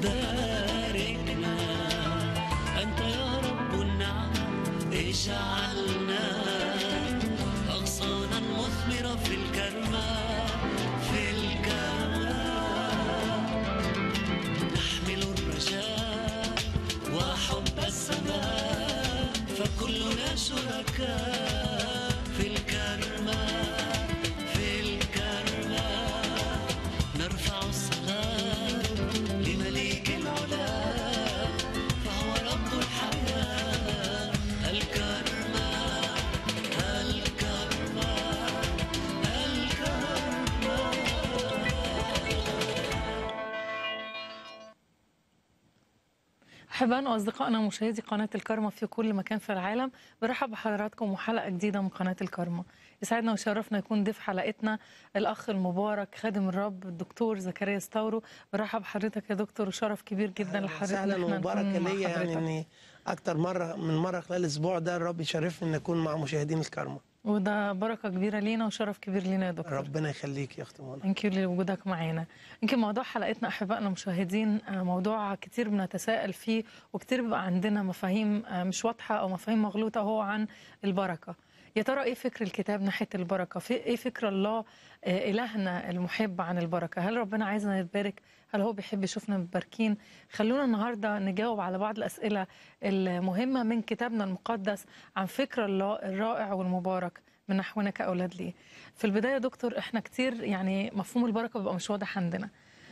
باركنا أنت يا رب النعم اجعلنا أغصانا مثمرة في الكرمة في الكرمة نحمل الرجاء وحب السماء فكلنا شركاء في الكرمة في الكرمة نرفع الصلاة لمليك العلا فهو رب الحياة الكرمة الكرمة أحبائنا وأصدقائنا مشاهدي قناة الكرمة في كل مكان في العالم برحب بحضراتكم وحلقة جديدة من قناة الكرمة يسعدنا ويشرفنا يكون ضيف حلقتنا الأخ المبارك خادم الرب الدكتور زكريا ستاورو برحب بحضرتك يا دكتور وشرف كبير جدا لحضرتك سهلا إن إحنا ومباركه نكون مع ليا يعني حضرتك. اني اكتر مره من مره خلال الاسبوع ده الرب يشرفني ان اكون مع مشاهدين الكرمه وده بركة كبيرة لينا وشرف كبير لينا يا دكتور ربنا يخليك يا اختي منى ثانك يو لوجودك معانا يمكن موضوع حلقتنا احبائنا المشاهدين آه، موضوع كتير بنتساءل فيه وكتير بيبقى عندنا مفاهيم آه، مش واضحه او مفاهيم مغلوطه هو عن البركه يا ترى ايه فكر الكتاب ناحيه البركه في ايه فكر الله آه، الهنا المحب عن البركه هل ربنا عايزنا نتبارك هل هو بيحب يشوفنا متباركين خلونا النهارده نجاوب على بعض الاسئله المهمه من كتابنا المقدس عن فكر الله الرائع والمبارك من نحونا كاولاد ليه في البدايه يا دكتور احنا كتير يعني مفهوم البركه بيبقى مش واضح عندنا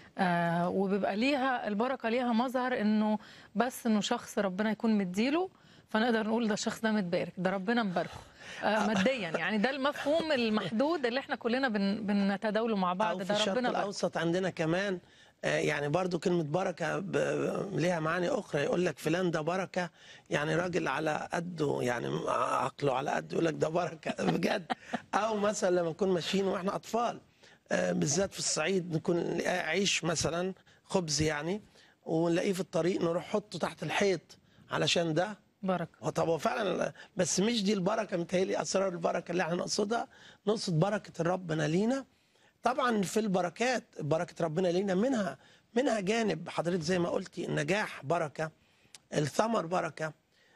آه وبيبقى ليها البركه ليها مظهر انه بس انه شخص ربنا يكون مديله فنقدر نقول ده الشخص ده متبارك ده ربنا مباركه آه ماديا يعني ده المفهوم المحدود اللي احنا كلنا بن بنتداوله مع بعض او في ده الشرق ربنا بارك الاوسط عندنا كمان آه، يعني برضو كلمة بركة ب- ليها معاني أخرى يقول لك فلان ده بركة يعني راجل على قده يعني عقله على قده يقول لك ده بركة بجد أو مثلا لما نكون ماشيين وإحنا أطفال آه، بالذات في الصعيد نكون نلاقي عيش مثلا خبز يعني ونلاقيه في الطريق نروح حطه تحت الحيط علشان ده بركه هو طب هو فعلا بس مش دي البركه متهيألي اسرار البركه اللي احنا نقصدها نقصد بركه ربنا لينا طبعا في البركات بركه ربنا لينا منها منها جانب حضرتك زي ما قلتي النجاح بركه الثمر بركه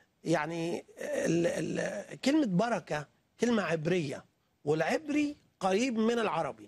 يعني ال ال كلمه بركه كلمه عبريه والعبري قريب من العربي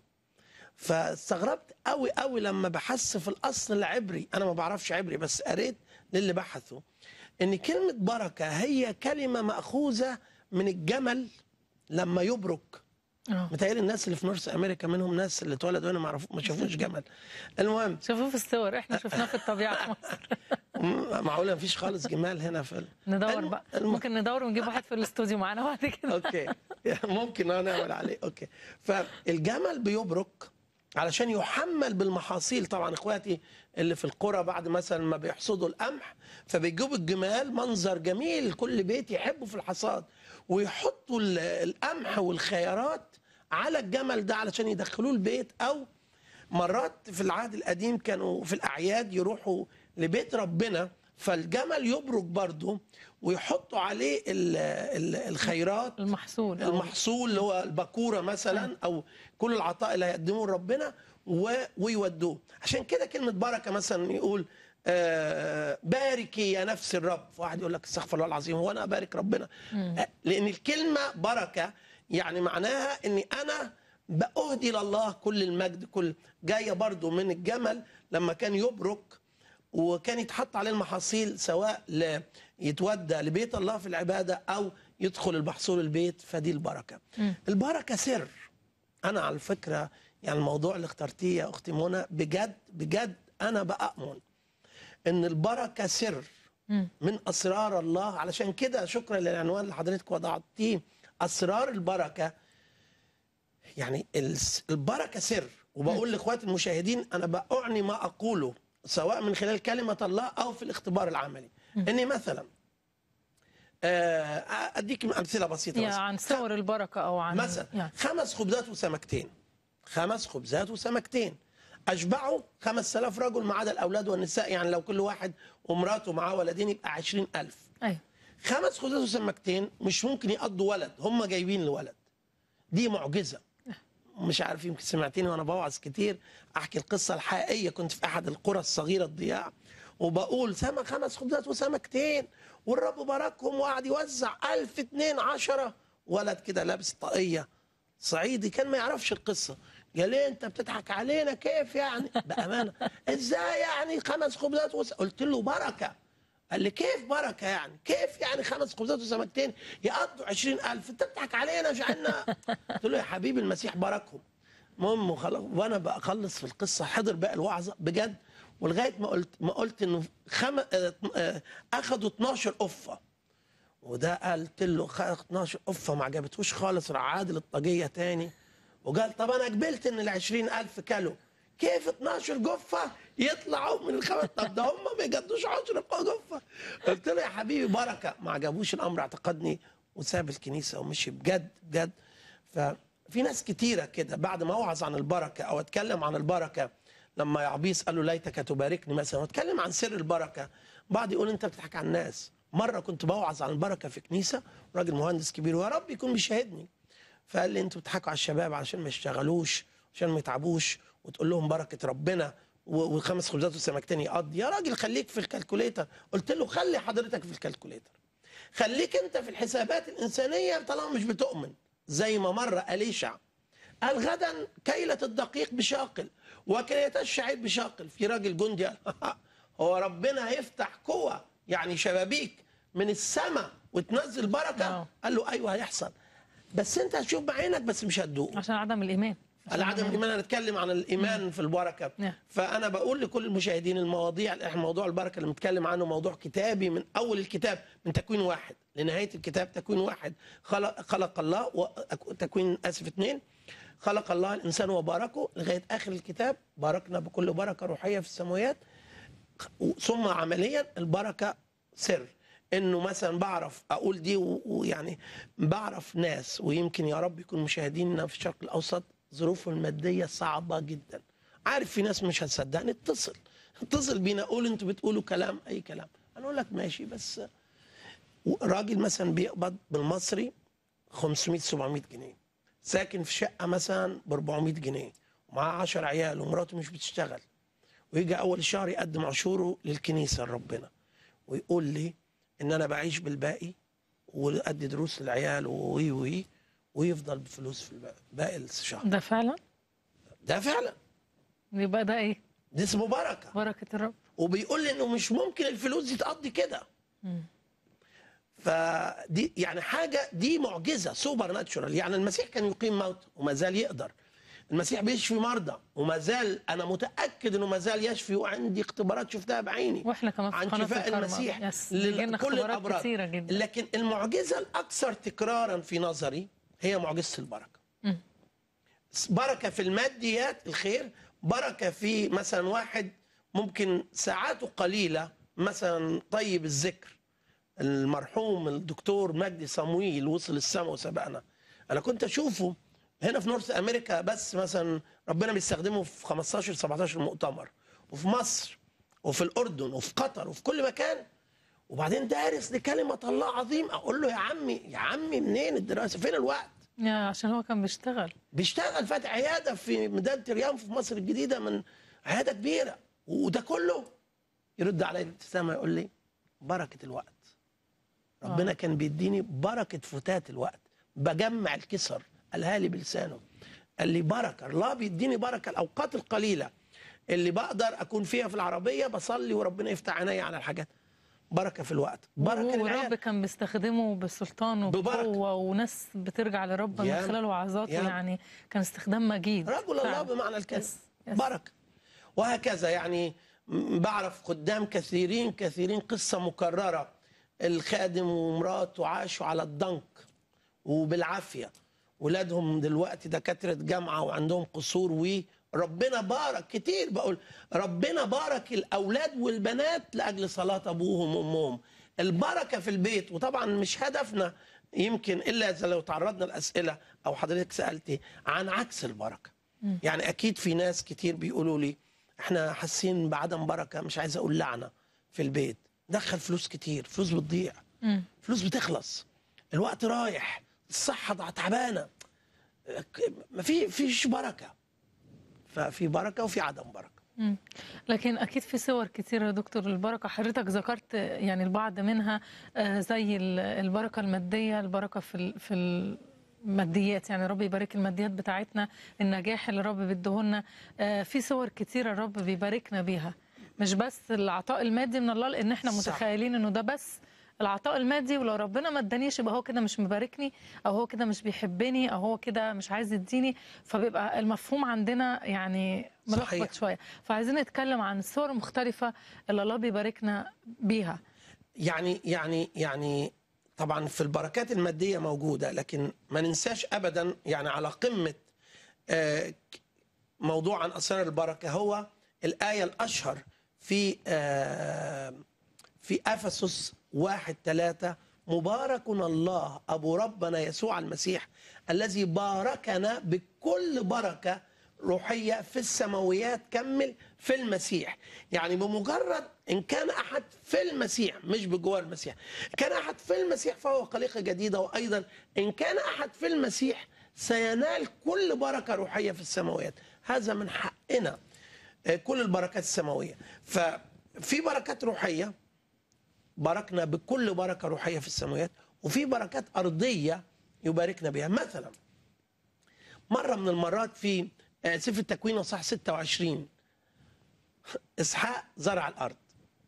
فاستغربت قوي قوي لما بحثت في الاصل العبري انا ما بعرفش عبري بس قريت للي بحثوا ان كلمه بركه هي كلمه ماخوذه من الجمل لما يبرك اه متهيألي الناس اللي في نورث امريكا منهم ناس اللي اتولدوا هنا ما عرفوا ما شافوش جمل المهم شوفوه في الصور احنا شفناه في الطبيعه في مصر م- معقوله ما فيش خالص جمال هنا في ال... ندور الم- بقى الم- ممكن ندور ونجيب واحد في الاستوديو معانا بعد كده اوكي ممكن انا نعمل عليه اوكي فالجمل بيبرك علشان يحمل بالمحاصيل طبعا اخواتي اللي في القرى بعد مثلا ما بيحصدوا القمح فبيجيبوا الجمال منظر جميل كل بيت يحبه في الحصاد ويحطوا ال- القمح والخيارات على الجمل ده علشان يدخلوه البيت او مرات في العهد القديم كانوا في الاعياد يروحوا لبيت ربنا فالجمل يبرك برضه ويحطوا عليه ال- ال- الخيرات المحصول أو- المحصول اللي هو البكوره مثلا او كل العطاء اللي هيقدموه لربنا و- ويودوه عشان كده كلمه بركه مثلا يقول آه، باركي يا نفس الرب واحد يقول لك استغفر الله العظيم هو انا ابارك ربنا آه، لان الكلمه بركه يعني معناها اني انا باهدي لله كل المجد كل جايه برضو من الجمل لما كان يبرك وكان يتحط عليه المحاصيل سواء ل- يتودى لبيت الله في العبادة أو يدخل المحصول البيت فدي البركة البركة سر أنا على فكرة يعني الموضوع اللي اخترتيه يا أختي منى بجد بجد أنا بأؤمن إن البركة سر من أسرار الله علشان كده شكرا للعنوان اللي حضرتك وضعتيه أسرار البركة يعني الس- البركة سر وبقول لاخواتي المشاهدين انا بأعني ما اقوله سواء من خلال كلمة الله او في الاختبار العملي اني مثلا آه، اديك امثله بسيطه يعني بس. عن صور البركه او عن مثلا يعني خمس خبزات وسمكتين خمس خبزات وسمكتين أشبعوا 5000 رجل ما عدا الأولاد والنساء يعني لو كل واحد ومراته معاه ولدين يبقى 20000 ايوه خمس خبزات وسمكتين مش ممكن يقضوا ولد هم جايبين الولد دي معجزة مش عارف يمكن سمعتني وانا بوعظ كتير احكي القصه الحقيقيه كنت في احد القرى الصغيره الضياع وبقول سمك خمس خبزات وسمكتين والرب باركهم وقعد يوزع ألف اتنين عشرة ولد كده لابس طاقية صعيدي كان ما يعرفش القصة قال لي انت بتضحك علينا كيف يعني بأمانة ازاي يعني خمس خبزات وس... قلت له بركة قال لي كيف بركة يعني كيف يعني خمس خبزات وسمكتين يقضوا عشرين ألف انت بتضحك علينا جعلنا قلت له يا حبيبي المسيح باركهم المهم وخلاص وانا بخلص في القصه حضر بقى الوعظه بجد ولغايه ما قلت ما قلت انه خم... آه، آه، اخذوا 12 قفه وده قلت له خ- 12 قفه ما عجبتوش خالص راح عادل الطاقيه تاني وقال طب انا قبلت ان ال 20000 كيلو كيف 12 جفه يطلعوا من الخمس طب ده هم ما يقضوش 10 جفه قلت له يا حبيبي بركه ما عجبوش الامر اعتقدني وساب الكنيسه ومشي بجد بجد ففي ناس كتيره كده بعد ما اوعظ عن البركه او اتكلم عن البركه لما يعبيس قال له ليتك تباركني مثلا واتكلم عن سر البركه بعض يقول انت بتضحك على الناس مره كنت بوعظ عن البركه في كنيسه راجل مهندس كبير ويا رب يكون بيشاهدني فقال لي انتوا بتضحكوا على الشباب عشان ما يشتغلوش عشان ما يتعبوش وتقول لهم بركه ربنا و- وخمس خبزات وسمكتين يقضي يا راجل خليك في الكالكوليتر قلت له خلي حضرتك في الكالكوليتر خليك انت في الحسابات الانسانيه طالما مش بتؤمن زي ما مره اليشع قال غدا كيلة الدقيق بشاقل وكيلة الشعير بشاقل في راجل جندي قال هو ربنا هيفتح قوة يعني شبابيك من السماء وتنزل بركة آه. قال له أيوه هيحصل بس أنت هتشوف بعينك بس مش هتدوق عشان عدم الايمان عشان على عدم الايمان هنتكلم عن الايمان في البركه نعم. فانا بقول لكل المشاهدين المواضيع احنا موضوع البركه اللي بنتكلم عنه موضوع كتابي من اول الكتاب من تكوين واحد لنهايه الكتاب تكوين واحد خلق خلق الله و... تكوين اسف اثنين خلق الله الانسان وباركه لغايه اخر الكتاب باركنا بكل بركه روحيه في السماوات ثم عمليا البركه سر انه مثلا بعرف اقول دي و- ويعني بعرف ناس ويمكن يا رب يكون مشاهدينا في الشرق الاوسط ظروفهم الماديه صعبه جدا عارف في ناس مش هتصدقني اتصل اتصل بينا قول انتوا بتقولوا كلام اي كلام انا اقول لك ماشي بس راجل مثلا بيقبض بالمصري 500 700 جنيه ساكن في شقه مثلا ب 400 جنيه ومعاه 10 عيال ومراته مش بتشتغل ويجي اول الشهر يقدم عشوره للكنيسه لربنا ويقول لي ان انا بعيش بالباقي وادي دروس للعيال وي وي ويفضل بفلوس في الباقي باقي الشهر ده فعلا ده فعلا يبقى ده ايه دي اسمه بركه بركه الرب وبيقول لي انه مش ممكن الفلوس دي تقضي كده فدي يعني حاجه دي معجزه سوبر ناتشورال يعني المسيح كان يقيم موت وما زال يقدر المسيح بيشفي مرضى وما زال انا متاكد انه ما زال يشفي وعندي اختبارات شفتها بعيني واحنا كمان في عن قناه شفاء الكرمة. المسيح يس بيجيلنا لكل اختبارات الامراض كتيره جدا لكن المعجزه الاكثر تكرارا في نظري هي معجزه البركه مم. بركه في الماديات الخير بركه في مثلا واحد ممكن ساعاته قليله مثلا طيب الذكر المرحوم الدكتور مجدي صمويل وصل السماء وسبقنا انا كنت اشوفه هنا في نورث امريكا بس مثلا ربنا بيستخدمه في 15 17 مؤتمر وفي مصر وفي الاردن وفي قطر وفي كل مكان وبعدين دارس لكلمه الله عظيم اقول له يا عمي يا عمي منين الدراسه فين الوقت يا عشان هو كان بيشتغل بيشتغل فاتح عياده في ميدان تريان في مصر الجديده من عياده كبيره وده كله يرد علي الابتسامه يقول لي بركه الوقت ربنا كان بيديني بركه فتات الوقت بجمع الكسر قالها لي بلسانه قال لي بركه الله بيديني بركه الاوقات القليله اللي بقدر اكون فيها في العربيه بصلي وربنا يفتح عيني على الحاجات بركه في الوقت بركه والرب للعيال كان بيستخدمه بالسلطان ببركة. وبقوه وناس بترجع لرب من ياما. خلال وعظاته ياما. يعني كان استخدام مجيد رجل الله فعلا. بمعنى الكلمه يس. يس. بركه وهكذا يعني م- بعرف قدام كثيرين كثيرين قصه مكرره الخادم ومراته عاشوا على الضنك وبالعافيه ولادهم دلوقتي دكاتره جامعه وعندهم قصور وربنا بارك كتير بقول ربنا بارك الاولاد والبنات لاجل صلاه ابوهم وامهم البركه في البيت وطبعا مش هدفنا يمكن الا اذا لو تعرضنا لاسئله او حضرتك سالتي عن عكس البركه يعني اكيد في ناس كتير بيقولوا لي احنا حاسين بعدم بركه مش عايز اقول لعنه في البيت دخل فلوس كتير فلوس بتضيع مم. فلوس بتخلص الوقت رايح الصحه ضع- تعبانه ما في فيش بركه ففي بركه وفي عدم بركه مم. لكن اكيد في صور كتيره يا دكتور البركه حضرتك ذكرت يعني البعض منها آه، زي ال- البركه الماديه البركه في ال- في الماديات يعني رب يبارك الماديات بتاعتنا النجاح اللي رب بيديهولنا آه، في صور كتيره رب بيباركنا بيها مش بس العطاء المادي من الله لان احنا صح. متخيلين انه ده بس العطاء المادي ولو ربنا ما ادانيش يبقى هو كده مش مباركني او هو كده مش بيحبني او هو كده مش عايز يديني فبيبقى المفهوم عندنا يعني صحيح. ملخبط شويه فعايزين نتكلم عن الصور المختلفه اللي الله بيباركنا بيها يعني يعني يعني طبعا في البركات الماديه موجوده لكن ما ننساش ابدا يعني على قمه آه، موضوع عن اسرار البركه هو الايه الاشهر في آه، في افسس واحد ثلاثة مبارك الله ابو ربنا يسوع المسيح الذي باركنا بكل بركه روحيه في السماويات كمل في المسيح يعني بمجرد ان كان احد في المسيح مش بجوار المسيح كان احد في المسيح فهو خليقه جديده وايضا ان كان احد في المسيح سينال كل بركه روحيه في السماوات هذا من حقنا آه، كل البركات السماويه ففي بركات روحيه باركنا بكل بركه روحيه في السماوات وفي بركات ارضيه يباركنا بها مثلا مره من المرات في آه، سفر التكوين اصحاح 26 اسحاق زرع الارض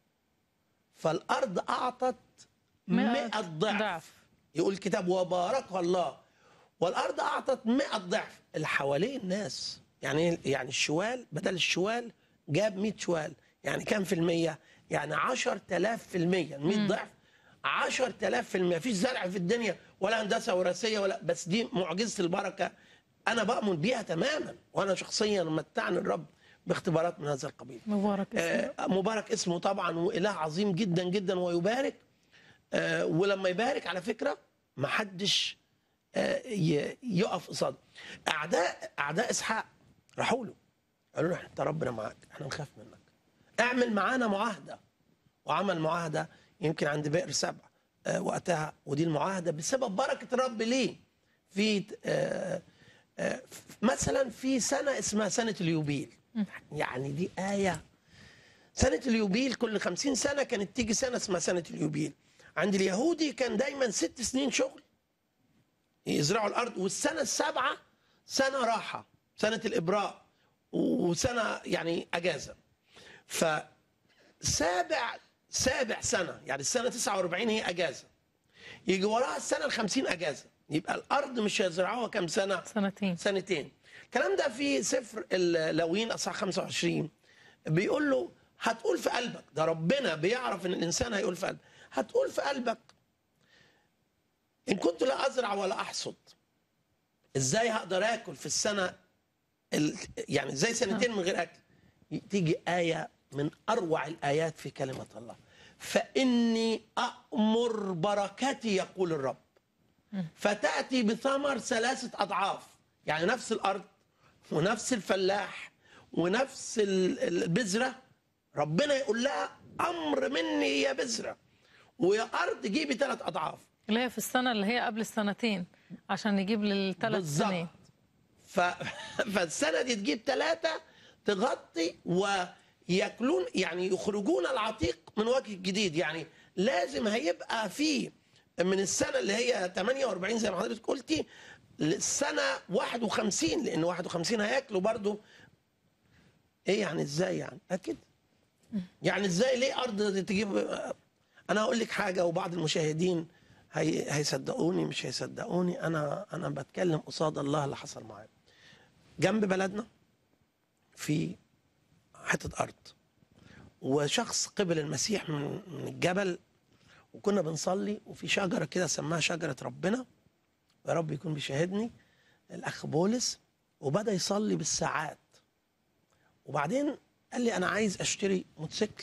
فالارض اعطت مئة 100 ضعف ضعف. يقول الكتاب وباركها الله والارض اعطت 100 ضعف اللي حواليه الناس يعني إيه؟ يعني الشوال بدل الشوال جاب 100 شوال يعني كام في المية يعني 10000 في المية 100 ضعف 10000 في المية مفيش زرع في الدنيا ولا هندسة وراثية ولا بس دي معجزة البركة أنا بأمن بيها تماما وأنا شخصيا متعني الرب باختبارات من هذا القبيل مبارك اسمه آه، مبارك اسمه طبعا وإله عظيم جدا جدا ويبارك آه، ولما يبارك على فكرة ما حدش آه، ي- يقف قصاده أعداء أعداء إسحاق راحوا له قالوا له أنت ربنا معاك احنا نخاف منك اعمل معانا معاهدة وعمل معاهدة يمكن عند بئر سبع آه، وقتها ودي المعاهدة بسبب بركة الرب ليه في آه، آه، مثلا في سنة اسمها سنة اليوبيل يعني دي آية سنة اليوبيل كل خمسين سنة كانت تيجي سنة اسمها سنة اليوبيل عند اليهودي كان دايما ست سنين شغل يزرعوا الأرض والسنة السابعة سنة راحة سنة الإبراء وسنة يعني أجازة فسابع سابع سنة يعني السنة 49 هي أجازة يجي وراها السنة الخمسين أجازة يبقى الأرض مش هيزرعوها كم سنة سنتين سنتين الكلام ده في سفر اللاويين اصحاح 25 بيقول له هتقول في قلبك ده ربنا بيعرف ان الانسان هيقول في قلبك هتقول في قلبك ان كنت لا ازرع ولا احصد ازاي هقدر اكل في السنه ال... يعني ازاي سنتين من غير اكل تيجي ايه من اروع الايات في كلمه الله فاني امر بركتي يقول الرب فتأتي بثمر ثلاثة أضعاف يعني نفس الأرض ونفس الفلاح ونفس ال- البذرة ربنا يقول لها أمر مني يا بذرة ويا أرض جيبي ثلاث أضعاف اللي هي في السنه اللي هي قبل السنتين عشان نجيب للثلاث بالظبط. سنين ف... فالسنة دي تجيب ثلاثة تغطي وياكلون يعني يخرجون العتيق من وجه الجديد يعني لازم هيبقى في من السنة اللي هي 48 زي ما حضرتك قلتي السنة 51 لأن 51 هياكلوا برضو إيه يعني إزاي يعني أكيد يعني إزاي ليه أرض تجيب أنا هقول لك حاجة وبعض المشاهدين هي... هيصدقوني مش هيصدقوني أنا أنا بتكلم قصاد الله اللي حصل معايا جنب بلدنا في حتة أرض وشخص قبل المسيح من من الجبل وكنا بنصلي وفي شجرة كده سماها شجرة ربنا يا رب يكون بيشاهدني الأخ بولس وبدأ يصلي بالساعات وبعدين قال لي أنا عايز أشتري موتوسيكل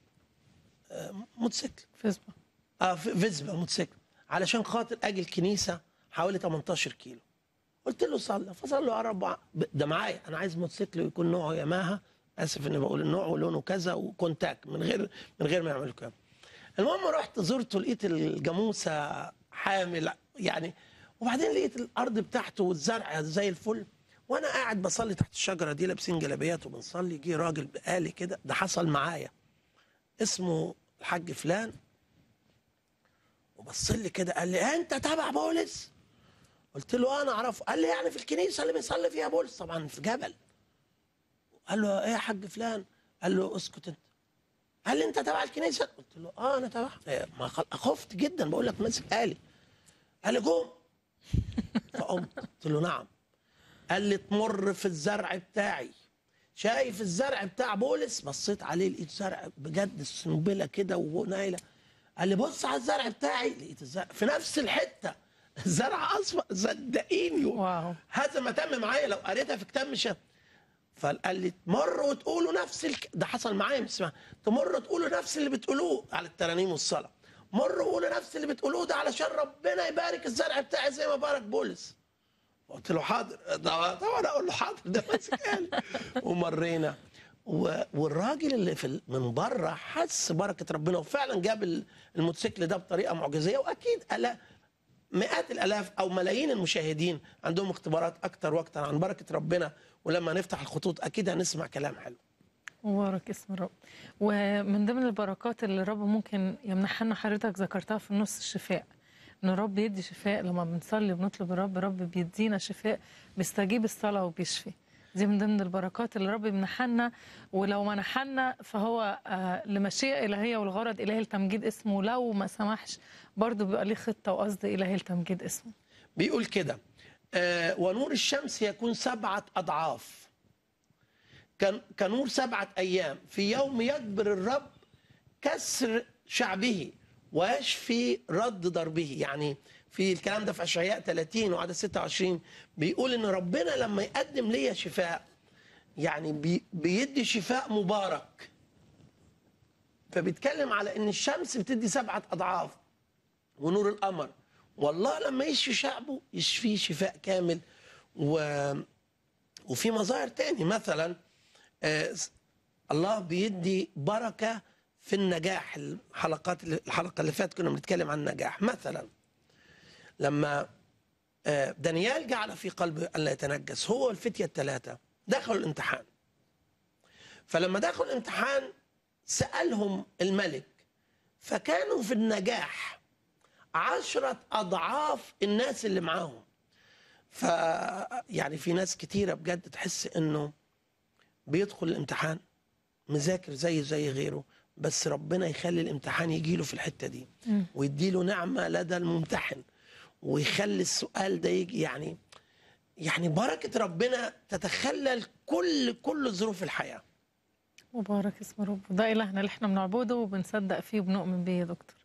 آه، موتوسيكل فيسبوك اه في- فيسبا موتوسيكل علشان خاطر اجي الكنيسه حوالي 18 كيلو قلت له صلى فصلى يا رب ده معايا انا عايز موتوسيكل يكون نوعه ياماها اسف اني بقول النوع ولونه كذا وكونتاك من غير من غير ما يعمل كده المهم رحت زرته لقيت الجاموسه حامل يعني وبعدين لقيت الارض بتاعته والزرع زي الفل وانا قاعد بصلي تحت الشجره دي لابسين جلابيات وبنصلي جه راجل بقالي كده ده حصل معايا اسمه الحاج فلان وبص لي كده قال لي انت تبع بولس قلت له انا اعرفه قال لي يعني في الكنيسه اللي بيصلي فيها بولس طبعا في جبل قال له ايه يا حاج فلان قال له اسكت انت قال لي انت تبع الكنيسه قلت له اه انا تبع إيه، ما خل- خفت جدا بقول لك ماسك آلي قال لي قوم فقمت قلت له نعم قال لي تمر في الزرع بتاعي شايف الزرع بتاع بولس بصيت عليه لقيت زرع بجد السنبله كده ونايله قال لي بص على الزرع بتاعي لقيت الزرع في نفس الحته الزرع اصفر صدقيني واو. هذا ما تم معايا لو قريتها في كتاب مش فقال لي تمر وتقولوا نفس الك... ده حصل معايا مش اسمها تمر تقولوا نفس اللي بتقولوه على الترانيم والصلاه مروا قولوا نفس اللي بتقولوه ده علشان ربنا يبارك الزرع بتاعي زي ما بارك بولس قلت له حاضر طبعا طبعاً اقول له حاضر ده ماسك آلي. ومرينا و... والراجل اللي في ال- من بره حس بركه ربنا وفعلا جاب ال- الموتوسيكل ده بطريقه معجزيه واكيد ألا مئات الالاف او ملايين المشاهدين عندهم اختبارات اكتر واكتر عن بركه ربنا ولما نفتح الخطوط اكيد هنسمع كلام حلو مبارك اسم الرب ومن ضمن البركات اللي الرب ممكن يمنحها لنا حضرتك ذكرتها في النص الشفاء ان الرب يدي شفاء لما بنصلي وبنطلب الرب الرب بيدينا شفاء بيستجيب الصلاه وبيشفي دي من ضمن البركات اللي الرب بيمنحها لنا ولو منحها لنا فهو آه لمشيئه الهيه والغرض الهي لتمجيد اسمه لو ما سمحش برضه بيبقى ليه خطه وقصد الهي لتمجيد اسمه بيقول كده آه ونور الشمس يكون سبعة أضعاف كان كنور سبعة أيام في يوم يجبر الرب كسر شعبه ويشفي رد ضربه يعني في الكلام ده في أشعياء 30 وعدد 26 بيقول إن ربنا لما يقدم ليا شفاء يعني بي بيدي شفاء مبارك فبيتكلم على إن الشمس بتدي سبعة أضعاف ونور القمر والله لما يشفي شعبه يشفيه شفاء كامل و... وفي مظاهر تاني مثلا آه، الله بيدي بركة في النجاح الحلقات اللي الحلقة اللي فاتت كنا بنتكلم عن النجاح مثلا لما آه، دانيال جعل في قلبه ألا يتنجس هو والفتية الثلاثة دخلوا الامتحان فلما دخلوا الامتحان سألهم الملك فكانوا في النجاح عشرة أضعاف الناس اللي معاهم ف يعني في ناس كتيرة بجد تحس إنه بيدخل الامتحان مذاكر زي زي غيره بس ربنا يخلي الامتحان يجيله في الحتة دي ويديله نعمة لدى الممتحن ويخلي السؤال ده يجي يعني يعني بركة ربنا تتخلل كل كل ظروف الحياة مبارك اسم الرب ده إلهنا اللي احنا بنعبده وبنصدق فيه وبنؤمن بيه يا دكتور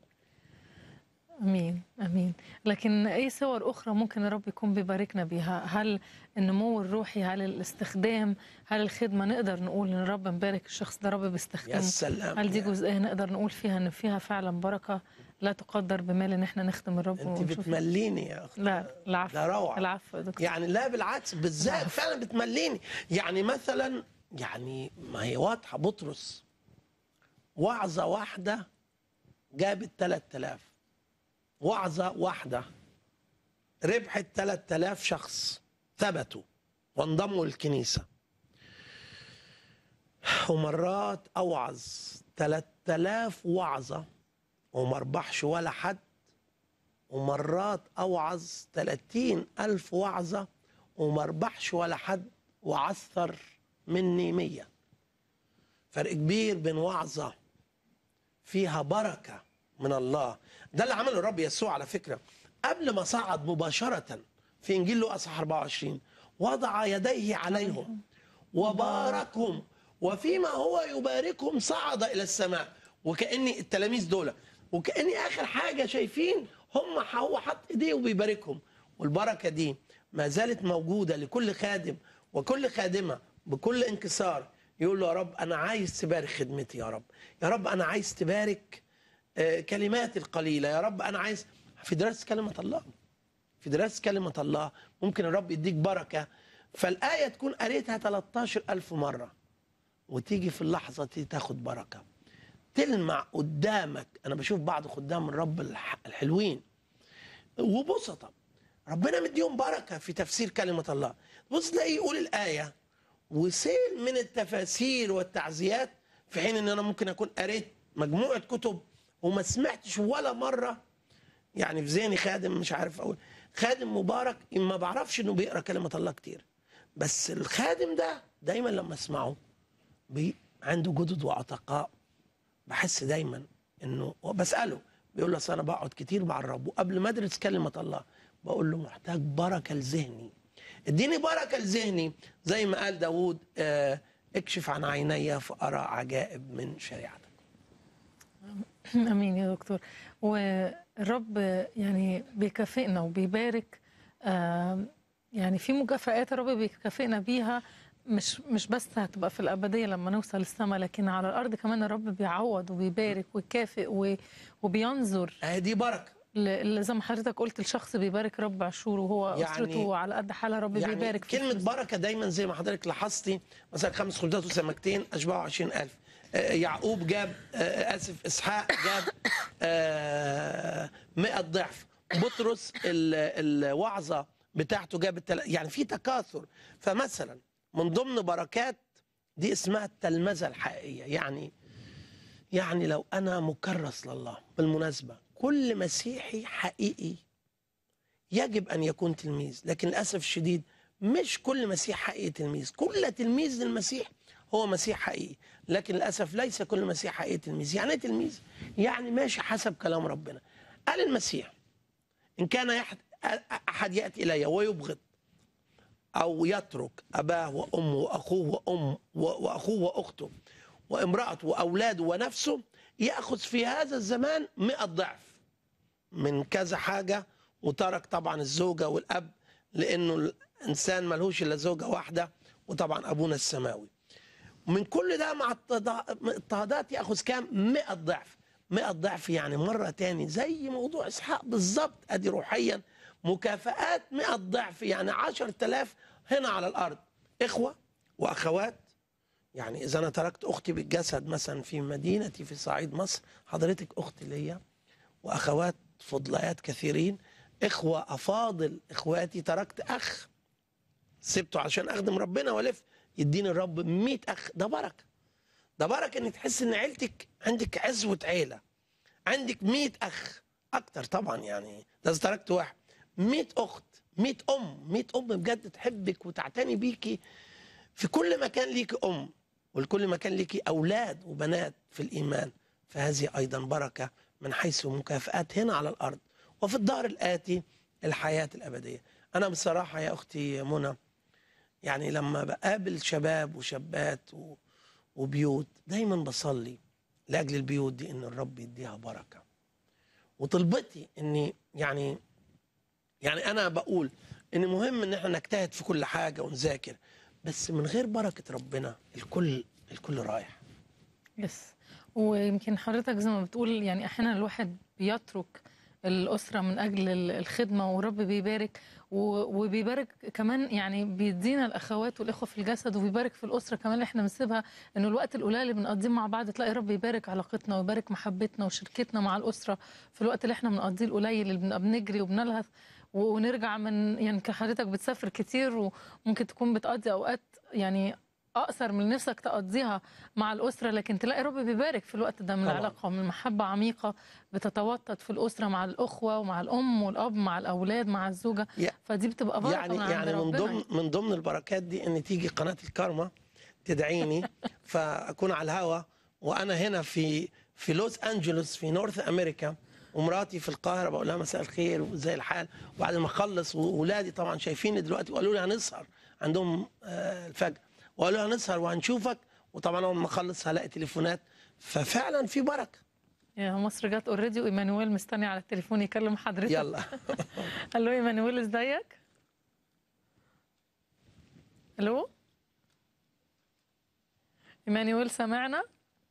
امين امين لكن اي صور اخرى ممكن الرب يكون بيباركنا بيها هل النمو الروحي هل الاستخدام هل الخدمه نقدر نقول ان الرب مبارك الشخص ده رب يا بيستخدمه سلام هل دي يا- جزئيه نقدر نقول فيها ان فيها فعلا بركه لا تقدر بمال ان احنا نخدم الرب انت ونشوف بتمليني يا اخت لا العفو ده روعة. العفو يا دكتور يعني لا بالعكس بالذات فعلا بتمليني يعني مثلا يعني ما هي واضحه بطرس وعظه واحده جابت 3000 وعظه واحده ربحت 3000 شخص ثبتوا وانضموا للكنيسه ومرات اوعظ 3000 وعظه وما ربحش ولا حد ومرات أوعظ 30 ألف وعظة وما ربحش ولا حد وعثر مني مية فرق كبير بين وعظة فيها بركة من الله ده اللي عمله الرب يسوع على فكرة قبل ما صعد مباشرة في إنجيل لوقا صح 24 وضع يديه عليهم وباركهم وفيما هو يباركهم صعد إلى السماء وكأني التلاميذ دول وكأني آخر حاجة شايفين هم هو حط إيديه وبيباركهم والبركة دي ما زالت موجودة لكل خادم وكل خادمة بكل انكسار يقول له يا رب أنا عايز تبارك خدمتي يا رب يا رب أنا عايز تبارك آه، كلماتي القليلة يا رب أنا عايز في دراسة كلمة الله في دراسة كلمة الله ممكن الرب يديك بركة فالآية تكون قريتها 13 ألف مرة وتيجي في اللحظة دي تاخد بركة تلمع قدامك أنا بشوف بعض خدام الرب الح- الحلوين وبسطة ربنا مديهم بركه في تفسير كلمه الله بص تلاقيه يقول الايه وسيل من التفاسير والتعزيات في حين ان انا ممكن اكون قريت مجموعه كتب وما سمعتش ولا مره يعني في ذهني خادم مش عارف اقول خادم مبارك ما بعرفش انه بيقرا كلمه الله كتير بس الخادم ده دايما لما اسمعه بي عنده جدد وعتقاء بحس دايما انه بساله بيقول لي أصل انا بقعد كتير مع الرب وقبل ما ادرس كلمه الله بقول له محتاج بركه لذهني اديني بركه لذهني زي ما قال داوود آه، اكشف عن عيني فارى عجائب من شريعتك امين يا دكتور والرب يعني بيكافئنا وبيبارك آم، يعني في مكافآت الرب بيكافئنا بيها مش مش بس هتبقى في الابديه لما نوصل السماء لكن على الارض كمان الرب بيعوض وبيبارك ويكافئ و- وبينظر آه، دي بركه ل- ل- زي ما حضرتك قلت الشخص بيبارك رب عاشور وهو يعني- اسرته على قد حالها رب يعني بيبارك في كلمة فلوس. بركة دايما زي ما حضرتك لاحظتي مثلا خمس خبزات وسمكتين أشبعوا عشرين ألف آه، يعقوب جاب آه، آسف إسحاق جاب آه، مئة ضعف بطرس ال- الوعظة بتاعته جابت تل... يعني في تكاثر فمثلا من ضمن بركات دي اسمها التلمذة الحقيقية يعني يعني لو أنا مكرس لله بالمناسبة كل مسيحي حقيقي يجب ان يكون تلميذ لكن للاسف الشديد مش كل مسيح حقيقي تلميذ كل تلميذ للمسيح هو مسيح حقيقي لكن للاسف ليس كل مسيح حقيقي تلميذ يعني ايه تلميذ يعني ماشي حسب كلام ربنا قال المسيح ان كان يحد احد ياتي الي ويبغض او يترك اباه وامه واخوه وام واخوه واخته وامراته واولاده ونفسه ياخذ في هذا الزمان مئة ضعف من كذا حاجة وترك طبعا الزوجة والأب لأنه الإنسان ملهوش إلا زوجة واحدة وطبعا أبونا السماوي من كل ده مع التضا- الاضطهادات يأخذ كام؟ 100 ضعف 100 ضعف يعني مرة تاني زي موضوع إسحاق بالظبط أدي روحيا مكافآت 100 ضعف يعني 10000 هنا على الأرض إخوة وأخوات يعني إذا أنا تركت أختي بالجسد مثلا في مدينتي في صعيد مصر حضرتك أختي ليا واخوات فضليات كثيرين اخوه افاضل اخواتي تركت اخ سبته عشان اخدم ربنا والف يديني الرب 100 اخ ده بركه ده بركه ان تحس ان عيلتك عندك عزوه عيله عندك 100 اخ اكتر طبعا يعني ده إذا تركت واحد 100 اخت 100 ام 100 ام بجد تحبك وتعتني بيكي في كل مكان ليكي ام ولكل مكان ليكي اولاد وبنات في الايمان فهذه ايضا بركه من حيث مكافآت هنا على الارض وفي الدار الاتي الحياه الابديه انا بصراحه يا اختي منى يعني لما بقابل شباب وشابات و- وبيوت دايما بصلي لاجل البيوت دي ان الرب يديها بركه وطلبتي اني يعني يعني انا بقول ان مهم ان احنا نجتهد في كل حاجه ونذاكر بس من غير بركه ربنا الكل الكل رايح يس ويمكن حضرتك زي ما بتقول يعني احيانا الواحد بيترك الأسرة من أجل ال- الخدمة ورب بيبارك و- وبيبارك كمان يعني بيدينا الأخوات والإخوة في الجسد وبيبارك في الأسرة كمان اللي احنا بنسيبها إنه الوقت القليل اللي بنقضيه مع بعض تلاقي رب يبارك علاقتنا ويبارك محبتنا وشركتنا مع الأسرة في الوقت اللي احنا بنقضيه القليل اللي بنبقى بنجري وبنلهث و- ونرجع من يعني حضرتك بتسافر كتير وممكن تكون بتقضي أوقات يعني أقصر من نفسك تقضيها مع الأسرة لكن تلاقي رب بيبارك في الوقت ده من طبعاً. العلاقة من محبة عميقة بتتوطد في الأسرة مع الأخوة ومع الأم والأب مع الأولاد مع الزوجة يا- فدي بتبقى بركة يعني من عند يعني من ربنا. ضمن من ضمن البركات دي ان تيجي قناه الكارما تدعيني فاكون على الهوا وانا هنا في في لوس انجلوس في نورث امريكا ومراتي في القاهره بقول لها مساء الخير وازاي الحال وبعد ما اخلص واولادي طبعا شايفيني دلوقتي وقالوا لي هنسهر عندهم آه، الفجر وقالوا لي هنسهر وهنشوفك وطبعا اول ما اخلص هلاقي تليفونات ففعلا في بركه يا مصر جت اوريدي وايمانويل مستني على التليفون يكلم حضرتك يلا الو ايمانويل ازيك الو ايمانويل سامعنا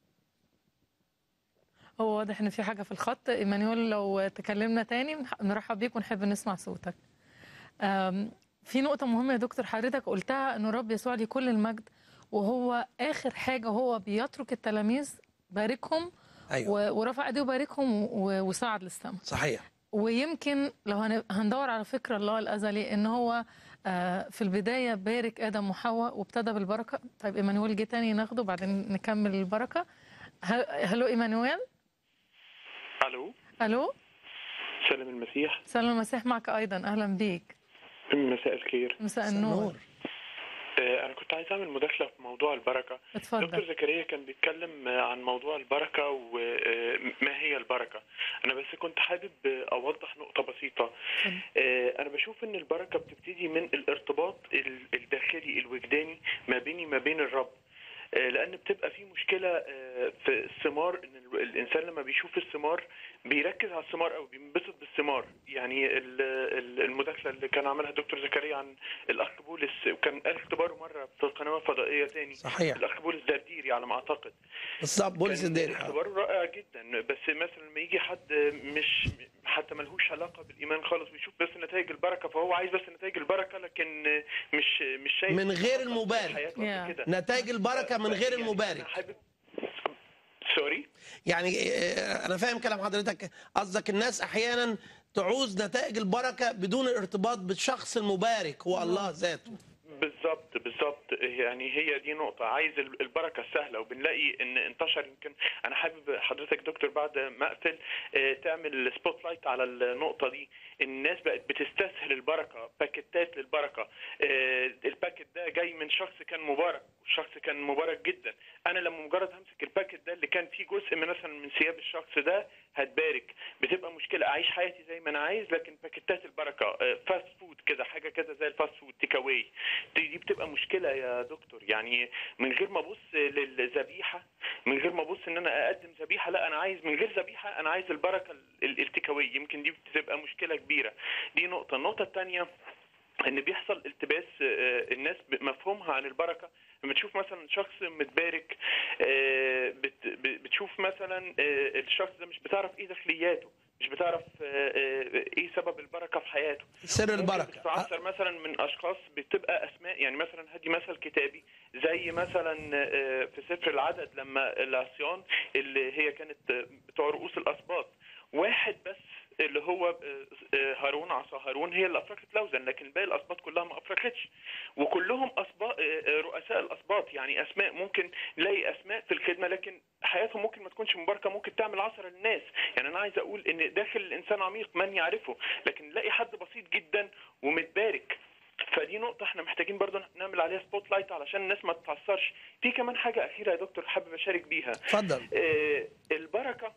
هو واضح ان في حاجه في الخط ايمانويل لو تكلمنا تاني نح- نرحب بيك ونحب نسمع صوتك أم، في نقطه مهمه يا دكتور حضرتك قلتها انه رب يسوع لي كل المجد وهو اخر حاجه هو بيترك التلاميذ باركهم ايوه و- ورفع ايديه وباركهم و- وصعد للسماء صحيح ويمكن لو هن- هندور على فكر الله الازلي ان هو آه، في البدايه بارك ادم وحواء وابتدى بالبركه طيب ايمانويل جه تاني ناخده بعدين نكمل البركه ه- هلو ايمانويل الو الو سلام المسيح سلام المسيح معك ايضا اهلا بيك مساء الخير مساء النور آه، انا كنت عايز اعمل مداخله في موضوع البركه دكتور اتفضل زكريا كان بيتكلم آه، عن موضوع البركه وما هي البركه انا بس كنت حابب آه، اوضح نقطه بسيطه اتفضل. آه، انا بشوف ان البركه بتبتدي من الارتباط ال- الداخلي الوجداني ما بيني ما بين الرب آه، لان بتبقى في مشكله آه، في الثمار ان ال- الانسان لما بيشوف الثمار بيركز على الثمار او بينبسط بالثمار يعني ال- ال- المداخله اللي كان عملها الدكتور زكريا عن الاخ بولس وكان قال اختباره مره في قناه فضائيه تاني صحيح الاخ بولس درديري على ما اعتقد بالظبط بولس كان الديري آه. اختباره رائع جدا بس مثلا لما يجي حد مش حتى ملهوش علاقه بالايمان خالص بيشوف بس نتائج البركه فهو عايز بس نتائج البركه لكن مش مش شايف من غير المبارك. حياته قبل Yeah. كده. نتائج البركه من غير يعني المبارك أنا حابب سوري يعني آه، انا فاهم كلام حضرتك قصدك الناس احيانا تعوز نتائج البركه بدون الارتباط بالشخص المبارك هو الله ذاته بالظبط بالظبط يعني هي دي نقطة عايز ال- البركة السهلة وبنلاقي ان انتشر يمكن انا حابب حضرتك دكتور بعد ما اقفل آه، تعمل سبوت لايت على النقطة دي الناس بقت بتستسهل البركة باكيتات للبركة آه، الباكيت ده جاي من شخص كان مبارك والشخص كان مبارك جدا انا لما مجرد همسك الباكيت ده اللي كان فيه جزء من مثلا من ثياب الشخص ده هتبارك بتبقى مشكلة اعيش حياتي زي ما انا عايز لكن باكيتات البركة فاست فود كده حاجة كده زي الفاست فود تيك اواي دي, دي بتبقى مشكله يا دكتور يعني من غير ما ابص للذبيحه من غير ما ابص ان انا اقدم ذبيحه لا انا عايز من غير ذبيحه انا عايز البركه ال- التكاويه يمكن دي بتبقى مشكله كبيره دي نقطه النقطه الثانيه ان بيحصل التباس آه، الناس مفهومها عن البركه لما تشوف مثلا شخص متبارك آه، بت- ب- بتشوف مثلا آه، الشخص ده مش بتعرف ايه داخلياته مش بتعرف آه، آه، ايه سبب البركه في حياته سر ممكن البركه بتتعثر مثلا من اشخاص بتبقى اسماء يعني مثلا هدي مثل كتابي زي مثلا آه، في سفر العدد لما العصيان اللي هي كانت آه، بتوع رؤوس الاسباط واحد بس اللي هو آه، آه، هارون عصا هارون هي اللي افرخت لوزا لكن باقي الاسباط كلها ما افرختش وكلهم اسباط رؤساء الاسباط يعني اسماء ممكن نلاقي اسماء في الخدمه لكن حياتهم ممكن ما تكونش مباركه ممكن تعمل عثره للناس يعني انا عايز اقول ان داخل الانسان عميق من يعرفه لكن نلاقي حد بسيط جدا ومتبارك فدي نقطة احنا محتاجين برضه نعمل عليها سبوت لايت علشان الناس ما تتعثرش. في كمان حاجة أخيرة يا دكتور حابب أشارك بيها. اتفضل آه، البركة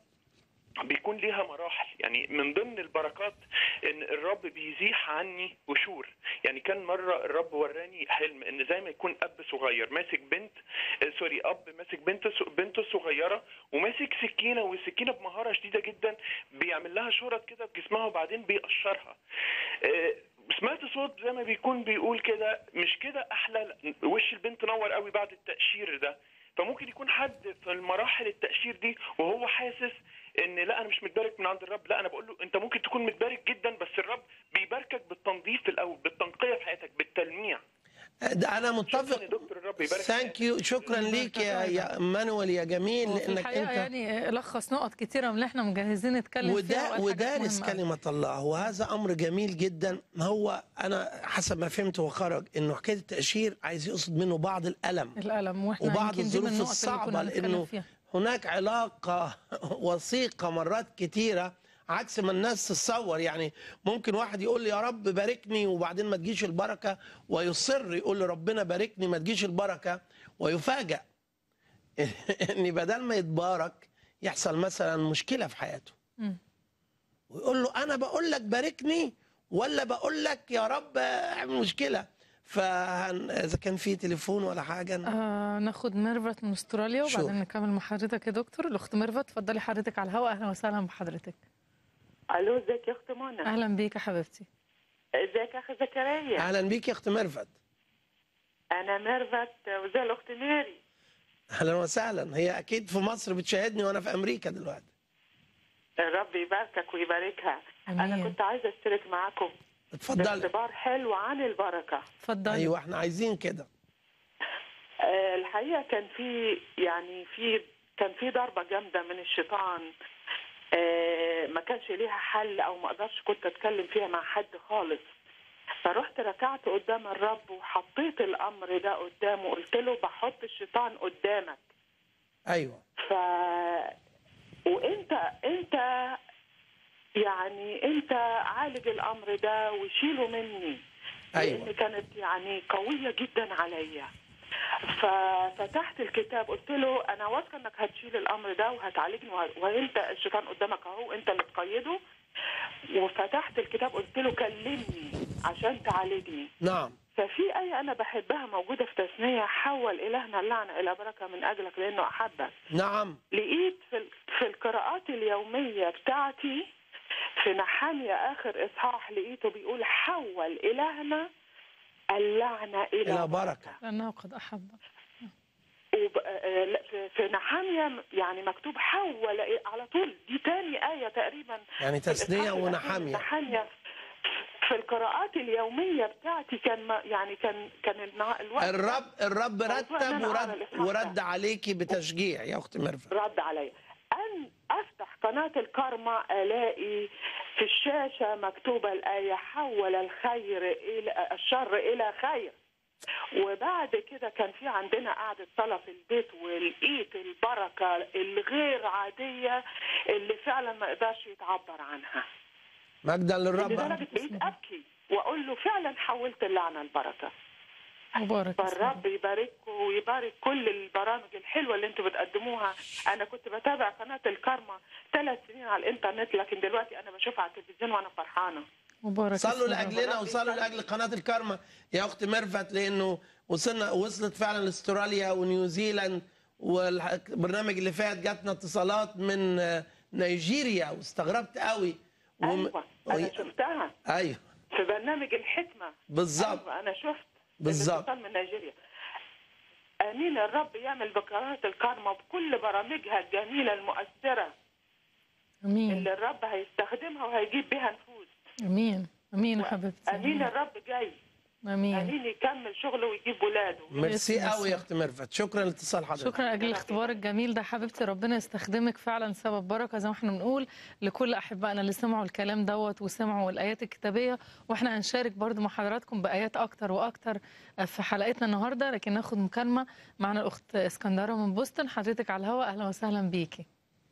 بيكون ليها مراحل يعني من ضمن البركات ان الرب بيزيح عني قشور يعني كان مره الرب وراني حلم ان زي ما يكون اب صغير ماسك بنت آه، سوري اب ماسك بنت بنته صغيره وماسك سكينه والسكينه بمهاره شديده جدا بيعمل لها شرط كده في جسمها وبعدين بيقشرها آه، سمعت صوت زي ما بيكون بيقول كده مش كده احلى لا، وش البنت نور قوي بعد التقشير ده فممكن يكون حد في المراحل التقشير دي وهو حاسس ان لا انا مش متبارك من عند الرب لا انا بقول له انت ممكن تكون متبارك جدا بس الرب بيباركك بالتنظيف الاول بالتنقيه في حياتك بالتلميع ده انا شكرا متفق يا دكتور الرب يبارك ثانك يو شكرا ليك يا يا مانويل يا جميل هو في لانك الحقيقه انت يعني لخص نقط كتيره من اللي احنا مجهزين نتكلم فيها وده وقال حاجات ودارس مهمة أوي. كلمة الله وهذا أمر جميل جدا هو أنا حسب ما فهمت وخرج إنه حكاية التأشير عايز يقصد منه بعض الألم الالم واحنا وبعض يمكن دي من الظروف النقط اللي الصعبة كنا بنتكلم لأنه فيها هناك علاقة وثيقة مرات كتيرة عكس ما الناس تتصور يعني ممكن واحد يقول لي يا رب باركني وبعدين ما تجيش البركة ويصر يقول لربنا باركني ما تجيش البركة ويفاجأ ان بدل ما يتبارك يحصل مثلا مشكلة في حياته مم. ويقول له انا بقول لك باركني ولا بقول لك يا رب اعمل مشكله فاذا كان في تليفون ولا حاجه آه ناخد ميرفت من استراليا شوف. وبعدين نكمل مع حضرتك يا دكتور الاخت ميرفت اتفضلي حضرتك على الهواء اهلا وسهلا بحضرتك الو ازيك يا اخت منى اهلا بيك يا حبيبتي ازيك يا اخي زكريا اهلا بيك يا اخت ميرفت انا ميرفت وزي الاخت ماري اهلا وسهلا هي اكيد في مصر بتشاهدني وانا في امريكا دلوقتي الرب يباركك ويباركها امين انا كنت عايزه اشترك معاكم اتفضلي باختبار حلو عن البركه اتفضلي ايوه احنا عايزين كده آه، الحقيقه كان في يعني في كان في ضربه جامده من الشيطان آه، ما كان كانش ليها حل او ما اقدرش كنت اتكلم فيها مع حد خالص فرحت ركعت قدام الرب وحطيت الامر ده قدامه قلت له بحط الشيطان قدامك ايوه ف وانت انت يعني انت عالج الامر ده وشيله مني أيوة. لان كانت يعني قويه جدا عليا ففتحت الكتاب قلت له انا واثقه انك هتشيل الامر ده وهتعالجني وه- وانت الشيطان قدامك اهو انت اللي تقيده وفتحت الكتاب قلت له كلمني عشان تعالجني نعم ففي آية أنا بحبها موجودة في تثنية حول إلهنا اللعنة إلى بركة من أجلك لأنه أحبك نعم لقيت في ال- في القراءات اليومية بتاعتي في نحامية آخر إصحاح لقيته بيقول حول إلهنا اللعنة إلى, الى بركه لأنه قد أحب وب... آه، لا، في- في نحامية يعني مكتوب حول إيه- على طول دي تاني آية تقريبا يعني في تثنيه الإصحاح الأخير من ونحاميه نحامية في القراءات اليومية بتاعتي كان ما يعني كان كان النا- الوقت الرب الرب موضوع إن رتب أنا أقرأ ورد الإصحاح ده. ورد عليكي بتشجيع يا اخت ميرفت رد عليا ان افتح قناه الكارما الاقي في الشاشه مكتوبه الايه حول الخير الى الشر الى خير وبعد كده كان في عندنا قعدة صلاة في البيت ولقيت البركة الغير عادية اللي فعلا ما يقدرش يتعبر عنها مجدا للرب لدرجة بقيت أبكي وأقول له فعلا حولت اللعنة البركة مبارك اسمه فالرب يبارككم ويبارك كل البرامج الحلوه اللي انتم بتقدموها انا كنت بتابع قناه الكارما ثلاث سنين على الانترنت لكن دلوقتي انا بشوفها على التلفزيون وانا فرحانه مبارك صلوا اسم الرب. لاجلنا وصلوا لاجل قناه الكارما يا اخت ميرفت لانه وصلنا وصلت فعلا لاستراليا ونيوزيلاند والبرنامج اللي فات جاتنا اتصالات من آه، نيجيريا واستغربت قوي وم- ايوه انا شفتها ايوه في برنامج الحكمه بالظبط أيوة انا شفت بالظبط. الاتصال من نيجيريا امين الرب يعمل بقناه الكارما بكل برامجها الجميله المؤثره أمين اللي الرب هيستخدمها وهيجيب بها نفوس أمين أمين يا حبيبتي امين الرب جاي أمين امين يكمل شغله ويجيب ولاده ميرسي باسم قوي يا يسوع. اخت ميرفت شكرا لاتصال حضرتك شكرا أجل الاختبار الجميل ده حبيبتي ربنا يستخدمك فعلا سبب بركة زي ما احنا بنقول لكل أحبائنا اللي سمعوا الكلام دوت وسمعوا الآيات الكتابية واحنا هنشارك برضو مع حضراتكم بآيات أكتر وأكتر في حلقتنا النهاردة لكن ناخد مكالمة معنا الأخت اسكندرة من بوسطن حضرتك على الهواء أهلا وسهلا بيكي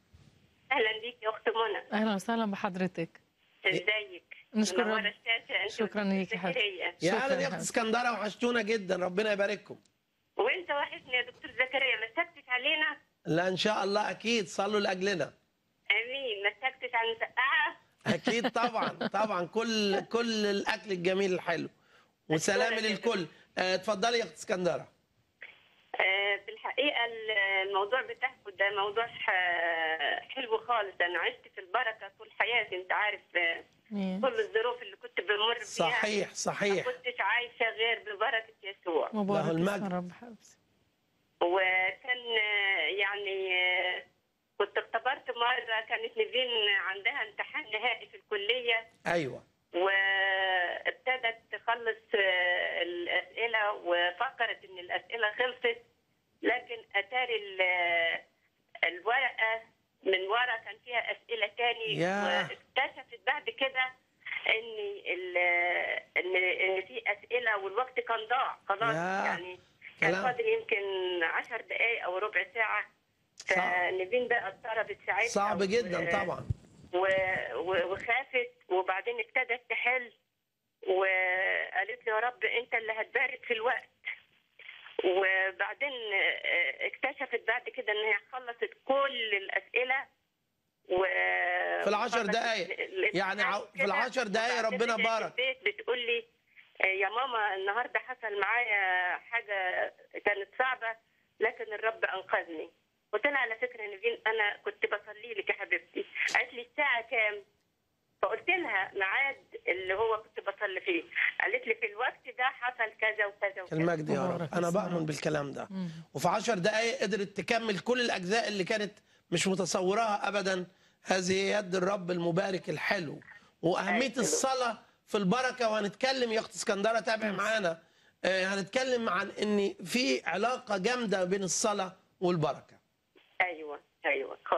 اهلا بيك يا اخت منى أهلا وسهلا بحضرتك ازيك نشكر منورة رب. الشاشة انت شكراً ليكي يا حبيبتي. زكريا يا شكراً اهلا يا يا اخت حبيبي. اسكندره وحشتونا جدا ربنا يبارككم وانت وحشني يا دكتور زكريا ما سكتش علينا لا ان شاء الله اكيد صلوا لاجلنا امين ما سكتش عن مسقعه اكيد طبعا طبعا كل كل الاكل الجميل الحلو وسلام أشكرك يا للكل آه، اتفضلي يا اخت اسكندره آه، في الحقيقه الموضوع بتاعكم ده موضوع آه، حلو خالص انا عشت في البركه طول حياتي انت عارف آه، أمين. كل الظروف اللي كنت بمر بيها صحيح ما صحيح كنتش عايشه غير ببركه يسوع مبارك له اسم المجد. الرب حبيبتي وكان آه، يعني آه، كنت اختبرت مرة كانت نيفين عندها امتحان نهائي في الكلية ايوه وابتدت تخلص آه، الأسئلة وفكرت إن الأسئلة خلصت لكن أتاري ال- الورقة من ورا كان فيها أسئلة تاني ياه. واكتشفت بعد كده إن ال- إن إن في أسئلة والوقت كان ضاع خلاص ياه. يعني كان كلام. فاضل يمكن عشر دقايق أو ربع ساعة صعب. فنيفين بقى اضطربت ساعتها صعب و- جدا طبعا و- و- وخافت وبعدين ابتدت تحل وقالت لي يا رب انت اللي هتبارك في الوقت وبعدين اه، اكتشفت بعد كده ان هي خلصت كل الاسئله و في العشر وخلصت دقايق. ال- يعني عو- في كده. العشر دقايق وبعدين ربنا رجعت بارك. البيت بتقول لي اه، يا ماما النهارده حصل معايا حاجه كانت صعبه لكن الرب انقذني قلت لها على فكره نيفين انا كنت بصلي لك يا حبيبتي قالت لي الساعه كام فقلت لها ميعاد اللي هو كنت بصلي فيه قالت لي في الوقت ده حصل كذا وكذا وكذا المجد يا رب مبارك انا اسم بؤمن الرب. بالكلام ده مم. وفي عشر دقايق قدرت تكمل كل الاجزاء اللي كانت مش متصوراها ابدا هذه يد الرب المبارك الحلو واهميه أيوة. الصلاه في البركه وهنتكلم يا اخت اسكندره تابع معانا آه، هنتكلم عن ان في علاقه جامده بين الصلاه والبركه ايوه ايوه خالص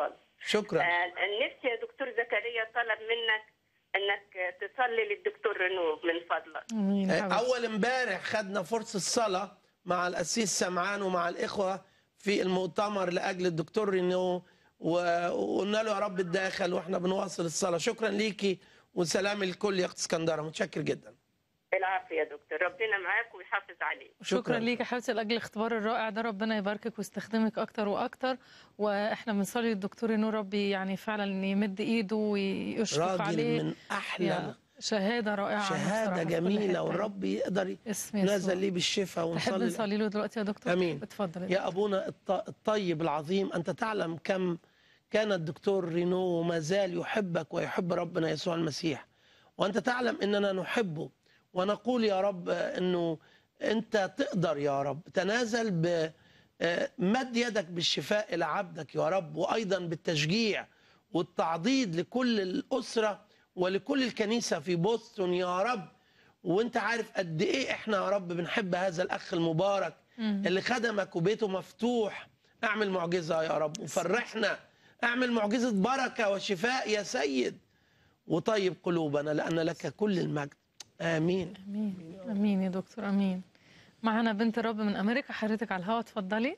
شكرا آه، نفسي يا دكتور زكريا طلب منك انك تصلي للدكتور رنو من فضلك امين حبيبتي. اول امبارح خدنا فرصه صلاه مع القسيس سمعان ومع الاخوه في المؤتمر لاجل الدكتور رينو و- وقلنا له يا رب اتداخل واحنا بنواصل الصلاه شكرا ليكي وسلام الكل يا اخت اسكندره متشكر جدا العافيه يا دكتور ربنا معاك ويحافظ عليك شكرا شكراً. ليك يا حبيبتي لاجل الاختبار الرائع ده ربنا يباركك ويستخدمك اكتر واكتر واحنا بنصلي للدكتور نور ربي يعني فعلا ان يمد ايده ويشفق راجل عليه من احلى يا شهاده رائعه عنه بصراحة شهاده في كل جميله حتة. والرب يقدر اسم ينزل يسوع ليه بالشفاء تحب ونصلي نصلي له دلوقتي يا دكتور امين اتفضل يا ابونا الط- الطيب العظيم انت تعلم كم كان الدكتور رينو وما زال يحبك ويحب ربنا يسوع المسيح وانت تعلم اننا نحبه ونقول يا رب انه انت تقدر يا رب تنازل ب آه، مد يدك بالشفاء الى عبدك يا رب وايضا بالتشجيع والتعضيد لكل الاسره ولكل الكنيسه في بوسطن يا رب وانت عارف قد ايه احنا يا رب بنحب هذا الاخ المبارك اللي خدمك وبيته مفتوح اعمل معجزه يا رب وفرحنا اعمل معجزه بركه وشفاء يا سيد وطيب قلوبنا لان لك كل المجد امين امين امين يا دكتور امين معنا بنت رب من امريكا حضرتك على الهواء اتفضلي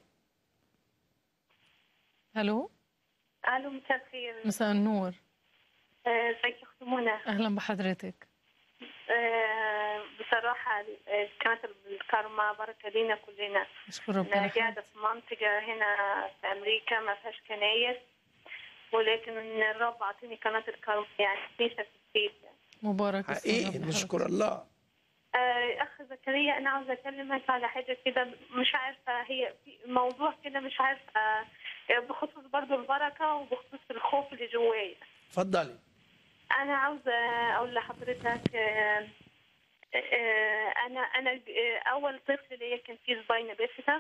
الو الو مساء الخير مساء النور آه، ازيك يا اخت منى اهلا بحضرتك آه، بصراحه آه، كانت الكرمه بركه لينا كلنا اشكر ربنا انا قاعده في منطقه هنا في امريكا ما فيهاش كنايس ولكن الرب عطيني قناه الكرمه يعني كنيسه في البيت مبارك اسم حقيقي الرب نشكر الله آه، اخ زكريا انا عاوزه اكلمك على حاجه كده مش عارفه هي في موضوع كده مش عارفه آه، بخصوص برضو البركه وبخصوص الخوف اللي جوايا اتفضلي انا عاوزه اقول لحضرتك آه، آه، انا انا آه، اول طفل ليا كان فيه سباينا بيفتا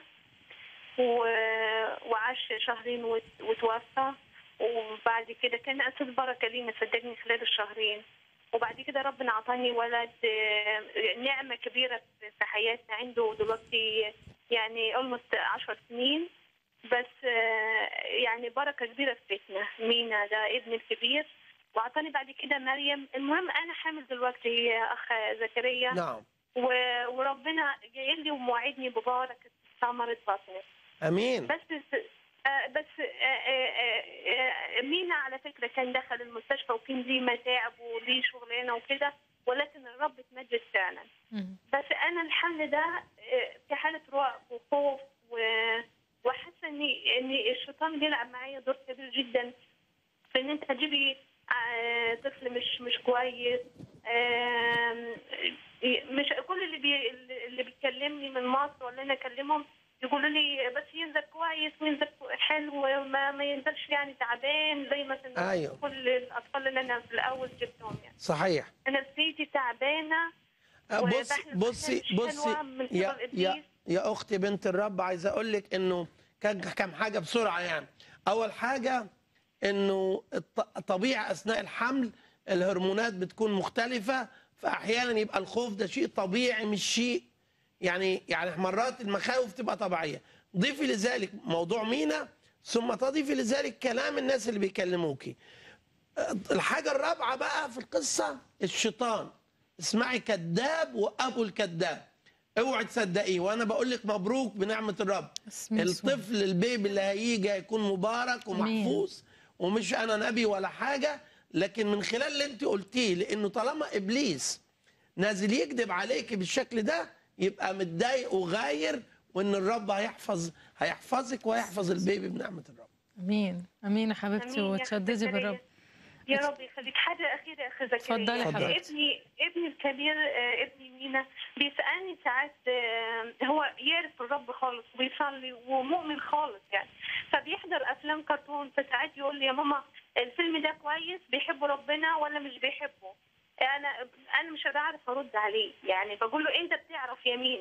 و- وعاش شهرين وت- وتوفى وبعد كده كان اساس بركه لينا صدقني خلال الشهرين وبعد كده ربنا عطاني ولد آه، نعمه كبيره في في حياتنا عنده دلوقتي يعني almost 10 سنين بس آه، يعني بركه كبيره في بيتنا مينا ده ابني الكبير واعطاني بعد كده مريم المهم انا حامل دلوقتي يا اخ زكريا نعم و- وربنا جاي لي وموعدني ببركه ثمره بطني امين بس آه، بس آه، آه، آه، آه، مينا على فكره كان دخل المستشفى وكان ليه متاعب وليه شغلانه وكده ولكن الرب اتمجد فعلا مم. بس انا الحل ده آه، في حاله رعب وخوف و- وحاسه ان ان الشيطان بيلعب معايا دور كبير جدا في ان انت تجيبي آه، طفل مش مش كويس آم، مش كل اللي بي اللي بيكلمني من مصر ولا انا اكلمهم يقولوا لي بس ينزل كويس وينزل حلو وما ما ينزلش يعني تعبان زي مثلا أيوه. كل الاطفال اللي انا في الاول جبتهم يعني صحيح انا نفسيتي تعبانه أه، بصي وبحلم بصي أحلام مش بصي حلوة من يا قبل يا إبليس. يا اختي بنت الرب عايز اقول لك انه كان كم حاجه بسرعه يعني اول حاجه انه الط- طبيعي اثناء الحمل الهرمونات بتكون مختلفه فاحيانا يبقى الخوف ده شيء طبيعي مش شيء يعني يعني مرات المخاوف تبقى طبيعيه ضيفي لذلك موضوع مينا ثم تضيفي لذلك كلام الناس اللي بيكلموكي الحاجة الرابعة بقى في القصة الشيطان اسمعي كذاب وأبو الكذاب اوعي تصدقيه وانا بقول لك مبروك بنعمة الرب اسم يسوع. الطفل البيبي اللي هيجي هيكون مبارك ومحفوظ ومش انا نبي ولا حاجة لكن من خلال اللي انت قلتيه لانه طالما ابليس نازل يكذب عليك بالشكل ده يبقى متضايق وغاير وان الرب هيحفظ هيحفظك وهيحفظ البيبي بنعمة الرب امين امين يا حبيبتي آمين يا أخي وتشددي زكريا. بالرب يا رب يخليك حاجة أخيرة يا أخي اتفضلي زكريا حضرتك. ابني ابني الكبير آه، ابني مينا بيسألني ساعات آه، هو يعرف الرب خالص وبيصلي ومؤمن خالص يعني فبيحضر أفلام كرتون فساعات يقول لي يا ماما الفيلم ده كويس بيحب ربنا ولا مش بيحبه أنا أنا مش بعرف أرد عليه يعني بقول له أنت بتعرف يمين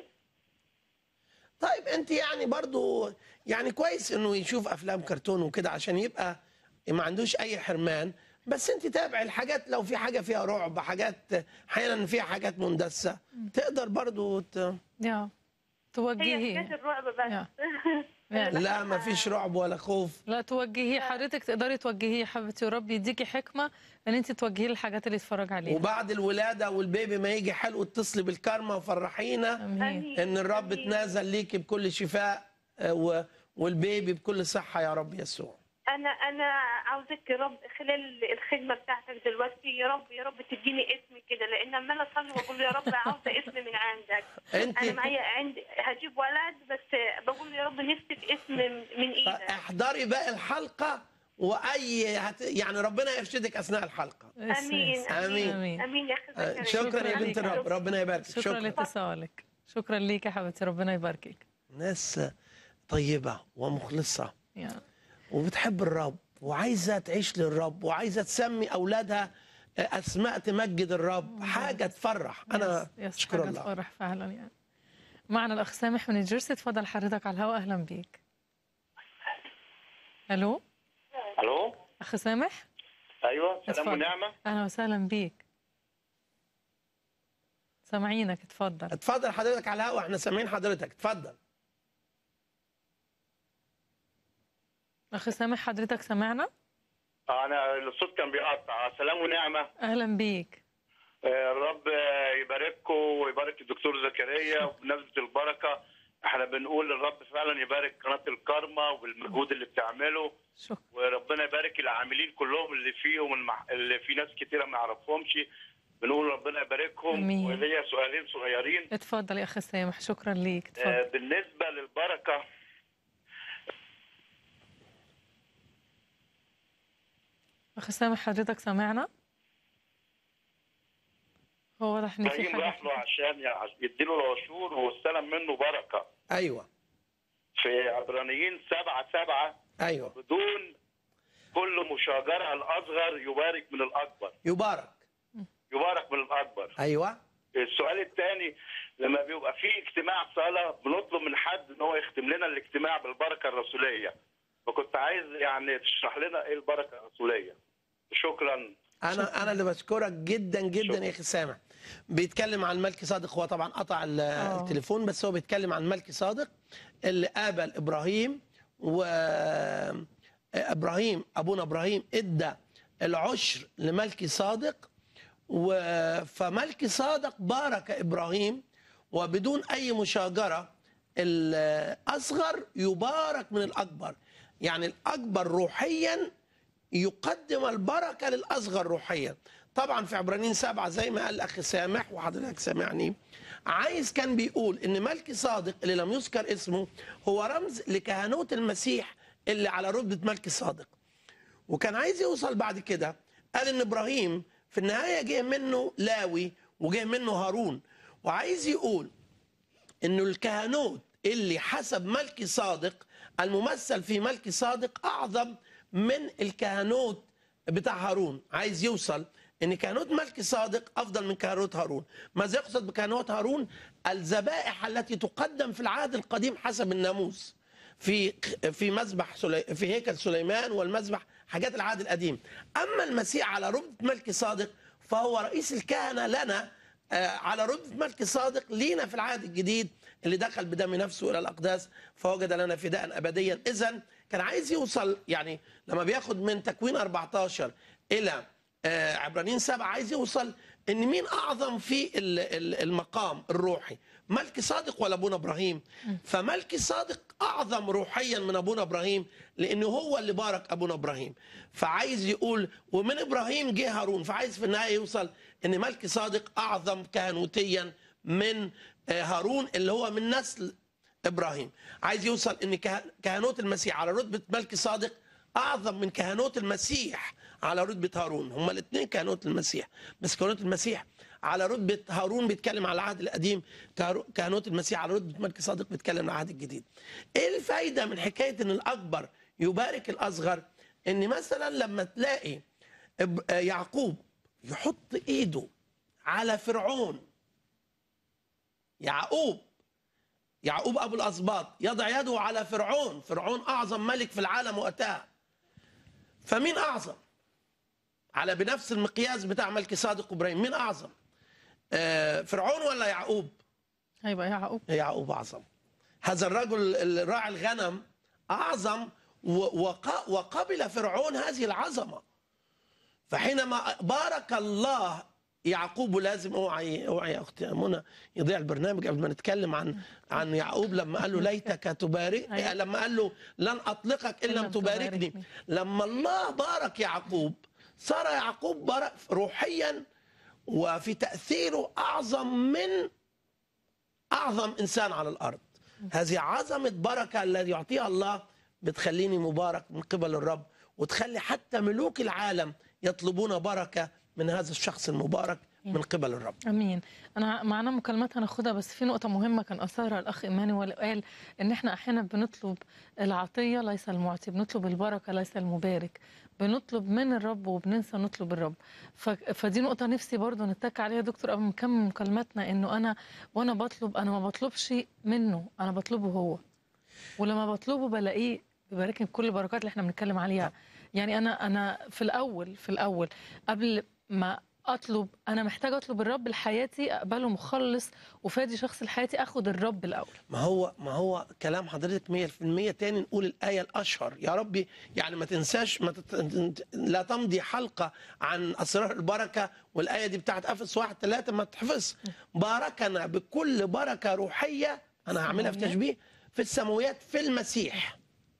طيب انت يعني برضو يعني كويس انه يشوف افلام كرتون وكده عشان يبقى ما عندوش اي حرمان بس انت تابع الحاجات لو في حاجه فيها رعب حاجات احيانا فيها حاجات مندسه تقدر برضو ت... يا هي توجهي حكاية الرعب بس يا. يعني لا ما فيش رعب ولا خوف لا توجهيه حضرتك تقدري توجهيه يا حبيبتي ورب يديكي حكمه ان انت توجهيه للحاجات اللي يتفرج عليها وبعد الولاده والبيبي ما يجي حلو اتصلي بالكرمه وفرحينا امين امين ان الرب آمين. تنازل ليكي بكل شفاء آه، و- والبيبي بكل صحه يا رب يسوع انا انا عاوزك يا رب خلال الخدمه بتاعتك دلوقتي يا رب يا رب تديني اسم كده لان عماله اصلي واقول يا رب عاوزه اسم من عندك انت انا معايا عندي هجيب ولد بس بقول يا رب نفسي في اسم من ايدك احضري باقي الحلقه واي هت... يعني ربنا يرشدك اثناء الحلقه امين آمين. امين امين يا اخي آه، زكريا. شكرا يا بنت ليك. الرب ربنا يبارك شكرا شكرا لاتصالك شكرا ليك يا حبيبتي ربنا يباركك ناس طيبه ومخلصه يا وبتحب الرب وعايزه تعيش للرب وعايزه تسمي اولادها اسماء تمجد الرب حاجه تفرح انا يس- يس اشكر حاجة الله تفرح فعلا يعني معنا الاخ سامح من الجيرسي اتفضل حضرتك على الهواء اهلا بيك الو الو اخ سامح ايوه سلام اتفضل. ونعمه اهلا وسهلا بيك سامعينك اتفضل اتفضل حضرتك على الهواء احنا سامعين حضرتك اتفضل اخ سامح حضرتك سمعنا انا الصوت كان بيقطع سلام ونعمه اهلا بيك آه، الرب آه، يبارككم ويبارك الدكتور زكريا وبمناسبه البركه احنا بنقول الرب فعلا يبارك قناه الكارما والمجهود اللي بتعمله شكرا وربنا يبارك العاملين كلهم اللي فيهم المح... اللي في ناس كتيره ما يعرفهمش بنقول ربنا يباركهم آمين. وليا سؤالين صغيرين اتفضل يا اخ سامح شكرا ليك آه، اتفضل بالنسبه للبركه اخ سامح حضرتك سمعنا هو واضح ان في ابراهيم حاجه راح له عشان يع- يديله العشور واستلم منه بركه ايوه في عبرانيين سبعة سبعة ايوه بدون كل مشاجرة الأصغر يبارك من الأكبر يبارك يبارك من الأكبر ايوه السؤال الثاني لما بيبقى في اجتماع صلاة بنطلب من حد ان هو يختم لنا الاجتماع بالبركة الرسولية فكنت عايز يعني تشرح لنا ايه البركة الرسولية شكرا انا انا اللي بشكرك جدا جدا يا اخي سامح بيتكلم عن ملكي صادق هو طبعا قطع ال- آه. التليفون بس هو بيتكلم عن ملكي صادق اللي قابل ابراهيم و ابراهيم ابونا ابراهيم ادى العشر لملكي صادق و... فملكي صادق بارك ابراهيم وبدون اي مشاجره الاصغر يبارك من الاكبر يعني الاكبر روحيا يقدم البركة للأصغر روحيا طبعا في عبرانيين سبعة زي ما قال الأخ سامح وحضرتك سامعني عايز كان بيقول إن ملكي صادق اللي لم يذكر اسمه هو رمز لكهنوت المسيح اللي على رتبة ملكي صادق وكان عايز يوصل بعد كده قال ان ابراهيم في النهايه جه منه لاوي وجه منه هارون وعايز يقول انه الكهنوت اللي حسب ملكي صادق الممثل في ملكي صادق اعظم من الكهنوت بتاع هارون عايز يوصل ان كهنوت ملكي صادق افضل من كهنوت هارون ماذا يقصد بكهنوت هارون الذبائح التي تقدم في العهد القديم حسب الناموس في في مذبح سلي... في هيكل سليمان والمذبح حاجات العهد القديم اما المسيح على رتبه ملك صادق فهو رئيس الكهنه لنا آه، على رتبه ملك صادق لينا في العهد الجديد اللي دخل بدم نفسه الى الاقداس فوجد لنا فداء ابديا اذا كان عايز يوصل يعني لما بياخد من تكوين 14 الى آه، عبرانيين سبعة عايز يوصل ان مين اعظم في ال- ال- المقام الروحي ملكي صادق ولا ابونا ابراهيم فملكي صادق اعظم روحيا من ابونا ابراهيم لانه هو اللي بارك ابونا ابراهيم فعايز يقول ومن ابراهيم جه هارون فعايز في النهايه يوصل ان ملكي صادق اعظم كهنوتيا من آه، هارون اللي هو من نسل ابراهيم عايز يوصل ان كه- كهنوت المسيح على رتبه ملكي صادق اعظم من كهنوت المسيح على رتبه هارون هما الاثنين كهنوت المسيح بس كهنوت المسيح على رتبه هارون بيتكلم على العهد القديم كهرو- كهنوت المسيح على رتبه ملك صادق بيتكلم على العهد الجديد ايه الفايده من حكايه ان الاكبر يبارك الاصغر ان مثلا لما تلاقي إب- آه، يعقوب يحط ايده على فرعون يعقوب يعقوب ابو الاسباط يضع يده على فرعون فرعون اعظم ملك في العالم وقتها فمين اعظم على بنفس المقياس بتاع ملك صادق وابراهيم مين اعظم آه فرعون ولا يعقوب هيبقى يعقوب يعقوب اعظم هذا الرجل الراعي الغنم اعظم و- وق- وقبل فرعون هذه العظمه فحينما بارك الله يعقوب لازم اوعي اوعي يا اختي منى يضيع البرنامج قبل ما نتكلم عن عن يعقوب لما قال له ليتك تبارك أيوة. لما قال له لن اطلقك ان إن لم لم تباركني تباركني. لما الله بارك يعقوب صار يعقوب بارك روحيا وفي تاثيره اعظم من اعظم انسان على الارض هذه عظمه بركه الذي يعطيها الله بتخليني مبارك من قبل الرب وتخلي حتى ملوك العالم يطلبون بركه من هذا الشخص المبارك من قبل الرب امين انا معنا مكالمات هناخدها بس في نقطه مهمه كان اثارها الاخ ايمانويل قال ان احنا احيانا بنطلب العطيه ليس المعطي بنطلب البركه ليس المبارك بنطلب من الرب وبننسى نطلب الرب ف... فدي نقطه نفسي برضو نتك عليها يا دكتور قبل ما نكمل مكالماتنا انه انا وانا بطلب انا ما بطلبش منه انا بطلبه هو ولما بطلبه بلاقيه بيباركني بكل البركات اللي احنا بنتكلم عليها يعني انا انا في الاول في الاول قبل ما اطلب انا محتاجه اطلب الرب لحياتي اقبله مخلص وفادي شخص لحياتي اخد الرب الاول ما هو ما هو كلام حضرتك 100% تاني نقول الآية الأشهر يا ربي يعني ما تنساش ما تت... لا تمضي حلقة عن أسرار البركة والآية دي بتاعت أفس واحد ثلاثة ما تحفظ باركنا بكل بركة روحية أنا هعملها في تشبيه في السماويات في المسيح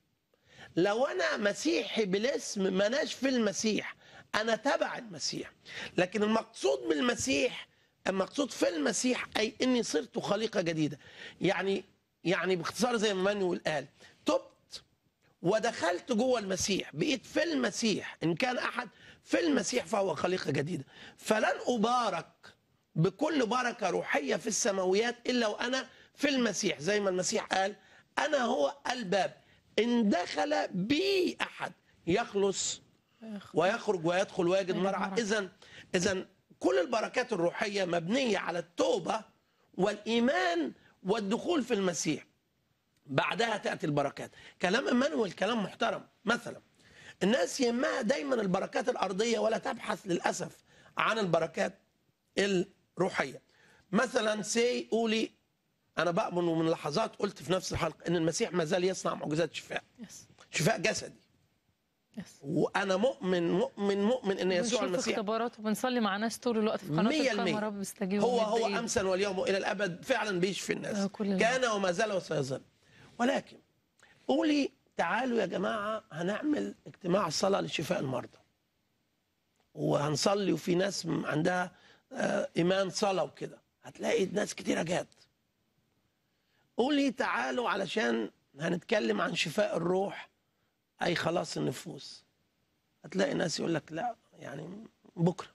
لو أنا مسيحي بالاسم مناش في المسيح أنا تبع المسيح لكن المقصود بالمسيح المقصود في المسيح أي إني صرت خليقة جديدة يعني يعني باختصار زي ما مانويل قال تبت ودخلت جوه المسيح بقيت في المسيح إن كان أحد في المسيح فهو خليقة جديدة فلن أبارك بكل بركة روحية في السماويات إلا وأنا في المسيح زي ما المسيح قال أنا هو الباب إن دخل بي أحد يخلص ويخرج ويدخل ويجد ويجد مرعى مرعى. إذا إذا كل البركات الروحية مبنية على التوبة والإيمان والدخول في المسيح بعدها تأتي البركات كلام إيمانويل كلام محترم مثلا الناس يهمها دايما البركات الأرضية ولا تبحث للأسف عن البركات الروحية مثلا سي قولي أنا بأمن من لحظات قلت في نفس الحلقة إن المسيح ما زال يصنع معجزات شفاء يس شفاء جسدي يس وأنا مؤمن مؤمن مؤمن إن يسوع بنشوف المسيح اختبارات وبنصلي مع ناس طول الوقت في قناه مية الكرم المية. رب يستجيب هو ويمد هو إيده. امسا واليوم والى الابد فعلا بيشفي الناس آه، كل الوقت. كان وما زال وسيظل ولكن قولي تعالوا يا جماعه هنعمل اجتماع صلاه لشفاء المرضى وهنصلي وفي ناس م- عندها آه، ايمان صلاه وكده هتلاقي ناس كتيره جات قولي تعالوا علشان هنتكلم عن شفاء الروح اي خلاص النفوس هتلاقي ناس يقول لك لا يعني بكره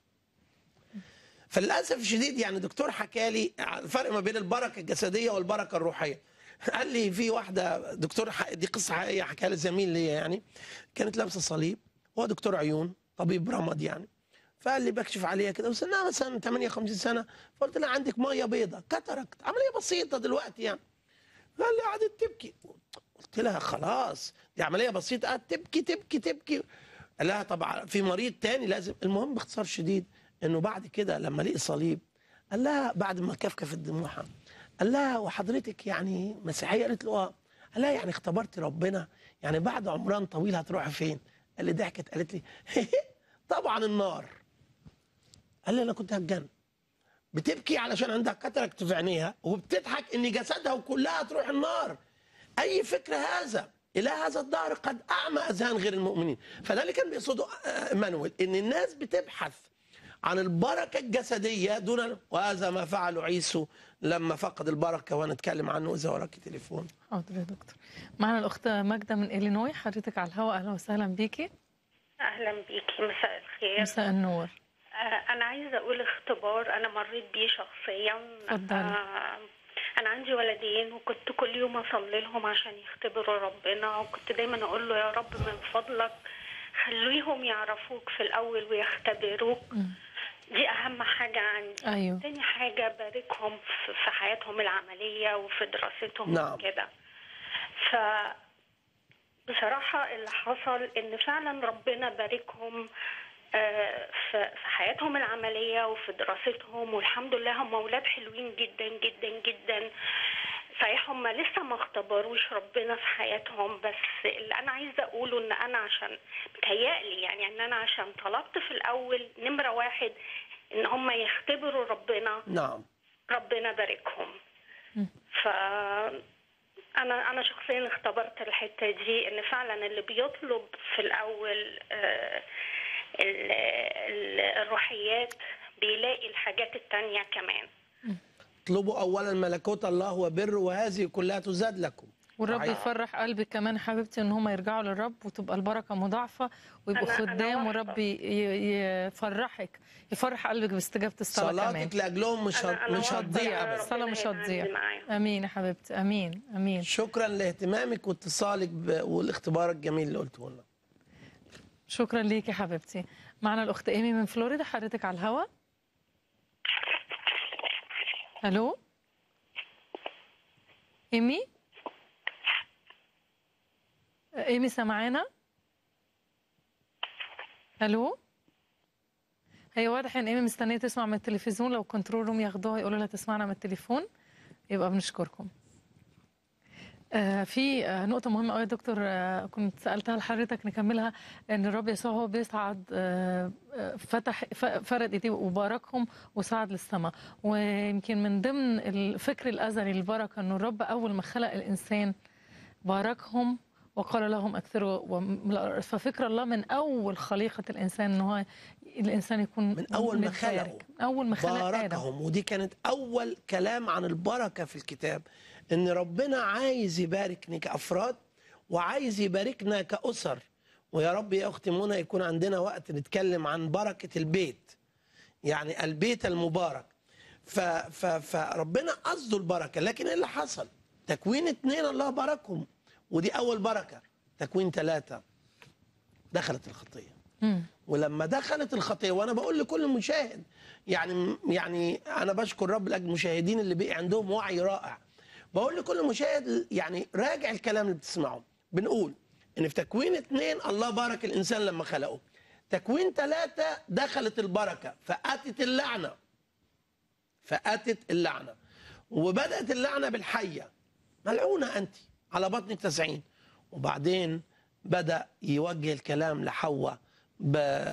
فللاسف الشديد يعني دكتور حكى لي الفرق ما بين البركه الجسديه والبركه الروحيه قال لي في واحده دكتور ح- دي قصه حقيقيه حكاها لي زميل ليا يعني كانت لابسه صليب هو دكتور عيون طبيب رمد يعني فقال لي بكشف عليها كده وسنها مثلا 58 سنه فقلت لها عندك ميه بيضة كتركت عمليه بسيطه دلوقتي يعني قال لي قعدت تبكي قلت لها خلاص دي عمليه بسيطه قعدت تبكي تبكي تبكي قال لها طبعا في مريض تاني لازم المهم باختصار شديد انه بعد كده لما لقي صليب قال لها بعد ما كفكفت دموعها قال لها وحضرتك يعني مسيحيه قالت له اه قال لها يعني اختبرتي ربنا يعني بعد عمران طويل هتروحي فين قال لي ضحكت قالت لي طبعا النار قال لي انا كنت هتجنن بتبكي علشان عندها كاتاراكت في عينيها وبتضحك ان جسدها كلها تروح النار اي فكر هذا الى هذا الدهر قد اعمى اذهان غير المؤمنين فده اللي كان بيقصده آه، مانويل ان الناس بتبحث عن البركه الجسديه دون وهذا ما فعله عيسو لما فقد البركه وهنتكلم عنه اذا وراك تليفون حاضر يا دكتور معنا الاخت ماجده من الينوي حضرتك على الهواء اهلا وسهلا بيكي اهلا بيكي مساء الخير مساء النور آه، انا عايزه اقول اختبار انا مريت بيه شخصيا اتفضلي. آه، انا عندي ولدين وكنت كل يوم اصلي لهم عشان يختبروا ربنا وكنت دايما اقول له يا رب من فضلك خليهم يعرفوك في الاول ويختبروك دي اهم حاجه عندي ايوه تاني حاجة باركهم في في حياتهم العملية وفي دراستهم نعم. كده ف بصراحة اللي حصل إن فعلا ربنا باركهم آه، في في حياتهم العملية وفي دراستهم والحمد لله هم أولاد حلوين جدا جدا جدا صحيح هم لسه ما اختبروش ربنا في حياتهم بس اللي انا عايزه اقوله ان انا عشان متهيألي يعني ان انا عشان طلبت في الاول نمره واحد ان هم يختبروا ربنا نعم ربنا باركهم ف انا انا شخصيا اختبرت الحته دي ان فعلا اللي بيطلب في الاول آه، ال- ال- الروحيات بيلاقي الحاجات التانية كمان اطلبوا اولا ملكوت الله وبر وهذه كلها تزاد لكم والرب صحيح. يفرح قلبك كمان يا حبيبتي ان هم يرجعوا للرب وتبقى البركه مضاعفه ويبقوا أنا- أنا خدام واثقة. ورب ي- ي- يفرحك يفرح قلبك باستجابه الصلاه كمان صلاتك لاجلهم مش أنا- هت- أنا مش واثقة هتضيع يا ابدا رب. الصلاه مش ربنا هتضيع هيعدي معايا. امين يا حبيبتي امين امين شكرا لاهتمامك واتصالك ب... والاختبار الجميل اللي قلته لنا شكرا ليك يا حبيبتي معنا الاخت ايمي من فلوريدا حضرتك على الهوا الو ايمي ايمي سامعانا الو هي واضح ان ايمي مستنيه تسمع من التلفزيون لو كنترول روم ياخدوها يقولوا لها تسمعنا من التليفون يبقى بنشكركم آه، في آه، نقطة مهمة قوي يا دكتور آه، كنت سألتها لحضرتك نكملها إن الرب يسوع هو بيصعد آه، آه، فتح ف- فرد إيديه وباركهم وصعد للسماء ويمكن من ضمن الفكر الأزلي للبركة إنه الرب أول ما خلق الإنسان باركهم وقال لهم أكثروا واملأوا الأرض. ففكر الله من أول خليقة الإنسان إن هو الإنسان يكون من أول ما متبارك. خلقه من أول ما خلق آدم باركهم ودي كانت اول كلام عن البركه في الكتاب ان ربنا عايز يباركني كافراد وعايز يباركنا كاسر ويا رب يا اختي منى يكون عندنا وقت نتكلم عن بركه البيت يعني البيت المبارك ف ف فربنا قصده البركه لكن ايه اللي حصل تكوين اتنين الله باركهم ودي اول بركه تكوين ثلاثه دخلت الخطيه مم. ولما دخلت الخطيه وانا بقول لكل مشاهد يعني يعني انا بشكر رب لاجل المشاهدين اللي بقي عندهم وعي رائع بقول لكل مشاهد يعني راجع الكلام اللي بتسمعه بنقول ان في تكوين اثنين الله بارك الانسان لما خلقه تكوين ثلاثة دخلت البركة فأتت اللعنة فأتت اللعنة وبدأت اللعنة بالحية ملعونة أنت على بطنك تسعين وبعدين بدأ يوجه الكلام لحواء ب...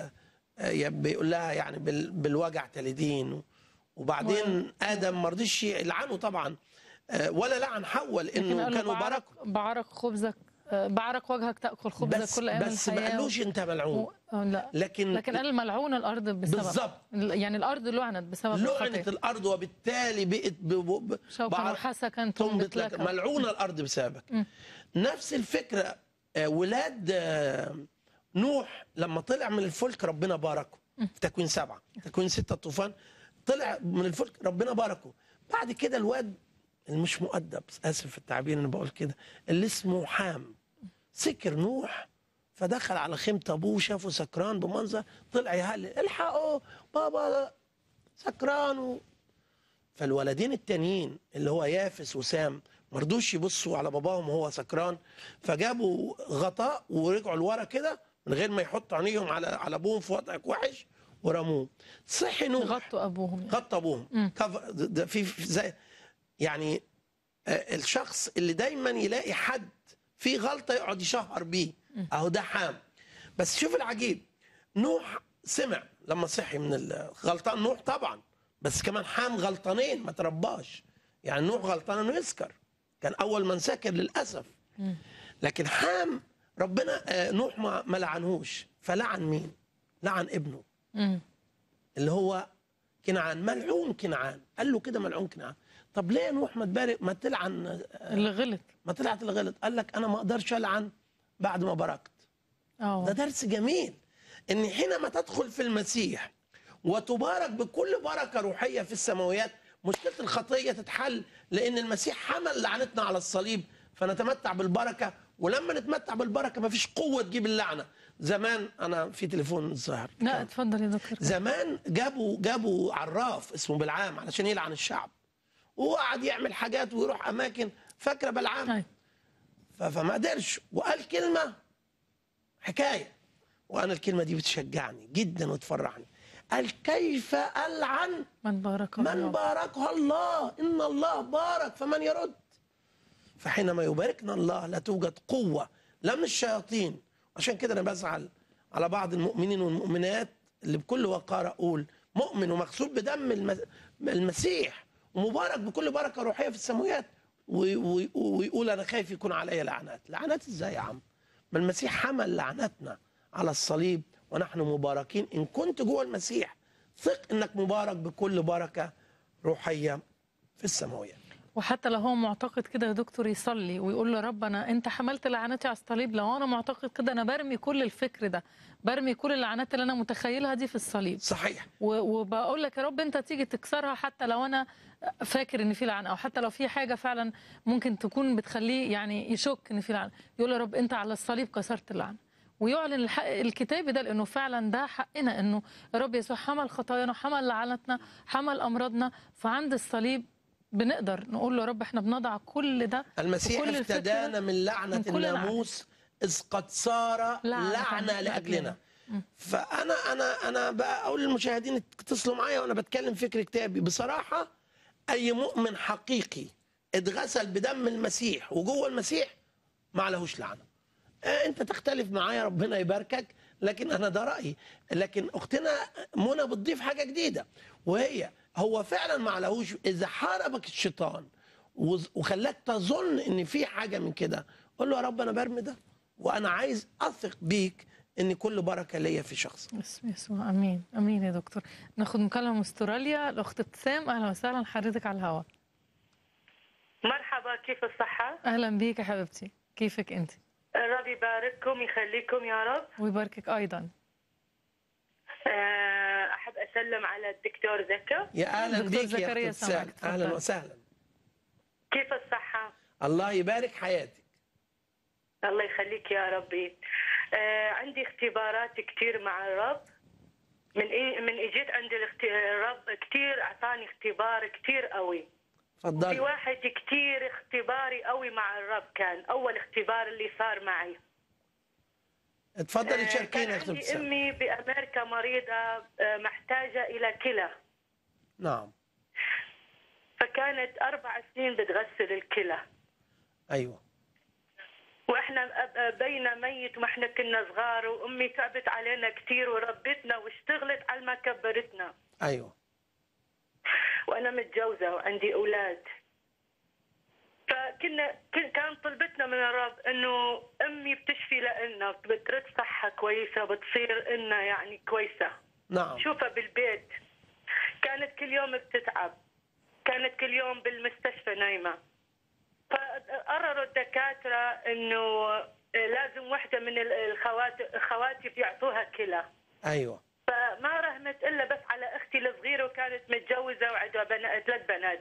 بيقول لها يعني بال... بالوجع تلدين وبعدين آدم ما رضيش يلعنه طبعا آه، ولا لعن حواء لكن لأنه قال له كانوا بعرق باركوا بعرق خبزك آه، بعرق وجهك تأكل خبزك بس كل أيام بس ما الحياة قالوش أنت ملعون و... آه، لا لكن لكن قال ملعون الارض بسبب بالظبط. يعني الارض لعنت بسبب لعنت الخطيه الارض وبالتالي بقت ب... ب... ب... شوكا بعرق- وحسكا تنبت تنبت لك لك ملعونه الارض بسببك مم. نفس الفكره آه، ولاد آه، نوح لما طلع من الفلك ربنا باركه في تكوين سبعه تكوين سته الطوفان طلع من الفلك ربنا باركه بعد كده الواد اللي مش مؤدب اسف في التعبير انا بقول كده اللي اسمه حام سكر نوح فدخل على خيمة ابوه شافه سكران بمنظر طلع يهلل الحقوا بابا سكران و... فالولدين التانيين اللي هو يافس وسام مرضوش يبصوا على باباهم وهو سكران فجابوا غطاء ورجعوا لورا كده من غير ما يحطوا عينيهم على على ابوهم في وضع وحش ورموه صحي نوح غطوا ابوهم يعني. غطى ابوهم كف- ده في في زي يعني آه، الشخص اللي دايما يلاقي حد في غلطه يقعد يشهر بيه اهو ده حام بس شوف العجيب نوح سمع لما صحي من ال- غلطان نوح طبعا بس كمان حام غلطانين ما ترباش يعني نوح غلطان انه يسكر كان اول من سكر للاسف لكن حام ربنا آه، نوح ما ما لعنهوش فلعن مين؟ لعن ابنه مم. اللي هو كنعان ملعون كنعان قال له كده ملعون كنعان طب ليه يا نوح ما تبارك ما تلعن اللي غلط ما طلعت الغلط قال لك انا ما اقدرش العن بعد ما باركت ده اه درس جميل ان حينما تدخل في المسيح وتبارك بكل بركه روحيه في السماويات مشكله الخطيه تتحل لان المسيح حمل لعنتنا على الصليب فنتمتع بالبركه ولما نتمتع بالبركه مفيش قوه تجيب اللعنه زمان انا في تليفون ظاهر لا اتفضل يا دكتور زمان جابوا جابوا عراف اسمه بلعام علشان يلعن الشعب وقعد يعمل حاجات ويروح اماكن فاكره بلعام أي. ف- فما قدرش وقال كلمه حكايه وانا الكلمه دي بتشجعني جدا وتفرحني قال كيف العن من بارك من الله باركها الله ان الله بارك فمن يرد فحينما يباركنا الله لا توجد قوة لا من الشياطين عشان كده أنا بزعل على بعض المؤمنين والمؤمنات اللي بكل وقار أقول مؤمن ومغسول بدم الم- المسيح ومبارك بكل بركة روحية في السماوات و- و- ويقول أنا خايف يكون عليا لعنات لعنات إزاي يا عم ما المسيح حمل لعنتنا على الصليب ونحن مباركين إن كنت جوه المسيح ثق إنك مبارك بكل بركة روحية في السماويات وحتى لو هو معتقد كده يا دكتور يصلي ويقول له رب انا انت حملت لعنتي على الصليب لو انا معتقد كده انا برمي كل الفكر ده برمي كل اللعنات اللي انا متخيلها دي في الصليب صحيح و- وبقول لك يا رب انت تيجي تكسرها حتى لو انا فاكر ان في لعنه او حتى لو في حاجه فعلا ممكن تكون بتخليه يعني يشك ان في لعنه يقول يا رب انت على الصليب كسرت اللعنه ويعلن الحق الكتاب ده لانه فعلا ده حقنا انه يا رب يسوع حمل خطايانا حمل لعنتنا حمل امراضنا فعند الصليب بنقدر نقول له يا رب احنا بنضع كل ده المسيح وكل الفكر افتدانا ده من لعنة من كل لعنة. الناموس إذ قد صار لعنة لعنة لأجلنا فأنا أنا أنا بقى أقول للمشاهدين اتصلوا معايا وأنا بتكلم فكر كتابي بصراحة أي مؤمن حقيقي اتغسل بدم المسيح وجوه المسيح ما عليهوش لعنة آه، أنت تختلف معايا ربنا يباركك لكن أنا ده رأيي لكن أختنا منى بتضيف حاجة جديدة وهي هو فعلا ما عليهوش إذا حاربك الشيطان وز- وخلاك تظن ان في حاجه من كده قول له يا رب انا برمي ده وانا عايز اثق بيك ان كل بركه ليا في شخص باسم يسوع امين امين يا دكتور ناخد مكالمه من استراليا الاخت ابتسام اهلا وسهلا حضرتك على الهواء مرحبا كيف الصحة؟ اهلا بيك يا حبيبتي كيفك انت الرب يبارككم يخليكم يا رب ويباركك ايضا آه، أحب أسلم على الدكتور زكا يا اهلا دكتور بيك يا زكريا اخت ابتسام سامعك، اتفضل. اهلا وسهلا كيف الصحة؟ الله يبارك حياتك الله يخليك يا ربي آه، عندي اختبارات كتير مع الرب من إيه من اجيت عند الاخت- الرب كتير اعطاني اختبار كتير قوي في اتفضلي واحد كتير اختباري قوي مع الرب كان اول اختبار اللي صار معي اتفضلي آه، تشاركينا يا كان اخت عندي ابتسام امي بامريكا مريضه آه، محتاجه الى كلى نعم فكانت اربع سنين بتغسل الكلى ايوه واحنا أب- بينا ميت واحنا كنا صغار وامي تعبت علينا كثير وربتنا واشتغلت على ما كبرتنا ايوه وانا متجوزه وعندي اولاد فكنا كن- كان طلبتنا من الرب انه امي بتشفي لنا بترد صحه كويسه بتصير إلنا يعني كويسه نعم شوفها بالبيت كانت كل يوم بتتعب كانت كل يوم بالمستشفى نايمة فقرروا الدكاترة انه لازم واحدة من الخوات- الخواتف يعطوها كلى ايوه فما رحمت الا بس على اختي الصغيرة وكانت متجوزة وعندها بنا... ثلاث بنات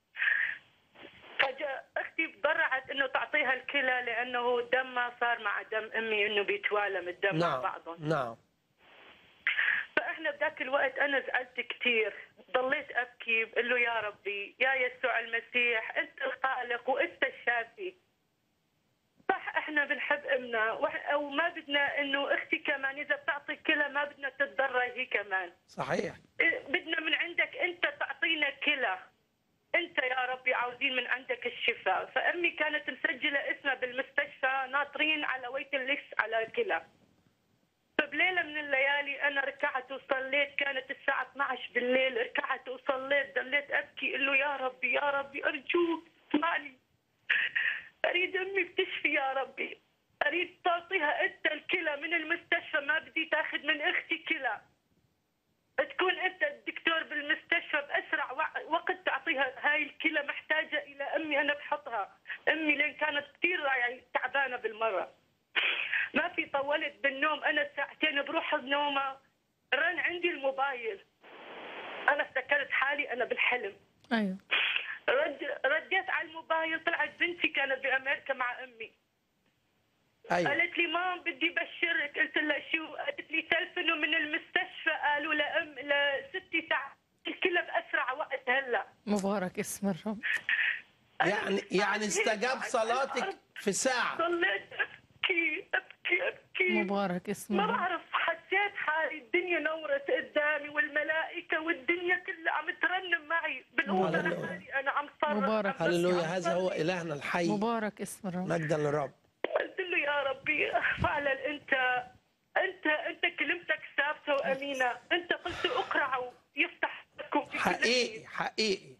فجاء اختي تبرعت انه تعطيها الكلى لانه دمها صار مع دم امي انه بيتوالم الدم مع نعم بعضهم نعم فاحنا بذاك الوقت انا زعلت كثير ضليت ابكي بقول له يا ربي يا يسوع المسيح انت الخالق وانت الشافي صح احنا بنحب امنا وح- او ما بدنا انه اختي كمان اذا بتعطي كلى ما بدنا تتضرر هي كمان صحيح إيه، بدنا من عندك انت تعطينا كلى انت يا ربي عاوزين من عندك الشفاء فامي كانت مسجله اسمها بالمستشفى ناطرين على ويت الليست على كلى فبليله من الليالي انا ركعت وصليت كانت الساعه 12 بالليل ركعت وصليت ضليت ابكي قل له يا ربي يا ربي ارجوك اسمعني اريد امي بتشفي يا ربي اريد تعطيها انت الكلى من المستشفى ما بدي تاخذ من اختي كلى تكون انت الدكتور بالمستشفى باسرع وع- وقت تعطيها هاي الكلى محتاجه الى امي انا بحطها امي لين كانت كثير يعني تعبانه بالمره ما في طولت بالنوم انا ساعتين بروح النومه رن عندي الموبايل انا افتكرت حالي انا بالحلم ايوه رد رديت على الموبايل طلعت بنتي كانت بامريكا مع امي ايوه قالت لي مام بدي بشرك قلت لها شو قالت لي تلفنوا من المستشفى قالوا لام لستي ساعة الكلى باسرع وقت هلا مبارك اسم الرب يعني يعني استجاب صلاتك في ساعه ضليت ابكي ابكي ابكي مبارك اسم ما الرب بعرف حسيت حالي الدنيا نورت قدامي والملائكة والدنيا كلها عم ترنم معي بالأوضة هللويا. لحالي أنا عم بفرح مبارك. هللويا هذا هو الهنا الحي مبارك اسم الرب مجدا للرب قلت له يا ربي فعلا انت انت انت كلمتك ثابته وامينه انت قلت اقرعوا يفتح لكم في كل حقيقي حين. حقيقي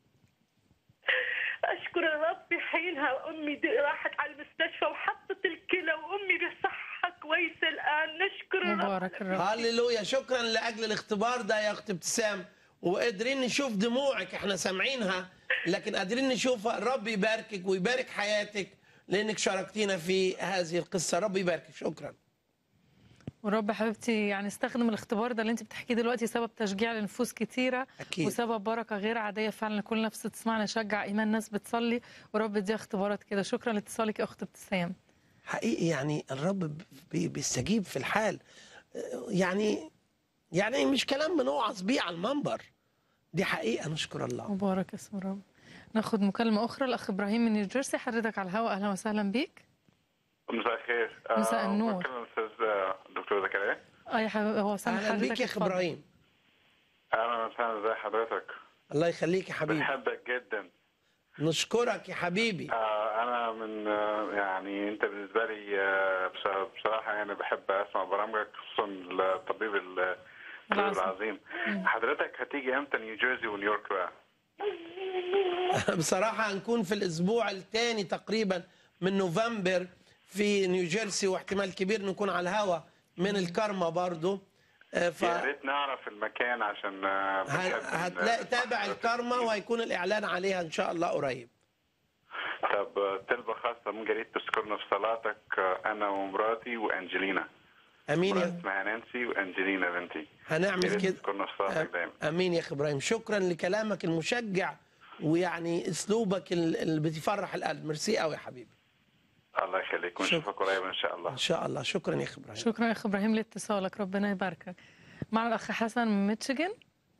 اشكر الرب في حينها امي دي راحت على المستشفى وحطت الكلى وامي بصحه كويسه الان نشكر الرب مبارك الرب هللويا شكرا لاجل الاختبار ده يا اخت ابتسام وقادرين نشوف دموعك احنا سامعينها لكن قادرين نشوفها الرب يباركك ويبارك حياتك لانك شاركتينا في هذه القصه رب يباركك شكرا والرب حبيبتي يعني استخدم الاختبار ده اللي انت بتحكيه دلوقتي سبب تشجيع لنفوس كتيره أكيد. وسبب بركه غير عاديه فعلا لكل نفس تسمعنا يشجع ايمان ناس بتصلي ورب يديها اختبارات كده شكرا لاتصالك يا اخت ابتسام حقيقي يعني الرب بي- بيستجيب في الحال يعني يعني مش كلام بنوعظ بيه على المنبر دي حقيقه نشكر الله مبارك اسم الرب ناخد مكالمه اخرى الاخ ابراهيم من نيوجيرسي حضرتك على الهواء اهلا وسهلا بيك مساء الخير مساء النور. بكلم الاستاذ آه، دكتور زكريا اه يا حبيبي هو سامع اهلا حضرتك بيك يا اخ اتفضل. ابراهيم اهلا وسهلا ازي حضرتك الله يخليك يا حبيبي بحبك جدا نشكرك يا حبيبي آه، انا من آه، يعني انت بالنسبه لي آه، بص- بصراحه يعني بحب اسمع برامجك خصوصا الطبيب ال- الطبيب العظيم. العظيم حضرتك هتيجي امتى نيوجيرسي ونيويورك بقى؟ بصراحة هنكون في الأسبوع الثاني تقريبا من نوفمبر في نيوجيرسي واحتمال كبير نكون على الهوا من الكارما برضو آه، ف يا ريت نعرف المكان عشان آه، بنحب ن- هتلاقي تابع الكارما وهيكون الإعلان عليها إن شاء الله قريب طب آه، طلبة خاصة من جريت تذكرنا في صلاتك آه، أنا ومراتي وأنجلينا أمين مراتي يا اسمها نانسي وأنجلينا بنتي يا هنعمل ريت كده تذكرنا في صلاتك دايما أمين يا أخي إبراهيم شكرا لكلامك المشجع ويعني أسلوبك ال- اللي بتفرح القلب ميرسي قوي يا حبيبي الله يخليك ونشوفك قريب إن شاء الله إن شاء الله شكرا يا أخي إبراهيم شكرا يا اخ ابراهيم لاتصالك ربنا يباركك معنا الاخ حسن من ميتشيغن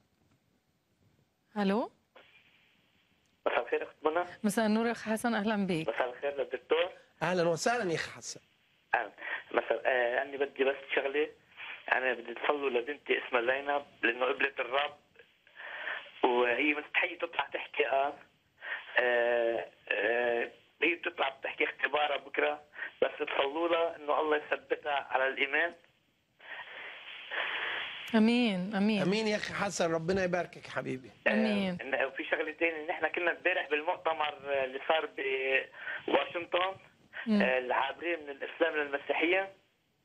الو مساء الخير اخت منى مساء النور يا اخ حسن اهلا بيك مساء الخير للدكتور أهلا وسهلا يا أخي حسن اهلا مساء آه اني بدي بس شغله انا بدي تصلوا لبنتي اسمها زينب لانه قبلت الرب وهي مستحيل تطلع تحكي الان آه آه هي بتطلع بتحكي اختبارها بكره بس تصلوا لها انه الله يثبتها على الايمان امين امين أمين يا أخي حسن ربنا يباركك يا حبيبي امين إن- وفي شغله ثانيه نحن كنا امبارح بالمؤتمر اللي صار بواشنطن مم. آه، العابرين من الاسلام للمسيحيه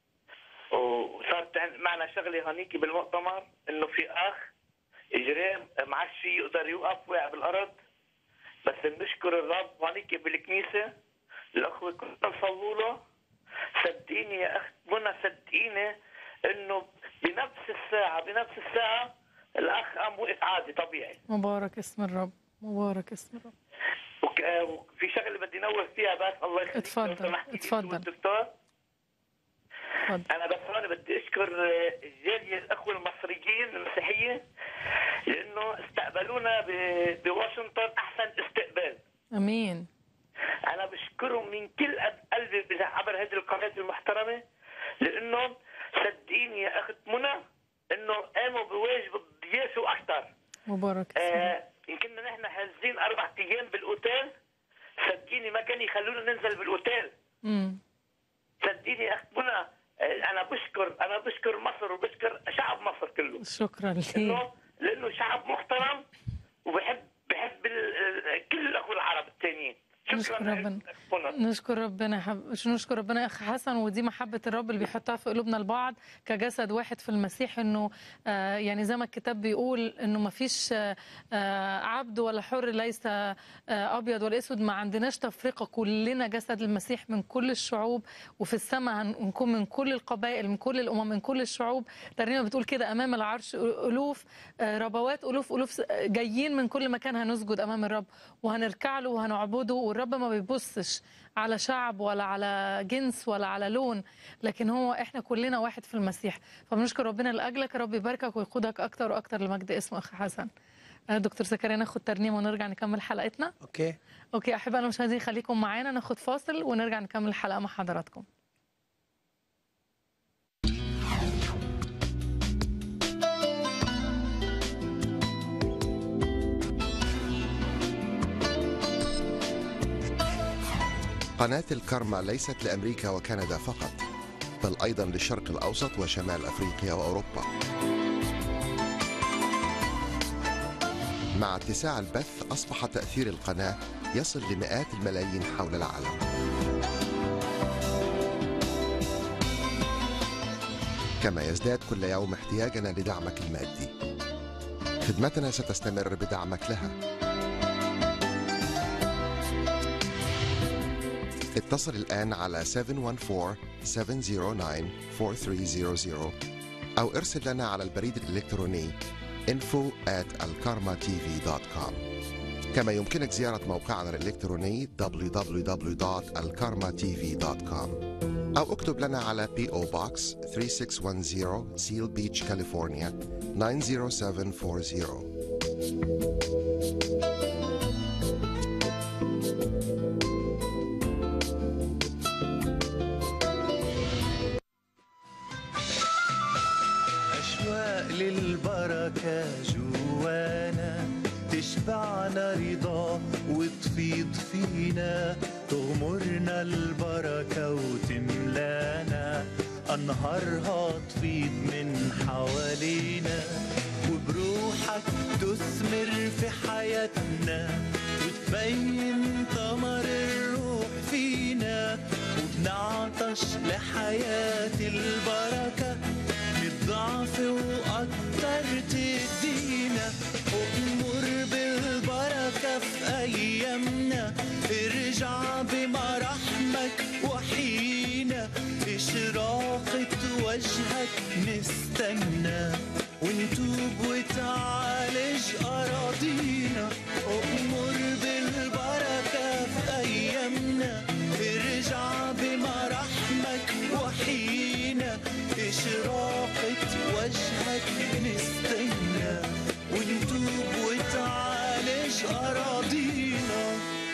وصارت عن- معنا شغله هونيك بالمؤتمر انه في اخ اجرام ما عادش يقدر يوقف وقع بالارض بس بنشكر الرب هونيك بالكنيسه الاخوه كنا نصلوا له صدقيني يا اخت منى صدقيني انه بنفس الساعه بنفس الساعه الاخ قام وقف عادي طبيعي مبارك اسم الرب مبارك اسم الرب وك- آه، وفي شغله بدي نوه فيها بس الله يخليك اتفضل، لو سمحتي اتفضل. الدكتور اتفضل انا بس هون بدي اشكر آه، الجاليه الاخوه المصريين المسيحيه لانه استقبلونا ب- بواشنطن احسن استقبال امين انا بشكرهم من كل قد قلبي عبر هذه القناه المحترمه لانه صدقيني يا اخت منى انه قاموا بواجب الضيافه واكثر مبارك اسم الرب آه يمكن نحن حاجزين اربع ايام بالاوتيل صدقيني ما كان يخلونا ننزل بالاوتيل امم صدقيني يا اخت منى آه، انا بشكر انا بشكر مصر وبشكر شعب مصر كله شكرا لك لانه لانه شعب محترم وبحب بحب ال- ال- كل الاخوه العرب الثانيين نشكر شكرا ربنا. لك منى. نشكر ربنا يا حب... نشكر ربنا يا اخ حسن ودي محبه الرب اللي بيحطها في قلوبنا البعض كجسد واحد في المسيح انه آه يعني زي ما الكتاب بيقول انه ما فيش آه آه، عبد ولا حر ليس آه ابيض ولا اسود ما عندناش تفرقه كلنا جسد المسيح من كل الشعوب وفي السماء هنكون من كل القبائل من كل الامم من كل الشعوب ترنيمه بتقول كده امام العرش الوف آه، ربوات الوف الوف جايين من كل مكان هنسجد امام الرب وهنركع له وهنعبده والرب ما بيبصش على شعب ولا على جنس ولا على لون لكن هو احنا كلنا واحد في المسيح فبنشكر ربنا لاجلك رب يباركك ويقودك اكتر واكتر لمجد اسم اخ حسن آه، دكتور زكريا ناخد ترنيمه ونرجع نكمل حلقتنا أوكي اوكي احبائنا المشاهدين خليكم معانا ناخد فاصل ونرجع نكمل الحلقه مع حضراتكم قناة الكرمة ليست لأمريكا وكندا فقط بل أيضا للشرق الأوسط وشمال أفريقيا وأوروبا مع اتساع البث أصبح تأثير القناة يصل لمئات الملايين حول العالم كما يزداد كل يوم احتياجنا لدعمك المادي خدمتنا ستستمر بدعمك لها اتصل الآن على 714-709-4300 أو ارسل لنا على البريد الإلكتروني info at alkarmatv.com كما يمكنك زيارة موقعنا الإلكتروني www.alkarmatv.com أو اكتب لنا على P.O. Box 3610 Seal Beach, California 90740 أشواق للبركة جوانا تشبعنا رضا وتفيض فينا تغمرنا البركة وتملانا أنهارها تفيض من حوالينا وبروحك تثمر في حياتنا وتبين ثمر الروح فينا وبنعطش لحياة البركة بالضعف وأكتر تدينا أمر بالبركة في أيامنا ارجع بمراحمك وحينا إشراقة وجهك نستنى ونتوب وتعالج أراضينا أمر بالبركة في أيامنا ارجع بمراحمك وحينا إشراقة وجهك نستنى ونتوب وتعالج أراضينا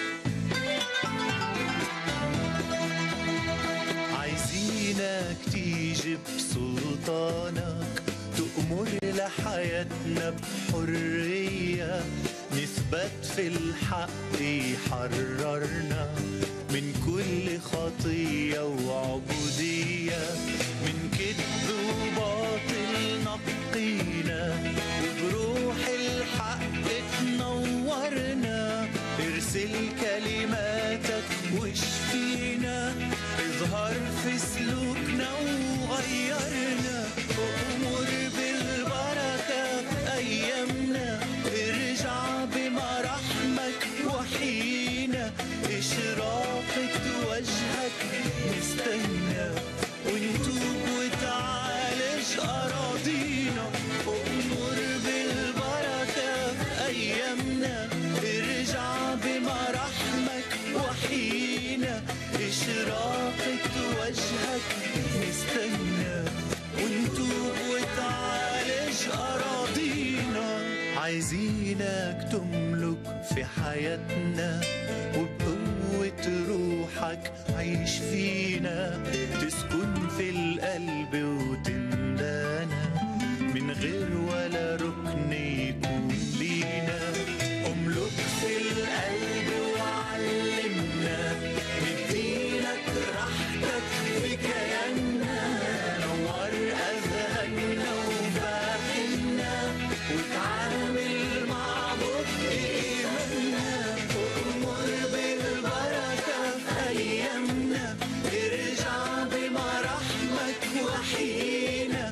عايزينك تيجي بسلطانك تأمر لحياتنا بحرية نثبت في الحق يحررنا من كل خطية وعبودية من كذب وباطل نقينا وبروح الحق تنورنا ارسل كلماتك واشفينا اظهر في سلوكنا وغيرنا أمر بالبركة في أيامنا ارجع بمراحمك وحينا إشراقة وجهك نستنى ونتوب وتعالج أراضينا أمر بالبركة في أيامنا ارجع بمراحمك وحينا إشراقة وجهك نستنى ونتوب وتعالج أراضينا عايزينك تملك في حياتنا وبقوة روحك عيش فينا تسكن في القلب وتملانا من غير ولا ركن يكون لينا املك في القلب وعلمنا نديلك راحتك في كياننا نور اذهاننا وفهمنا وتعامل مع بطء ايماننا امر بالبركه في ايامنا ارجع بمراحمك وحينا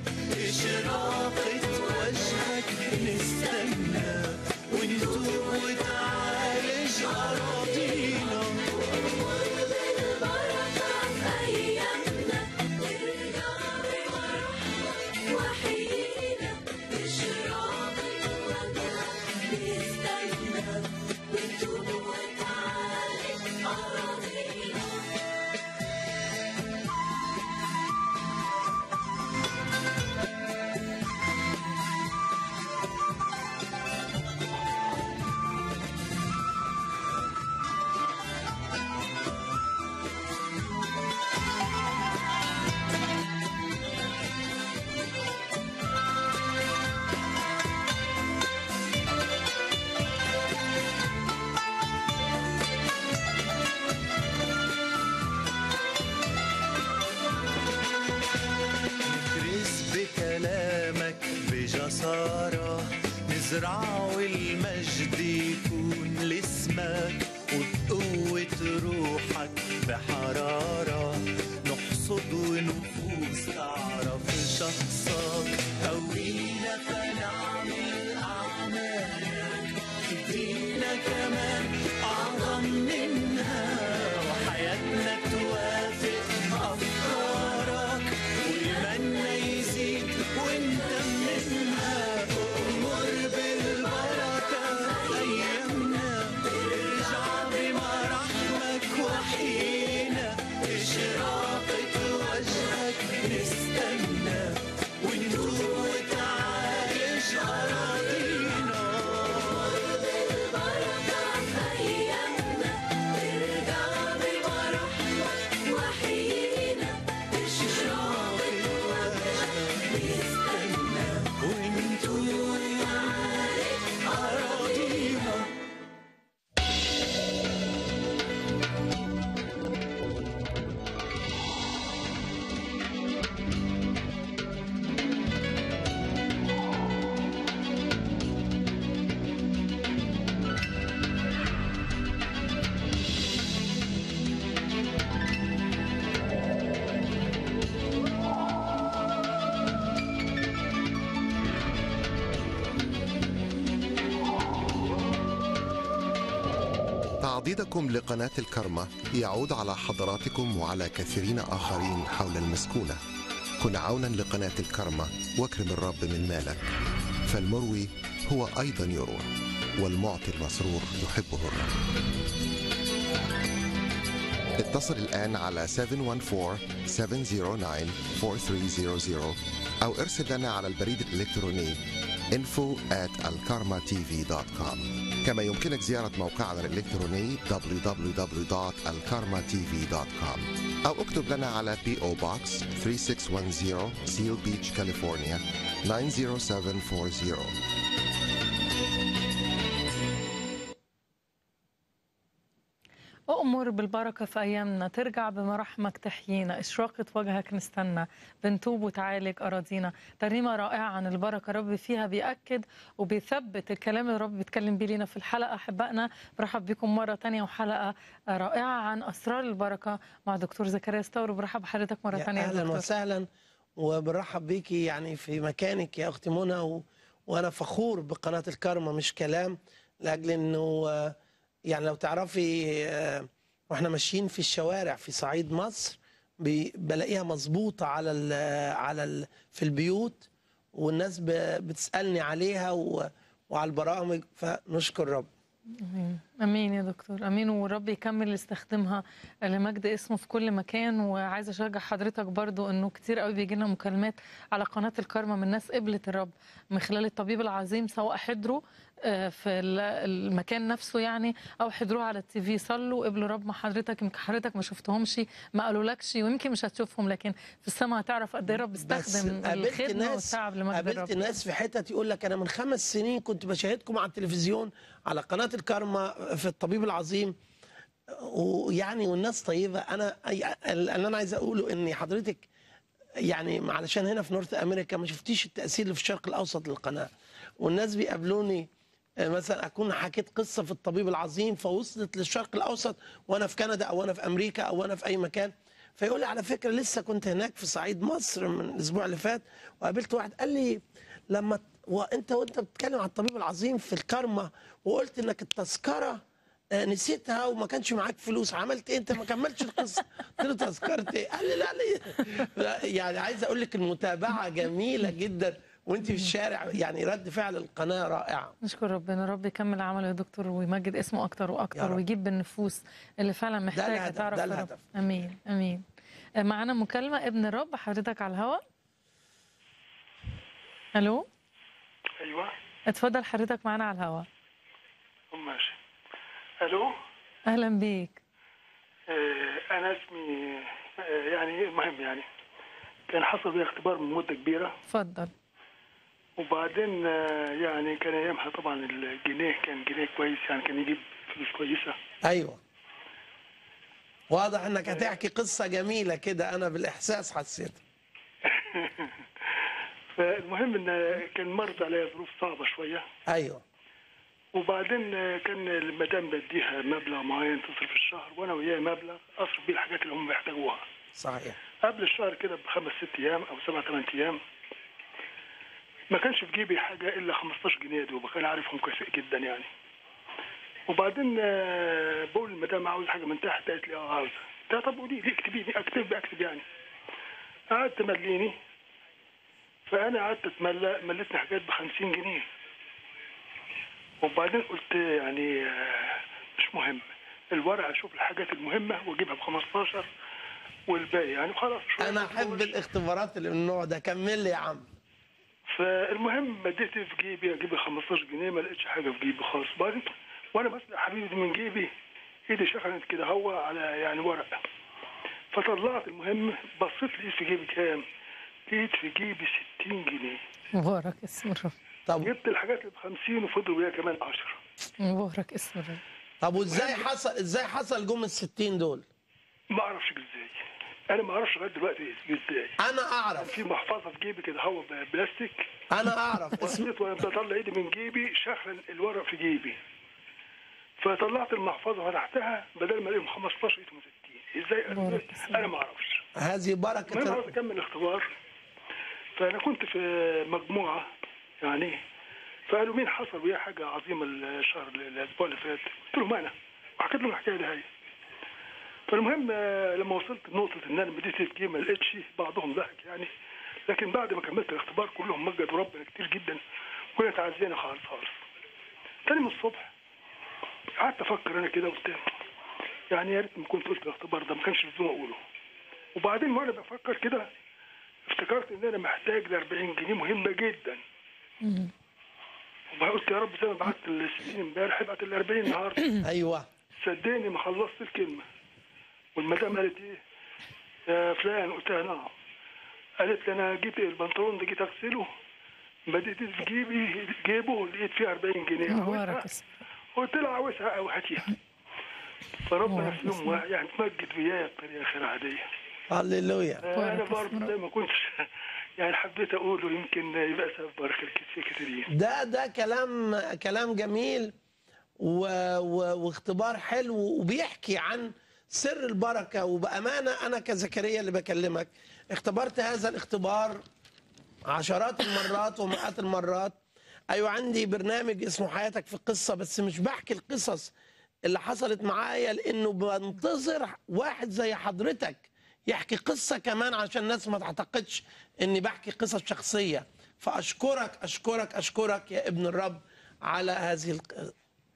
نزرع والمجد يكون لاسمك وبقوة روحك بحرارة نحصد ونفوس تعرف شخصك قوينا فنعمل أعمالك تدينا كمان أعظم منها وحياتنا توافق أفكارك وإيماننا يزيد وانت منها أمر بالبركة أيامنا ارجع بمراحمك وحينا إشراقة وجهك نستنى ونتوب وتعايش أراضينا تعضيدكم لقناة الكرمة يعود على حضراتكم وعلى كثيرين آخرين حول المسكونة كن عونا لقناة الكرمة واكرم الرب من مالك فالمروي هو أيضا يروى والمعطي المسرور يحبه الرب اتصل الآن على 714-709-4300 أو ارسل لنا على البريد الإلكتروني info at alkarmatv.com كما يمكنك زيارة موقعنا الإلكتروني www.alkarmatv.com أو اكتب لنا على P.O. Box 3610 Seal Beach, California 90740 أؤمر بالبركة في أيامنا ترجع بمراحمك تحيينا إشراقة وجهك نستنى بنتوب وتعالج أراضينا ترنيمة رائعة عن البركة رب فيها بيأكد وبيثبت الكلام اللي رب بيتكلم بيه لينا في الحلقة أحبائنا برحب بكم مرة تانية وحلقة رائعة عن أسرار البركة مع دكتور زكريا ستور برحب بحضرتك مرة يا تانية يا اهلا دكتور. وسهلا وبنرحب بيكي يعني في مكانك يا اختي منى و... وانا فخور بقناه الكرمه مش كلام لاجل انه آه، يعني لو تعرفي آه، واحنا ماشيين في الشوارع في صعيد مصر بي- بلاقيها مظبوطه على ال على ال في البيوت والناس ب... بتسالني عليها و... وعلى البرامج فنشكر رب امين امين يا دكتور امين والرب يكمل يستخدمها لمجد اسمه في كل مكان وعايزه اشجع حضرتك برضو انه كتير قوي بيجي لنا مكالمات على قناه الكرمه من ناس قبلت الرب من خلال الطبيب العظيم سواء حضروا آه، في ال- المكان نفسه يعني او حضروه على التي في صلوا قبلوا رب مع حضرتك يمكن حضرتك ما شفتهمش ما قالولكش ويمكن مش هتشوفهم لكن في السماء هتعرف قد ايه الرب بس استخدم قابلت الخدمه ناس والتعب لمجد قابلت الرب ناس في حتت يقول لك انا من خمس سنين كنت بشاهدكم على التلفزيون على قناه الكرمه في الطبيب العظيم ويعني والناس طيبه انا اللي انا عايز اقوله ان حضرتك يعني علشان هنا في نورث امريكا ما شفتيش التاثير اللي في الشرق الاوسط للقناه والناس بيقابلوني آه، مثلا اكون حكيت قصه في الطبيب العظيم فوصلت للشرق الاوسط وانا في كندا او انا في امريكا او انا في اي مكان فيقول لي على فكره لسه كنت هناك في صعيد مصر من الاسبوع اللي فات وقابلت واحد قال لي لما وانت وانت بتتكلم على الطبيب العظيم في الكرمه وقلت انك التذكره آه، نسيتها وما كانش معاك فلوس عملت ايه انت ما كملتش القصه قلت له تذكرت ايه قال لي لا لا يعني عايز اقول لك المتابعه جميله جدا وانت في الشارع يعني رد فعل القناه رائعه نشكر ربنا رب يكمل عمله يا دكتور ويمجد اسمه اكتر يا واكتر رب. ويجيب بالنفوس اللي فعلا محتاجه الهدف، تعرف ده الرب. الهدف. امين امين آه، معانا مكالمه ابن الرب حضرتك على الهواء الو ايوه اتفضل حضرتك معانا على الهواء ماشي الو اهلا بيك آه انا اسمي آه يعني المهم يعني كان حصل لي اختبار من مده كبيره اتفضل وبعدين آه يعني كان ايامها طبعا الجنيه كان جنيه كويس يعني كان يجيب فلوس كويسه ايوه واضح انك هتحكي قصه جميله كده انا بالاحساس حسيت ف فالمهم ان كان مرت عليا ظروف صعبه شويه ايوه وبعدين كان المدام بديها مبلغ معين تصرف في الشهر وانا وياها مبلغ اصرف بيه الحاجات اللي هم بيحتاجوها صحيح قبل الشهر كده بخمس ست ايام او سبع ثمان ايام ما كانش في جيبي حاجه الا 15 جنيه دوب كان عارفهم كويس جدا يعني وبعدين آه، بقول للمدام عاوز حاجه من تحت قالت لي اه عاوزه قلت لها طب قولي لي اكتبي لي اكتب اكتب يعني قعدت تمليني فانا قعدت اتملى مليتني حاجات ب 50 جنيه وبعدين قلت يعني آه، مش مهم الورق اشوف الحاجات المهمه واجيبها ب 15 والباقي يعني خلاص شوية انا احب الاختبارات اللي من النوع ده كمل لي يا عم فالمهم مديت في جيبي اجيب ال 15 جنيه ما لقيتش حاجه في جيبي خالص بعدين وانا بسرق حبيبي دي من جيبي ايدي شخنت كده هو على يعني ورقه فطلعت المهم بصيت لقيت في جيبي كام؟ لقيت في جيبي 60 جنيه مبارك اسم الرب طب جبت الحاجات اللي ب 50 وفضلوا وياها كمان 10 مبارك اسم الرب طب وازاي حصل ازاي حصل جم ال 60 دول ما اعرفش ازاي انا ما اعرفش لغايه دلوقتي ازاي انا اعرف في محفظه في جيبي كده هو بلاستيك انا اعرف بصيت وانا بطلع ايدي من جيبي شخل الورق في جيبي فطلعت المحفظه فتحتها بدل ما الاقيهم 15 لقيتهم 60 ازاي انا ما اعرفش هذه بركه المهم عاوز اكمل الاختبار فانا كنت في مجموعه يعني فقالوا مين حصل وياه حاجه عظيمه الشهر الاسبوع اللي فات قلت لهم انا وحكيت لهم الحكايه دي هي فالمهم آه، لما وصلت لنقطه ان انا بديت في جيم ما لقيتش بعضهم ضحك يعني لكن بعد ما كملت الاختبار كلهم مجدوا ربنا كتير جدا كلنا تعزينا خالص خالص تاني من الصبح قعدت افكر انا كده قلت يعني يا ريتني كنت قلت الاختبار ده ما كانش لازم اقوله وبعدين وانا بفكر كده افتكرت ان انا محتاج ل 40 جنيه مهمه جدا وبقى قلت يا رب زي ما بعت ال 60 امبارح ابعت ال 40 النهارده ايوه صدقني ما خلصت الكلمه والمدام قالت ايه يا فلان قلت لها نعم قالت لي انا جيت البنطلون ده جيت اغسله بديت في جيبي جيبه لقيت فيه 40 جنيه مبارك عاوزها؟ اسم قلت لها عاوزها او هاتيها فربنا في يوم واحد يعني تمجد ويايا بطريقه غير عاديه هللويا انا برضه زي ما كنتش يعني حبيت اقوله يمكن يبقى سبب بركه في كثيرين ده ده كلام كلام جميل و... و... واختبار حلو وبيحكي عن سر البركه وبامانه انا كزكريا اللي بكلمك اختبرت هذا الاختبار عشرات المرات ومئات المرات ايوه عندي برنامج اسمه حياتك في قصه بس مش بحكي القصص اللي حصلت معايا لانه بنتظر واحد زي حضرتك يحكي قصه كمان عشان الناس ما تعتقدش اني بحكي قصص شخصيه فاشكرك اشكرك اشكرك يا ابن الرب على هذه الق...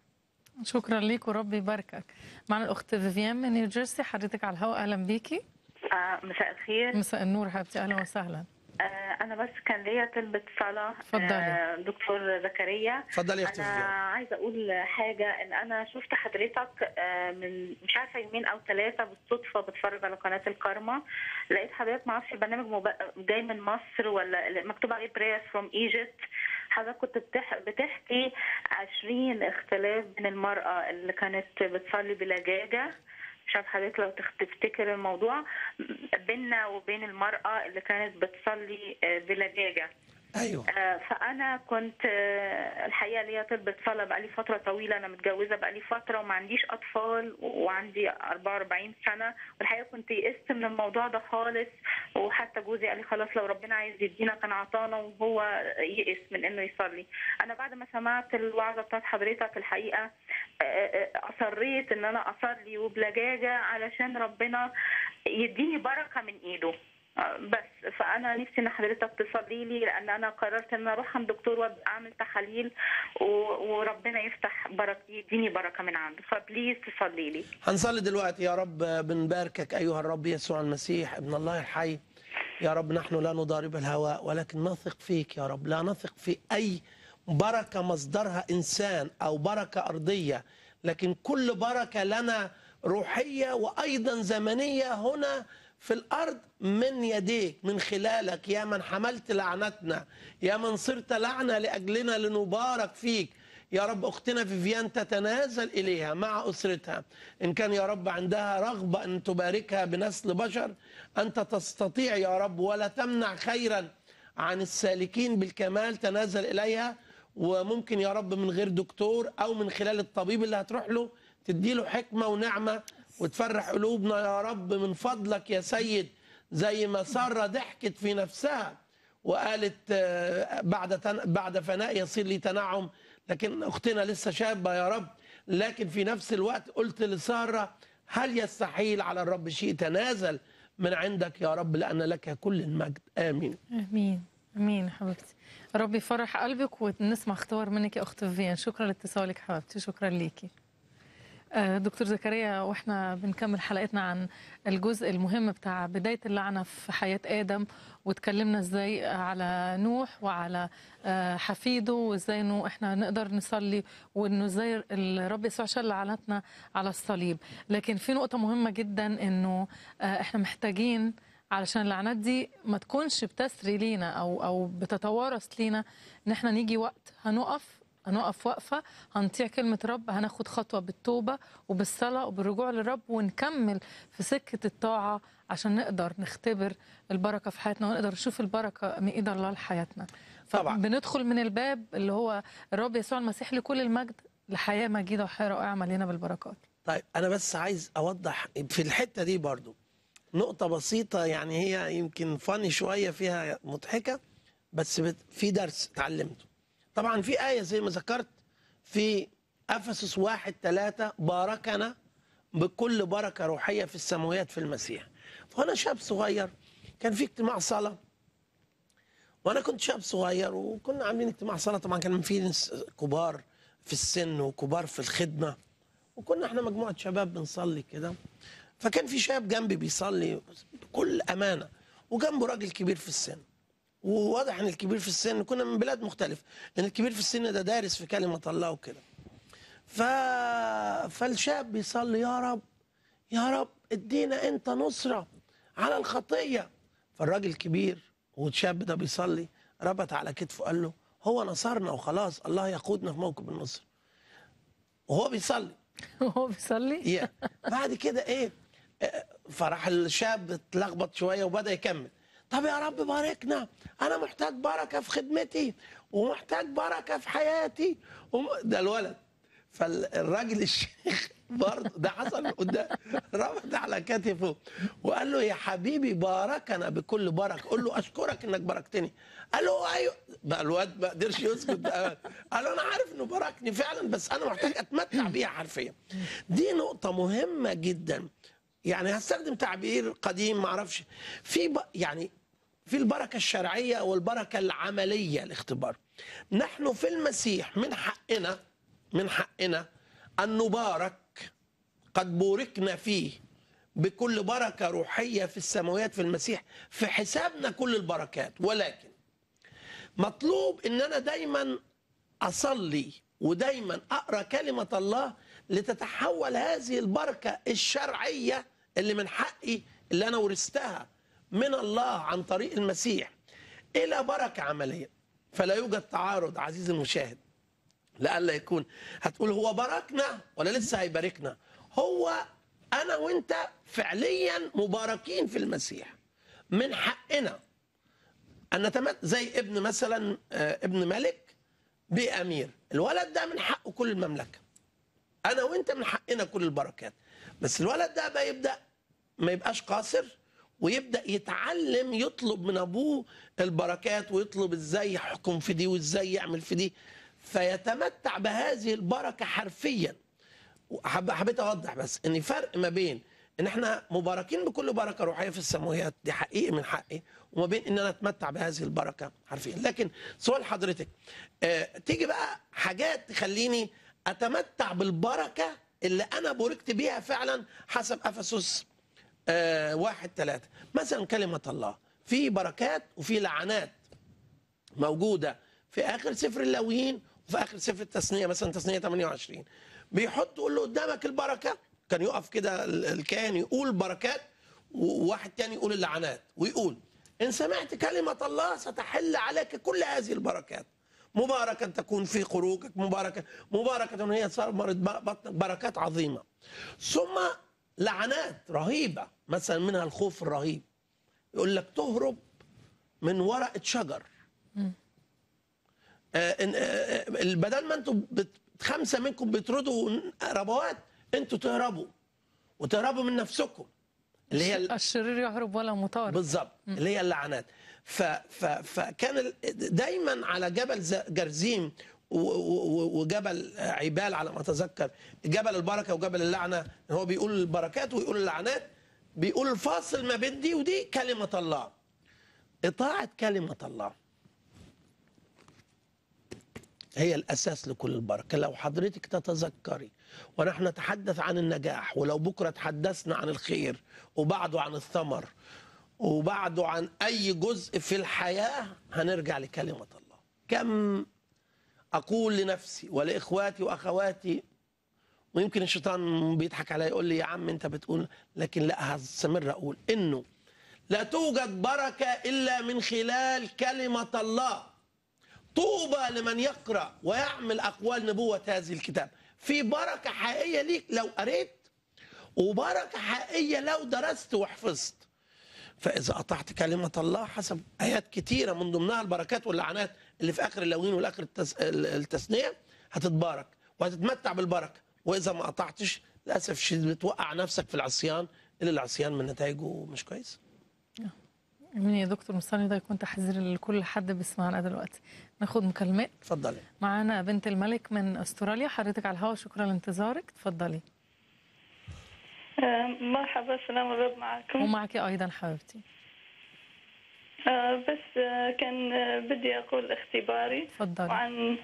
شكرا ليك ورب يباركك معنا الاخت فيفيان من نيوجيرسي حضرتك على الهواء اهلا بيكي آه، مساء الخير مساء النور حبيبتي اهلا وسهلا آه، أنا بس كان ليا طلبة صلاة اتفضلي. آه، دكتور زكريا اتفضلي يا أختي أنا فيفيان. عايزة أقول حاجة إن أنا شفت حضرتك آه، من مش عارفة يومين أو ثلاثة بالصدفة بتفرج على قناة الكارما لقيت حضرتك معرفش برنامج مب- جاي من مصر ولا مكتوب عليه prayers from Egypt حضرتك كنت بتح... بتحكي 20 اختلاف بين المرأة اللي كانت بتصلي بلجاجة مش عارف حضرتك لو تخ- تفتكر الموضوع بيننا وبين المرأة اللي كانت بتصلي آه، بلجاجة ايوه آه، فانا كنت آه، الحقيقه ليا طلبة صلاه بقالي فتره طويله انا متجوزه بقالي فتره وما عنديش اطفال وعندي 44 سنه والحقيقه كنت يئست من الموضوع ده خالص وحتى جوزي قال لي خلاص لو ربنا عايز يدينا كان عطانا وهو يئس من انه يصلي انا بعد ما سمعت الوعظه بتاعت حضرتك الحقيقه آه، آه، اصريت ان انا اصلي وبلجاجه علشان ربنا يديني بركه من ايده آه، بس فانا نفسي ان حضرتك تصلي لي لان انا قررت ان أنا اروح عند دكتور واعمل تحاليل و- وربنا يفتح بركه يديني بركه من عنده فبليز تصلي لي هنصلي دلوقتي يا رب بنباركك ايها الرب يسوع المسيح ابن الله الحي يا رب نحن لا نضارب الهواء ولكن نثق فيك يا رب لا نثق في اي بركه مصدرها انسان او بركه ارضيه لكن كل بركه لنا روحيه وايضا زمنيه هنا في الارض من يديك من خلالك يا من حملت لعنتنا يا من صرت لعنه لاجلنا لنبارك فيك يا رب اختنا فيفيان تتنازل اليها مع اسرتها ان كان يا رب عندها رغبه ان تباركها بنسل بشر انت تستطيع يا رب ولا تمنع خيرا عن السالكين بالكمال تنازل اليها وممكن يا رب من غير دكتور او من خلال الطبيب اللي هتروح له تديله حكمه ونعمه وتفرح قلوبنا يا رب من فضلك يا سيد زي ما ساره ضحكت في نفسها وقالت آه، بعد تن... بعد فناء يصير لي تنعم لكن اختنا لسه شابه يا رب لكن في نفس الوقت قلت لساره هل يستحيل على الرب شيء تنازل من عندك يا رب لان لك كل المجد امين امين امين حبيبتي ربي يفرح قلبك ونسمع اختبار منك يا اخت فيان شكرا لاتصالك حبيبتي شكرا ليكي آه، دكتور زكريا واحنا بنكمل حلقتنا عن الجزء المهم بتاع بدايه اللعنه في حياه ادم واتكلمنا ازاي على نوح وعلى آه، حفيده وازاي انه احنا نقدر نصلي وانه ازاي الرب يسوع شل لعنتنا على الصليب لكن في نقطه مهمه جدا انه آه، احنا محتاجين علشان اللعنات دي ما تكونش بتسري لينا او او بتتوارث لينا ان احنا نيجي وقت هنقف هنقف وقفة هنطيع كلمة رب هناخد خطوة بالتوبة وبالصلاة وبالرجوع للرب ونكمل في سكة الطاعة عشان نقدر نختبر البركة في حياتنا ونقدر نشوف البركة من إيد الله لحياتنا طبعا بندخل من الباب اللي هو الرب يسوع المسيح لكل المجد لحياة مجيدة وحياة رائعة مليانة بالبركات طيب انا بس عايز اوضح في الحته دي برضو نقطه بسيطه يعني هي يمكن فاني شويه فيها مضحكه بس بت- في درس اتعلمته طبعا في ايه زي ما ذكرت في افسس واحد ثلاثة باركنا بكل بركه روحيه في السماويات في المسيح فانا شاب صغير كان في اجتماع صلاه وانا كنت شاب صغير وكنا عاملين اجتماع صلاه طبعا كان في ناس كبار في السن وكبار في الخدمه وكنا احنا مجموعه شباب بنصلي كده فكان في شاب جنبي بيصلي بكل امانه وجنبه راجل كبير في السن وواضح ان الكبير في السن كنا من بلاد مختلفه لان الكبير في السن ده دارس في كلمه الله وكده ف... فالشاب بيصلي يا رب يا رب ادينا انت نصره على الخطيه فالراجل الكبير والشاب ده بيصلي ربط على كتفه قال له هو نصرنا وخلاص الله يقودنا في موكب النصر وهو بيصلي وهو بيصلي yeah. بعد كده ايه آه، فراح الشاب اتلخبط شويه وبدا يكمل طب يا رب باركنا انا محتاج بركه في خدمتي ومحتاج بركه في حياتي وم... ده الولد فالراجل الشيخ برضه ده حصل قدام ربط على كتفه وقال له يا حبيبي باركنا بكل بركه قول له اشكرك انك باركتني قال له ايوه بقى الواد ما قدرش يسكت بقى. قال له انا عارف انه باركني فعلا بس انا محتاج اتمتع بيها حرفيا دي نقطه مهمه جدا يعني هستخدم تعبير قديم ما اعرفش في ب... يعني في البركه الشرعيه والبركه العمليه الاختبار نحن في المسيح من حقنا من حقنا ان نبارك قد بوركنا فيه بكل بركه روحيه في السماوات في المسيح في حسابنا كل البركات ولكن مطلوب ان انا دايما اصلي ودايما اقرا كلمه الله لتتحول هذه البركه الشرعيه اللي من حقي اللي انا ورثتها من الله عن طريق المسيح الى بركه عمليه فلا يوجد تعارض عزيزي المشاهد لئلا يكون هتقول هو باركنا ولا لسه هيباركنا هو انا وانت فعليا مباركين في المسيح من حقنا ان نتمت زي ابن مثلا آه، ابن ملك بامير الولد ده من حقه كل المملكه انا وانت من حقنا كل البركات بس الولد ده بقى يبدا ما يبقاش قاصر ويبدا يتعلم يطلب من ابوه البركات ويطلب ازاي يحكم في دي وازاي يعمل في دي فيتمتع بهذه البركه حرفيا وحب- حبيت اوضح بس ان فرق ما بين ان احنا مباركين بكل بركه روحيه في السماويات دي حقيقي من حقي وما بين ان انا اتمتع بهذه البركه حرفيا لكن سؤال حضرتك آه تيجي بقى حاجات تخليني اتمتع بالبركه اللي انا بوركت بيها فعلا حسب افسس آه واحد ثلاثة مثلا كلمة الله في بركات وفي لعنات موجودة في آخر سفر اللاويين وفي آخر سفر التثنية مثلا تثنية 28 بيحط يقول له قدامك البركة كان يقف كده ال- الكاهن يقول بركات وواحد تاني يقول اللعنات ويقول إن سمعت كلمة الله ستحل عليك كل هذه البركات مباركة تكون في خروجك مباركة مباركة هي ثمرة بطنك بركات عظيمة ثم لعنات رهيبة مثلا منها الخوف الرهيب يقول لك تهرب من ورقه شجر آه، إن- آه، آه، بدل ما انتوا بت- خمسه منكم بيطردوا ربوات انتوا تهربوا وتهربوا من نفسكم اللي هي ال- الشرير يهرب ولا مطارد بالظبط اللي هي اللعنات ف ف فكان ال- دايما على جبل ز- جرزيم و- و- وجبل عبال على ما اتذكر جبل البركه وجبل اللعنه هو بيقول البركات ويقول اللعنات بيقول الفاصل ما بين دي ودي كلمه الله اطاعه كلمه الله هي الاساس لكل البركه لو حضرتك تتذكري ونحن نتحدث عن النجاح ولو بكره تحدثنا عن الخير وبعده عن الثمر وبعده عن اي جزء في الحياه هنرجع لكلمه الله كم اقول لنفسي ولاخواتي واخواتي ويمكن الشيطان بيضحك عليا يقول لي يا عم انت بتقول لكن لا هستمر اقول انه لا توجد بركه الا من خلال كلمه الله طوبى لمن يقرا ويعمل اقوال نبوه هذه الكتاب في بركه حقيقيه ليك لو قريت وبركه حقيقيه لو درست وحفظت فاذا قطعت كلمه الله حسب ايات كتيره من ضمنها البركات واللعنات اللي في اخر اللوين والاخر التس... التثنيه هتتبارك وهتتمتع بالبركه واذا ما قطعتش للاسف الشديد بتوقع نفسك في العصيان اللي العصيان من نتائجه مش كويس امين يا دكتور مستني ده يكون تحذير لكل حد بيسمعنا دلوقتي ناخد مكالمات اتفضلي معانا بنت الملك من استراليا حضرتك على الهواء شكرا لانتظارك اتفضلي آه، مرحبا سلام الرب معكم ومعك ايضا حبيبتي آه، بس آه، كان آه، بدي أقول اختباري اتفضلي وعن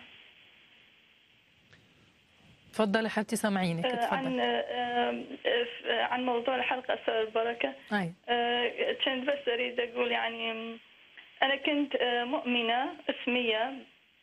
اتفضلي حبيبتي سامعينك آه، عن اتفضلي آه، آه، عن موضوع الحلقة أسرار البركة اي آه، كنت بس أريد أقول يعني م، أنا كنت آه، مؤمنة اسمية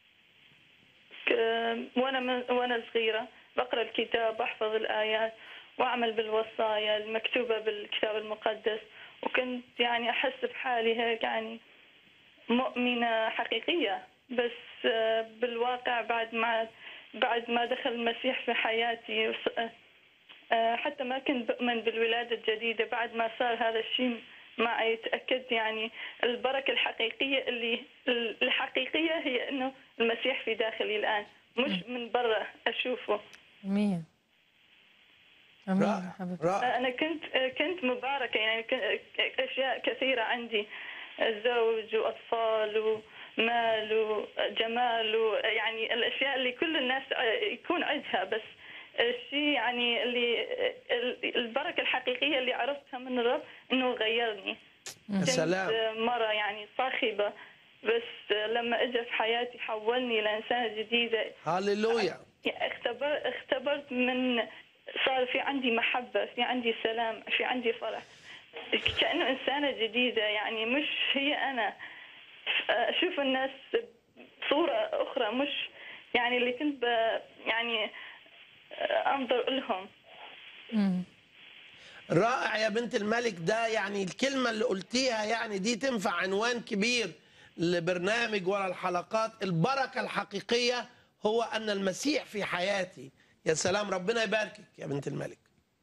ك- وأنا من- وأنا صغيرة بقرأ الكتاب بحفظ الآيات وأعمل بالوصايا المكتوبة بالكتاب المقدس وكنت يعني أحس بحالي هيك يعني مؤمنة حقيقية بس آه، بالواقع بعد ما بعد ما دخل المسيح في حياتي وص- آه، آه، حتى ما كنت بؤمن بالولادة الجديدة بعد ما صار هذا الشيء معي تأكدت يعني البركة الحقيقية اللي الحقيقية هي إنه المسيح في داخلي الآن مش من برا أشوفه امين امين يا حبيبتي أنا كنت كنت مباركة يعني ك- أشياء كثيرة عندي زوج وأطفال ومال وجمال يعني الأشياء اللي كل الناس يكون عندها بس الشيء يعني اللي البركة الحقيقية اللي عرفتها من الرب إنه غيرني يا كنت سلام مرة يعني صاخبة بس لما اجى في حياتي حولني لإنسانة جديدة هللويا اختبر اختبرت من صار في عندي محبة في عندي سلام في عندي فرح كأنه إنسانة جديدة يعني مش هي أنا أشوف الناس بصورة أخرى مش يعني اللي كنت ب- يعني أنظر لهم مم. رائع يا بنت الملك ده يعني الكلمة اللي قلتيها يعني دي تنفع عنوان كبير لبرنامج ولا الحلقات البركة الحقيقية هو أن المسيح في حياتي يا سلام ربنا يباركك يا بنت الملك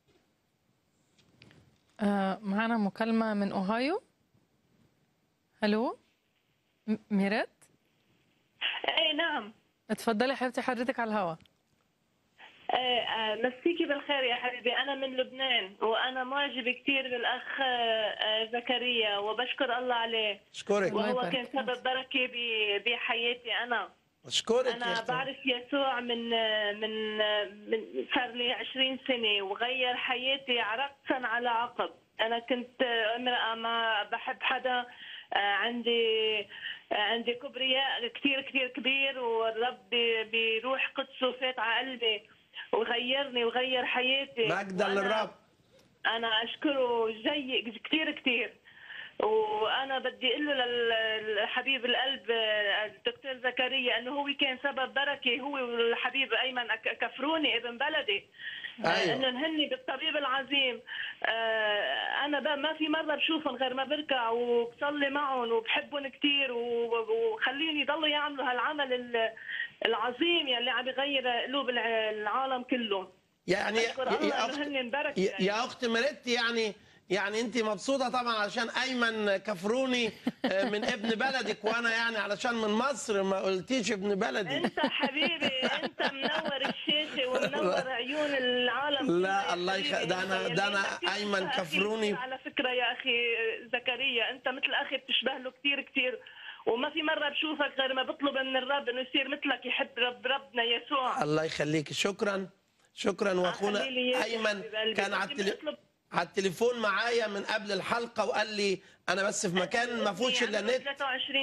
آه معانا مكالمة من أوهايو ألو م- ميرات اي نعم اتفضلي حبيبتي حضرتك على الهواء آه، آه، مسيكي بالخير يا حبيبي أنا من لبنان وأنا معجبة كثير بالأخ آه، آه، زكريا وبشكر الله عليه أشكرك وهو كان سبب بركة ب- بحياتي أنا أشكرك يا أنا أختي. بعرف يسوع من آه، من آه، من صار لي 20 سنة وغير حياتي عرقا على عقب أنا كنت آه، امرأة ما بحب حدا آه، عندي آه، عندي كبرياء كثير كثير كبير والرب ب- بروح قدسه فات على قلبي وغيرني وغير حياتي مجدا وأنا- للرب انا اشكره جي كثير كثير وانا بدي اقول له للحبيب القلب آه، الدكتور زكريا انه هو كان سبب بركه هو والحبيب ايمن أك- كفروني ابن بلدي آه، أيوة. انه هني بالطبيب العظيم آه، انا ب- ما في مره بشوفهم غير ما بركع وبصلي معهم وبحبهم كثير وخليهم يضلوا يعملوا هالعمل ال- العظيم يلي عم يغير قلوب الع- العالم كله يعني أشكر يا- الله يا إنه أخت هن بركة يا- يا أخت مريت يعني يعني انت مبسوطه طبعا عشان ايمن كفروني آه، من ابن بلدك وانا يعني علشان من مصر ما قلتيش ابن بلدي انت حبيبي انت منور الشاشه ومنور عيون العالم لا كلها يا الله يخ... حبيبي. ده انا ده انا يعني ايمن أكيد كفروني على فكره يا اخي زكريا انت مثل اخي بتشبه له كثير كثير وما في مره بشوفك غير ما بطلب من الرب انه يصير مثلك يحب رب ربنا يسوع الله يخليك شكرا شكرا واخونا خلي لي إياك يا ايمن حبيب قلبي. كان على بدي التلي... أطلب- على التليفون معايا من قبل الحلقه وقال لي انا بس في مكان ما فيهوش الا يعني نت 23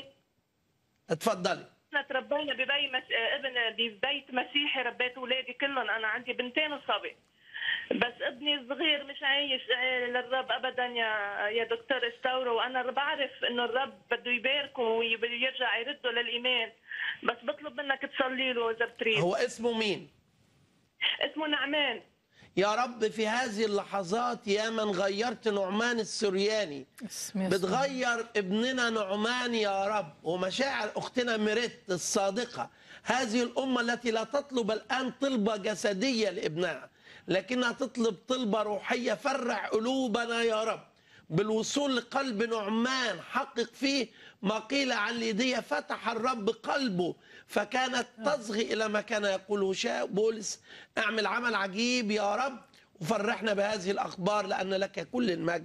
اتفضلي احنا تربينا ببي مس... ابن ببيت مسيحي ربيت اولادي كلهم انا عندي بنتين وصبي بس ابني الصغير مش عايش للرب ابدا يا يا دكتور استورو وانا بعرف انه الرب بده يباركه ويرجع يرده للايمان بس بطلب منك تصلي له اذا بتريد هو اسمه مين اسمه نعمان يا رب في هذه اللحظات يا من غيرت نعمان السرياني بتغير ابننا نعمان يا رب ومشاعر اختنا ميريت الصادقه هذه الامه التي لا تطلب الان طلبه جسديه لابنها لكنها تطلب طلبه روحيه فرع قلوبنا يا رب بالوصول لقلب نعمان حقق فيه ما قيل عن ليديا فتح الرب قلبه فكانت تصغي الى ما كان يقوله شاء بولس اعمل عمل عجيب يا رب وفرحنا بهذه الاخبار لان لك كل المجد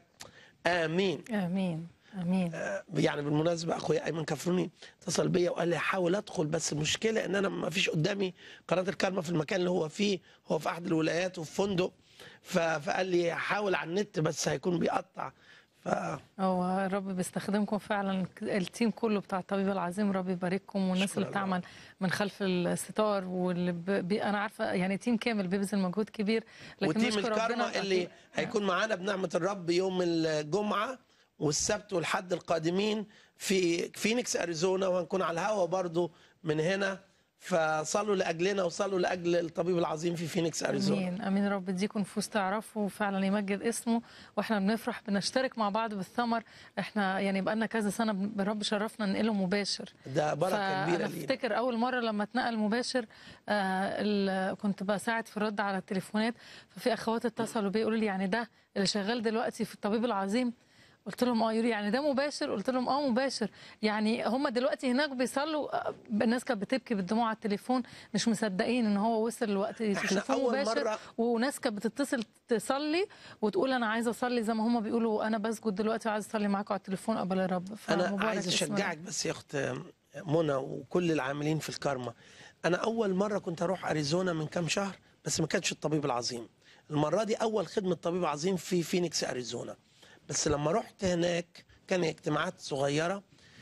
امين امين امين يعني بالمناسبه اخويا ايمن كفروني اتصل بيا وقال لي حاول ادخل بس المشكله ان انا ما فيش قدامي قناه الكرمه في المكان اللي هو فيه هو في احد الولايات وفي فندق ف- فقال لي حاول على النت بس هيكون بيقطع ف هو الرب بيستخدمكم فعلا التيم كله بتاع الطبيب العظيم رب يبارككم والناس شكرا اللي بتعمل من خلف الستار واللي ب... بي... انا عارفه يعني تيم كامل بيبذل مجهود كبير لكن وتيم نشكر الكرمه ربنا اللي هيكون معانا بنعمه الرب يوم الجمعه والسبت والحد القادمين في فينيكس اريزونا وهنكون على الهوا برضو من هنا فصلوا لاجلنا وصلوا لاجل الطبيب العظيم في فينيكس اريزونا امين امين رب يديكم نفوس تعرفوا فعلا يمجد اسمه واحنا بنفرح بنشترك مع بعض بالثمر احنا يعني بقالنا كذا سنه بن- الرب شرفنا ننقله مباشر ده بركه كبيره انا لينا افتكر اول مره لما اتنقل مباشر آه ال- كنت بساعد في الرد على التليفونات ففي اخوات اتصلوا بيا يقولوا لي يعني ده اللي شغال دلوقتي في الطبيب العظيم قلت لهم اه يقولوا لي يعني ده مباشر قلت لهم اه مباشر يعني هم دلوقتي هناك بيصلوا آه، الناس كانت بتبكي بالدموع على التليفون مش مصدقين ان هو وصل الوقت يشوفوه أول مباشر مرة- وناس كانت بتتصل تصلي وتقول انا عايزه اصلي زي ما هم بيقولوا انا بسجد دلوقتي وعايزه اصلي معاكم على التليفون قبل الرب انا فمبارك عايز اسم الرب. اشجعك بس يا اخت منى وكل العاملين في الكارما انا اول مره كنت اروح اريزونا من كام شهر بس ما كانش الطبيب العظيم المره دي اول خدمه طبيب عظيم في فينيكس اريزونا بس لما رحت هناك كان اجتماعات صغيره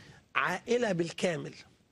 عائله بالكامل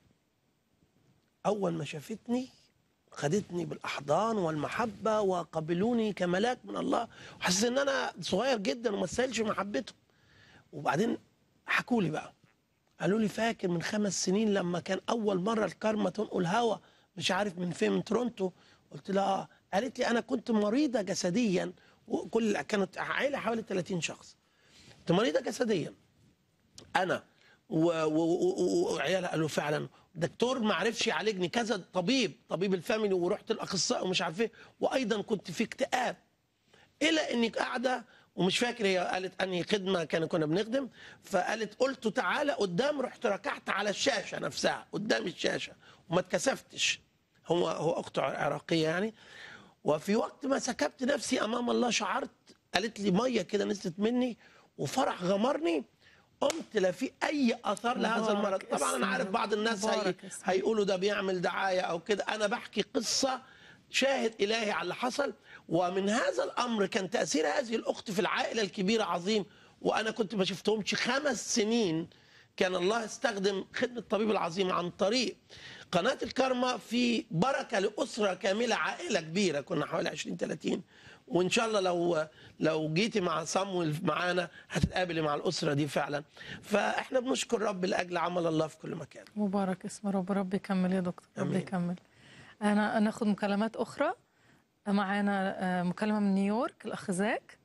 اول ما شافتني خدتني بالاحضان والمحبه وقبلوني كملاك من الله وحسيت ان انا صغير جدا وما استاهلش محبتهم وبعدين حكوا لي بقى قالوا لي فاكر من خمس سنين لما كان اول مره الكارما تنقل هوا مش عارف من فين من تورونتو قلت لها اه قالت لي انا كنت مريضه جسديا وكل كانت عائله حوالي 30 شخص كنت مريضه جسديا انا و- و- و- و- وعيالها قالوا فعلا دكتور ما عرفش يعالجني كذا طبيب طبيب الفاميلي ورحت الاخصائي ومش عارف ايه وايضا كنت في اكتئاب الى اني قاعده ومش فاكر هي قالت انهي خدمه كان كنا بنخدم فقالت قلت تعالى قدام رحت ركعت على الشاشه نفسها قدام الشاشه وما اتكسفتش هو هو اخته عراقيه يعني وفي وقت ما سكبت نفسي امام الله شعرت قالت لي ميه كده نزلت مني وفرح غمرني قمت لا في اي اثار لهذا المرض مبارك طبعا انا اسم عارف بعض الناس هي مبارك اسم. هيقولوا ده بيعمل دعايه او كده انا بحكي قصه شاهد الهي على اللي حصل ومن هذا الامر كان تاثير هذه الاخت في العائله الكبيره عظيم وانا كنت ما شفتهمش خمس سنين كان الله استخدم خدمه الطبيب العظيم عن طريق قناه الكرمه في بركه لاسره كامله عائله كبيره كنا حوالي 20 30 وان شاء الله لو لو جيتي مع صمويل معانا هتتقابلي مع الاسره دي فعلا فاحنا بنشكر رب لاجل عمل الله في كل مكان مبارك اسم رب رب يكمل يا دكتور رب آمين. يكمل انا ناخد مكالمات اخرى معانا آه، مكالمه من نيويورك الاخ زاك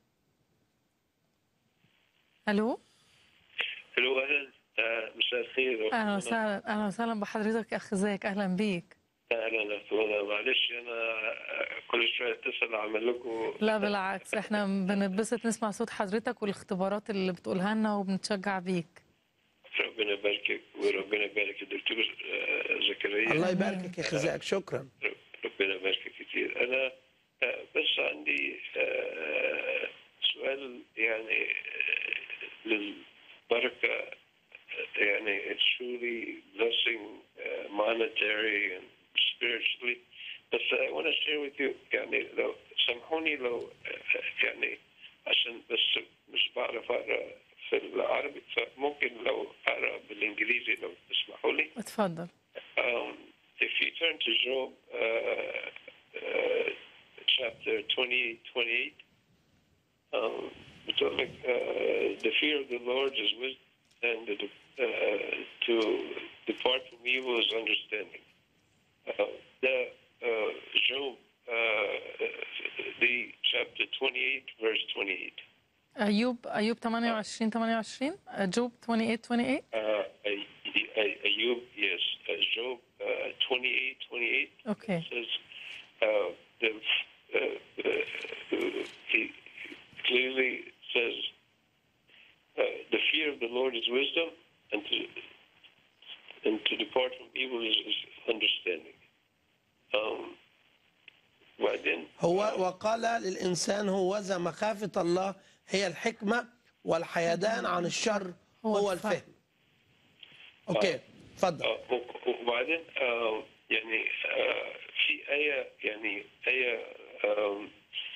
الو الو اهلا آه، مساء الخير اهلا وسهلا اهلا وسهلا بحضرتك يا اخ زاك اهلا بيك اهلا اخونا معلش انا كل شويه اتصل اعمل لكم لا بالعكس احنا بنتبسط نسمع صوت حضرتك والاختبارات اللي بتقولها لنا وبنتشجع بيك ربنا يباركك وربنا يبارك الدكتور آه، زكريا الله يباركك يا خزائك شكرا ربنا يباركك كتير انا آه، بس عندي آه، سؤال يعني آه، للبركه آه، يعني it's truly blessing uh, monetary and spiritually بس I want to share with you يعني لو سامحوني لو آه، يعني عشان بس مش بعرف اقرا في العربي فممكن لو اقرا بالانجليزي لو تسمحوا لي اتفضل Um, if you turn to Job uh, uh, chapter 20, 28, um, it's like, uh, the fear of the Lord is wisdom, and the, uh, to depart from evil is understanding. Uh, the uh, Job, uh, the chapter 28, verse 28. ايوب ايوب 28 28 جوب 28 28 Uh, Ay- Ay- Ayub, yes, uh, Job uh, 28, 28. Okay. Says uh, the uh, uh, he clearly says uh, the fear of the Lord is wisdom, and to and to depart from evil is, is understanding. Um, وبعدين هو وقال للإنسان هوذا مخافة الله هي الحكمة والحيدان عن الشر هو الفهم أوكي اتفضل آه، وك- وبعدين آه، يعني آه، في آية يعني آية um,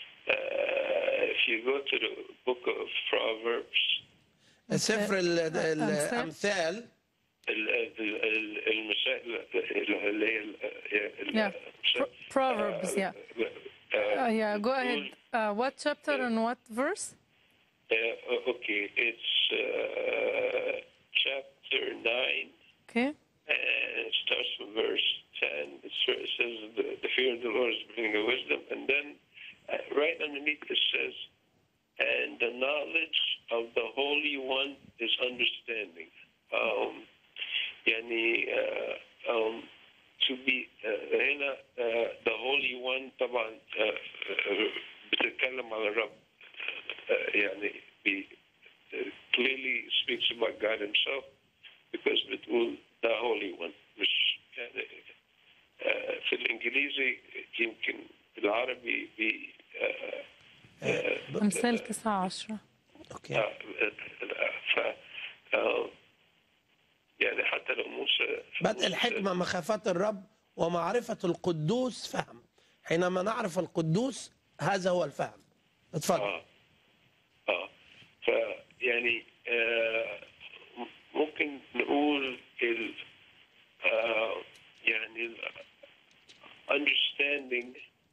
uh, if you go to the book of Proverbs سفر ال- ال- الأمثال ال- ال- ال- المسائل اللي هي ال- ال- Yeah. Pro- Proverbs, yeah. Uh, yeah, go ahead. Uh, what chapter and what verse? Uh, okay, it's uh, chapter 9, Okay. and it starts from verse 10. It sa- it says, the, the fear of the Lord is bringing a wisdom. And then uh, right underneath it says, and the knowledge of the Holy One is understanding. Um, يعني uh, um, to be uh, هنا uh, the Holy One طبعا uh, uh, بتتكلم على الرب uh, يعني be, uh, clearly speaks about God himself because بتقول the Holy One مش يعني uh, في الإنجليزي يمكن بالعربي بي uh, uh, أمثال 9 10 اوكي آه، ف آه، يعني حتى لو موسى بدء الحكمة مخافة الرب ومعرفة القدوس فهم حينما نعرف القدوس هذا هو الفهم اتفضل اه اه ف يعني آه م- ممكن نقول ال آه يعني ال understanding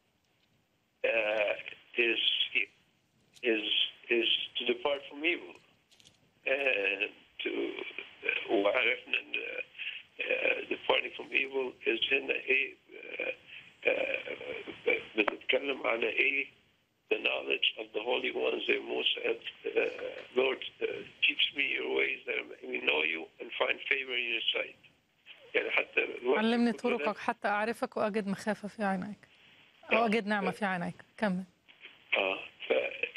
uh, is is is to depart from evil and to وعرفنا ان uh, departing from evil is هنا ايه uh, uh, بنتكلم على ايه the knowledge of the holy ones that Moses said, uh, Lord, uh, teach me your ways that I may know you and find favor in your sight. يعني حتى الوقت علمني كله ده- طرقك حتى أعرفك وأجد مخافة في عينيك أو أجد نعمة في عينيك كمل اه ف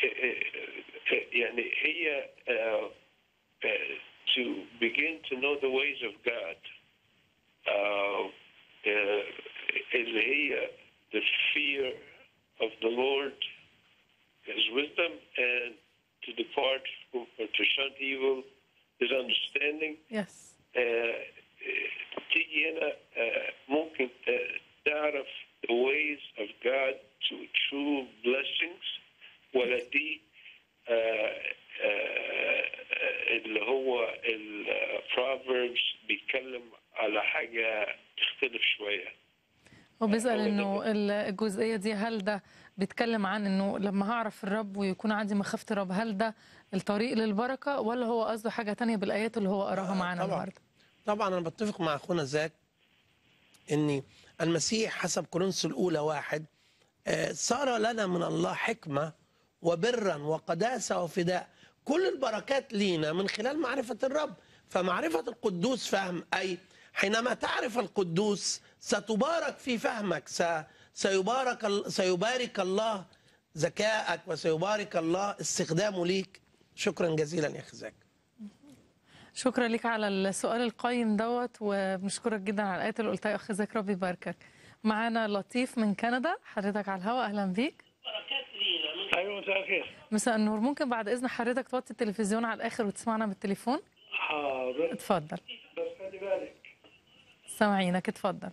يعني هي uh, uh, to begin to know the ways of God uh, uh, اللي هي the fear of the Lord is wisdom and to depart from, or to shun evil is understanding Yes. آه، تيجي هنا آه، ممكن آه، تعرف the ways of God to true blessings ولا دي آه، آه، اللي هو ال Proverbs بيتكلم على حاجة تختلف شوية هو بيسأل إنه ال- الجزئية دي هل ده بيتكلم عن إنه لما هعرف الرب ويكون عندي مخافة الرب هل ده الطريق للبركة ولا هو قصده حاجة تانية بالآيات اللي هو قراها معانا طبعا النهاردة طبعا انا بتفق مع اخونا زاك ان المسيح حسب كورنثوس الاولى واحد آه، صار لنا من الله حكمه وبرا وقداسه وفداء كل البركات لينا من خلال معرفه الرب فمعرفه القدوس فهم اي حينما تعرف القدوس ستبارك في فهمك س... سيبارك ال- سيبارك الله ذكائك وسيبارك الله استخدامه ليك شكرا جزيلا يا اخي زكي شكرا لك على السؤال القيم دوت وبنشكرك جدا على الآيات اللي قلتها يا أخ زكي ربي يباركك معانا لطيف من كندا حضرتك على الهواء أهلا بيك ايوه مساء الخير مساء النور ممكن بعد إذن حضرتك توطي التلفزيون على الآخر وتسمعنا بالتليفون حاضر اتفضل بس خلي بالك سامعينك اتفضل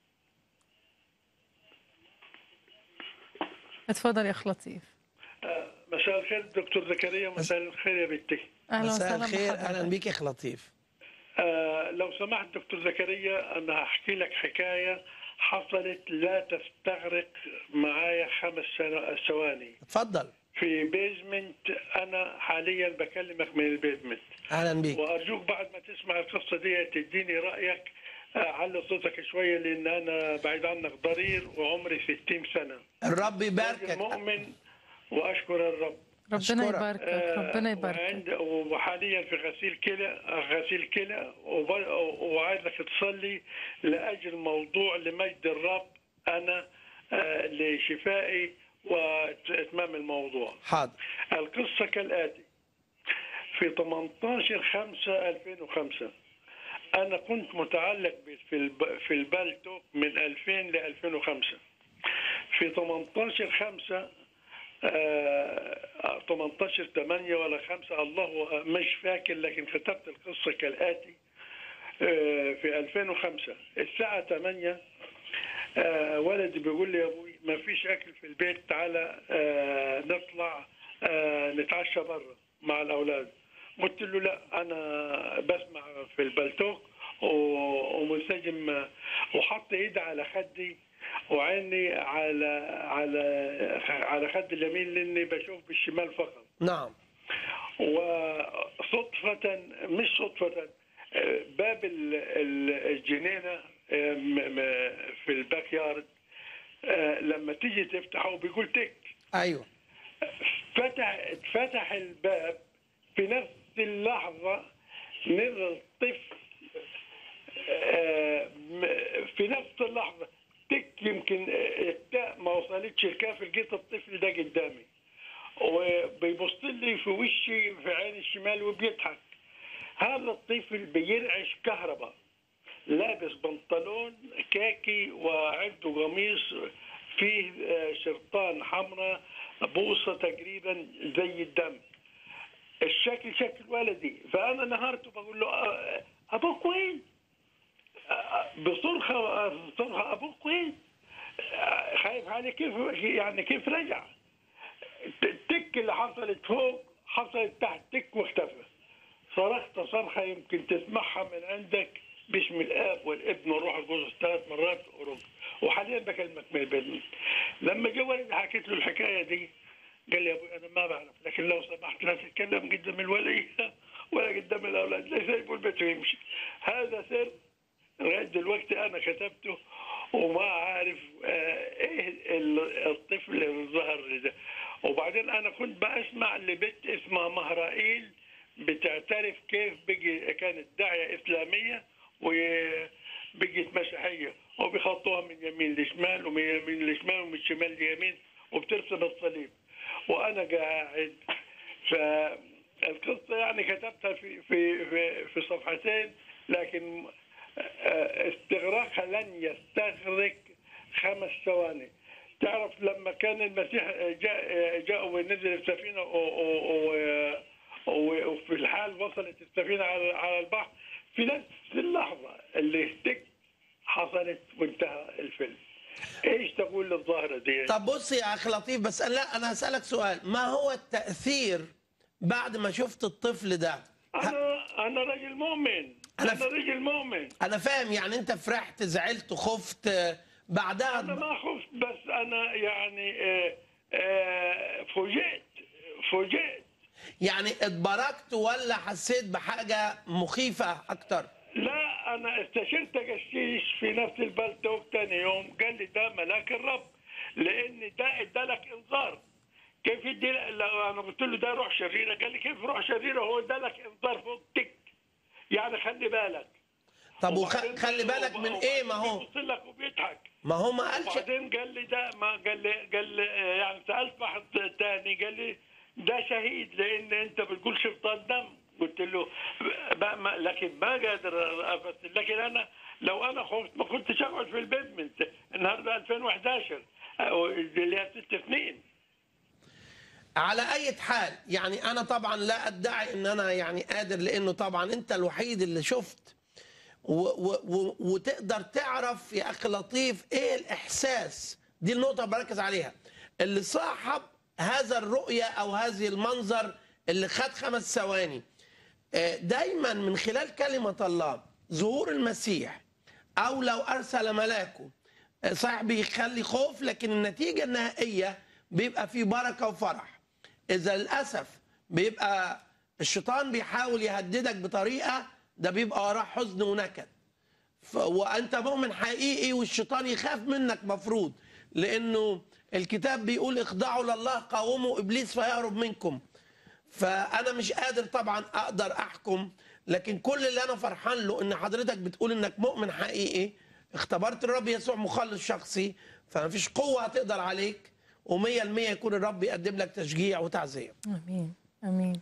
اتفضل يا أخ لطيف آه، مساء الخير دكتور زكريا مساء الخير يا بنتي أهلا مساء وسهلا الخير بحضرتك. اهلا بيك يا اخ لطيف آه لو سمحت دكتور زكريا انا هحكي لك حكايه حصلت لا تستغرق معايا خمس سنة ثواني اتفضل في بيزمنت انا حاليا بكلمك من البيزمنت اهلا بيك وارجوك بعد ما تسمع القصه دي تديني رايك آه، علي صوتك شويه لان انا بعيد عنك ضرير وعمري 60 سنه الرب يباركك راجل مؤمن واشكر الرب ربنا أشكرك. يباركك آه، ربنا يباركك وعند وحاليا في غسيل كلى غسيل كلى وب- وعايزك تصلي لاجل موضوع لمجد الرب انا آه، لشفائي واتمام الموضوع حاضر القصه كالاتي في 18 5 2005 انا كنت متعلق ب- في الب- في البالتو من 2000 ل 2005 في 18 5 آه، 18 8 ولا 5 الله مش فاكر لكن كتبت القصه كالاتي آه، في 2005 الساعه 8 آه، ولدي بيقول لي يا ابوي ما فيش اكل في البيت تعالى آه، نطلع آه، نتعشى بره مع الاولاد قلت له لا انا بسمع في البلتوك و- ومنسجم وحط ايدي على خدي وعيني على على على خدي اليمين لاني بشوف بالشمال فقط نعم وصدفة مش صدفة آه، باب ال- ال- الجنينة آه، م- م- في الباك يارد آه، لما تيجي تفتحه بيقول تك ايوه فتح اتفتح الباب في نفس اللحظة نزل الطفل آه، م- في نفس اللحظة تك يمكن آه، التاء ما وصلتش الكاف لقيت الطفل ده قدامي وبيبص لي في وشي في عين الشمال وبيضحك هذا الطفل بيرعش كهرباء لابس بنطلون كاكي وعنده قميص فيه آه، شرطان حمراء بوصة تقريبا زي الدم الشكل شكل ولدي فأنا نهرت بقول له آه، أبوك وين؟ آه، بصرخة آه، بصرخة أبوك وين؟ آه، خايف عليه كيف يعني كيف رجع؟ التك اللي حصلت فوق حصلت تحت تك واختفى صرخت صرخة يمكن تسمعها من عندك باسم الاب والابن والروح القدس ثلاث مرات في اوروبا وحاليا بكلمك من البدن لما جه ولدي حكيت له الحكايه دي قال لي يا ابوي انا ما بعرف لكن لو سمحت لا تتكلم قدام الولي ولا قدام الاولاد لا سايبوا البيت ويمشي هذا سر لغايه دلوقتي انا كتبته وما عارف آه، ايه ال- الطفل اللي ظهر ده وبعدين انا كنت بسمع لبنت اسمها مهرائيل بتعترف كيف بقي كانت داعيه اسلاميه وبقيت مسيحيه وبيخطوها من يمين لشمال ومن يمين لشمال ومن شمال ليمين وبترسم الصليب وانا قاعد فالقصه يعني كتبتها في في في, في صفحتين لكن آه، استغراقها لن يستغرق خمس ثواني تعرف لما كان المسيح جاء جاء ونزل السفينه و- و- و- و- وفي الحال وصلت السفينه على على البحر في نفس اللحظه اللي اهتك حصلت وانتهى الفيلم ايش تقول للظاهره دي؟ طب بص يا اخي لطيف بس أنا لا انا هسالك سؤال ما هو التاثير بعد ما شفت الطفل ده انا انا راجل مؤمن أنا انا ف- راجل مؤمن انا فاهم يعني انت فرحت زعلت خفت آه، بعدها انا ما خفت بس انا يعني آه، آه، فوجئت فوجئت يعني اتبركت ولا حسيت بحاجه مخيفه اكتر لا انا استشرت قسيس في نفس البلتوك تاني يوم قال لي ده ملاك الرب لان ده ادالك انذار كيف يدي لو انا قلت له ده روح شريره قال لي كيف روح شريره هو ادالك انذار فوق تك يعني خلي بالك طب وبعدين وخلي بالك من ايه ما هو بيبص لك وبيضحك ما هو ما قالش وبعدين قال لي ده ما قال لي قال لي آه، يعني سالت واحد تاني قال لي ده شهيد لان انت بتقول شفطان دم قلت له ما ما لكن ما قادر افسر لكن انا لو انا خفت ما كنتش اقعد في البيت من النهارده 2011 أو اللي هي ست سنين على اي حال يعني انا طبعا لا ادعي ان انا يعني قادر لانه طبعا انت الوحيد اللي شفت و و و وتقدر تعرف يا اخي لطيف ايه الاحساس دي النقطه اللي بركز عليها اللي صاحب هذا الرؤيه او هذه المنظر اللي خد خمس ثواني آه، دايما من خلال كلمه الله ظهور المسيح او لو ارسل ملاكه آه، صحيح بيخلي خوف لكن النتيجه النهائيه بيبقى فيه بركه وفرح اذا للاسف بيبقى الشيطان بيحاول يهددك بطريقه ده بيبقى وراه حزن ونكد ف... وانت مؤمن حقيقي والشيطان يخاف منك مفروض لانه الكتاب بيقول اخضعوا لله قاوموا ابليس فيهرب منكم فانا مش قادر طبعا اقدر احكم لكن كل اللي انا فرحان له ان حضرتك بتقول انك مؤمن حقيقي اختبرت الرب يسوع مخلص شخصي فمفيش قوه هتقدر عليك ومية المية يكون الرب يقدم لك تشجيع وتعزية امين امين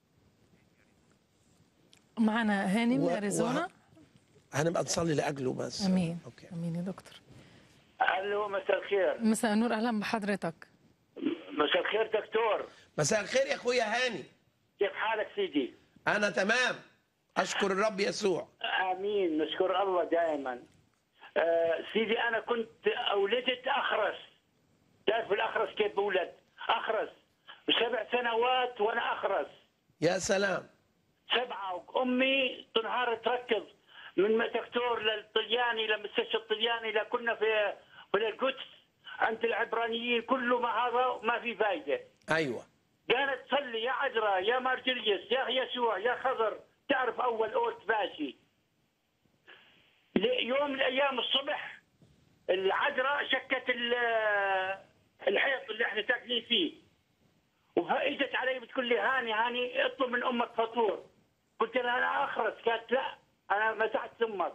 معنا هاني من و- اريزونا هنبقى نصلي لاجله بس امين امين يا دكتور الو مساء الخير مساء النور اهلا بحضرتك مساء الخير دكتور مساء الخير يا اخويا هاني كيف حالك سيدي انا تمام اشكر الرب يسوع امين نشكر الله دائما آه سيدي انا كنت ولدت اخرس تعرف الاخرس كيف بولد اخرس بسبع سنوات وانا اخرس يا سلام سبعه امي تنهار تركض من دكتور للطلياني لمستشفى الطلياني لكنا في في القدس عند العبرانيين كله ما هذا ما في فايده ايوه كانت تصلي يا عذراء يا مارجليس يا يسوع يا خضر تعرف اول اوت ماشي يوم من الايام الصبح العذراء شكت ال- الحيط اللي احنا ساكنين فيه وفاجت علي بتقول لي هاني هاني اطلب من امك فطور قلت لها انا اخرس قالت لا انا مسحت امك